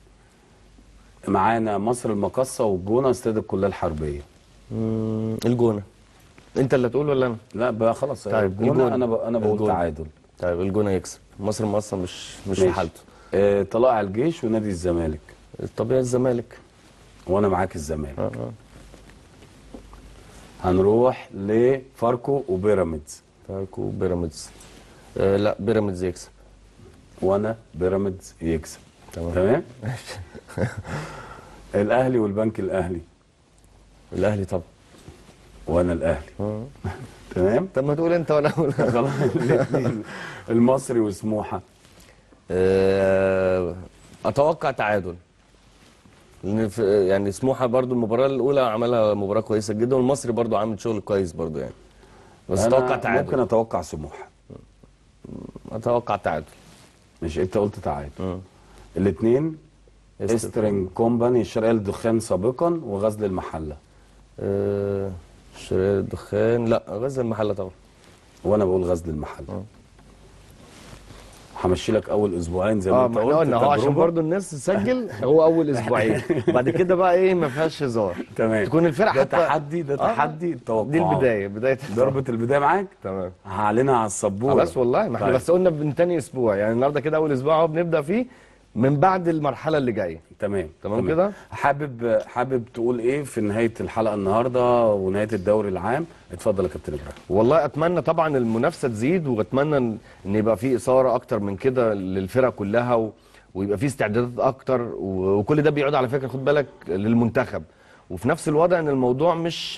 معانا مصر المقصه والجونه استاد الكليه الحربيه مم، الجونه انت اللي هتقول ولا انا لا بقى خلاص طيب، الجونه الجونة. انا ب... انا بقول الجونة. تعادل طيب الجونه يكسب مصر مصر مش مش في ماشي. حالته آه طلائع الجيش ونادي الزمالك الطبيعي الزمالك وانا معاك الزمالك اه اه هنروح لفاركو وبيراميدز فاركو بيراميدز آه لا بيراميدز يكسب وانا بيراميدز يكسب تمام تمام الاهلي والبنك الاهلي الاهلي طبعا وانا الاهلي آه. تمام طب ما تقول انت ولا اقول خلاص الاثنين المصري وسموحه آه، اتوقع تعادل لان في- يعني سموحه برضو المباراه الاولى عملها مباراه كويسه جدا والمصري برضو عامل شغل كويس برضو يعني بس أنا اتوقع ممكن تعادل اتوقع سموحه اتوقع تعادل مش انت قلت تعادل مم. الاثنين استر- استرنج كومباني الشرقيه للدخان سابقا وغزل المحله آه، شرير الدخان لا غزل المحله طبعا وانا بقول غزل المحله همشي لك اول اسبوعين زي ما اه انت ما احنا قلت قلنا هو عشان تجربة. برضو الناس تسجل هو اول اسبوعين بعد كده بقى ايه ما فيهاش هزار تمام تكون الفرقه ده حتى تحدي ده آه. تحدي التوقعات دي البدايه بدايه ضربه البدايه معاك تمام هعلنها على السبوره خلاص والله ما احنا طيب. بس قلنا من تاني اسبوع يعني النهارده كده اول اسبوع اهو بنبدا فيه من بعد المرحله اللي جايه تمام تمام كده؟ حابب حابب تقول ايه في نهايه الحلقه النهارده ونهايه الدوري العام اتفضل يا كابتن ابراهيم والله اتمنى طبعا المنافسه تزيد واتمنى ان إن يبقى في اثاره اكتر من كده للفرق كلها و... ويبقى في استعدادات اكتر و... وكل ده بيعود على فكره خد بالك للمنتخب وفي نفس الوضع ان الموضوع مش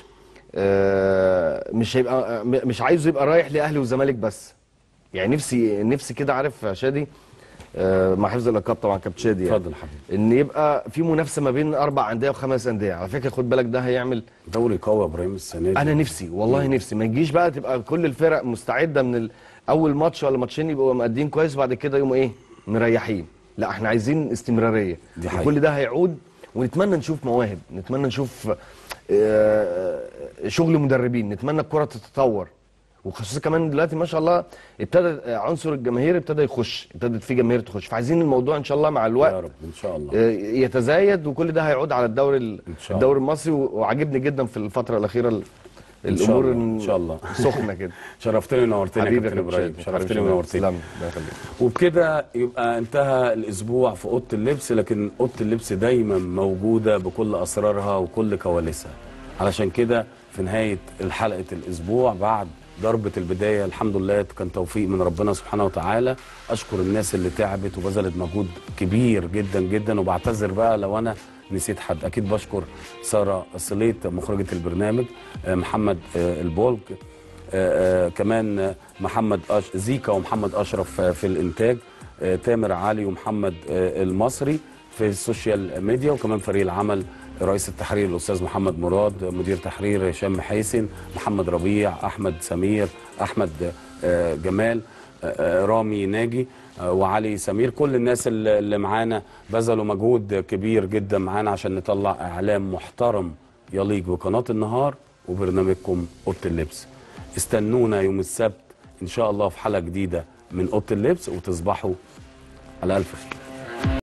آه مش هيبقى م- مش عايزه يبقى رايح لاهلي وزمالك بس يعني نفسي نفسي كده عارف يا شادي آه مع حفظ اللقب طبعا كابتن شادي يعني اتفضل حبيبي ان يبقى في منافسه ما بين اربع انديه وخمس انديه على فكره خد بالك ده هيعمل دوري قوي يا ابراهيم السنه دي انا نفسي والله نفسي ما تجيش بقى تبقى كل الفرق مستعده من ال- اول ماتش ولا ماتشين يبقوا مقدين كويس وبعد كده يقوموا ايه مريحين لا احنا عايزين استمراريه دي حقيقة. كل ده هيعود ونتمنى نشوف مواهب نتمنى نشوف آه، شغل مدربين نتمنى الكره تتطور وخصوصا كمان دلوقتي ما شاء الله ابتدى عنصر الجماهير ابتدى يخش ابتدت في جماهير تخش فعايزين الموضوع ان شاء الله مع الوقت يا رب ان شاء الله آه، يتزايد وكل ده هيعود على الدوري ال- إن شاء الله. الدوري المصري و- وعجبني جدا في الفتره الاخيره ال- إن شاء الامور الله، إن شاء الله. سخنه كده شرفتني ونورتني يا حبيبي يا كابتن كابتن ابراهيم شادي. شرفتني حبيبي ونورتني تسلم الله يخليك وبكده يبقى انتهى الاسبوع في اوضه اللبس لكن اوضه اللبس دايما موجوده بكل اسرارها وكل كواليسها علشان كده في نهايه حلقه الاسبوع بعد ضربه البدايه الحمد لله كان توفيق من ربنا سبحانه وتعالى اشكر الناس اللي تعبت وبذلت مجهود كبير جدا جدا وبعتذر بقى لو انا نسيت حد اكيد بشكر ساره صليت مخرجه البرنامج آه، محمد آه، البولك آه، آه، كمان آه، محمد أش... زيكا ومحمد اشرف آه، في الانتاج آه، تامر علي ومحمد آه، المصري في السوشيال ميديا وكمان فريق العمل رئيس التحرير الاستاذ محمد مراد مدير تحرير هشام محيسن محمد ربيع احمد سمير احمد آه، جمال آه، آه، رامي ناجي آه، وعلي سمير كل الناس اللي اللي معانا بذلوا مجهود كبير جدا معانا عشان نطلع اعلام محترم يليق بقناه النهار وبرنامجكم اوضه اللبس استنونا يوم السبت ان شاء الله في حلقه جديده من اوضه اللبس وتصبحوا على الف خير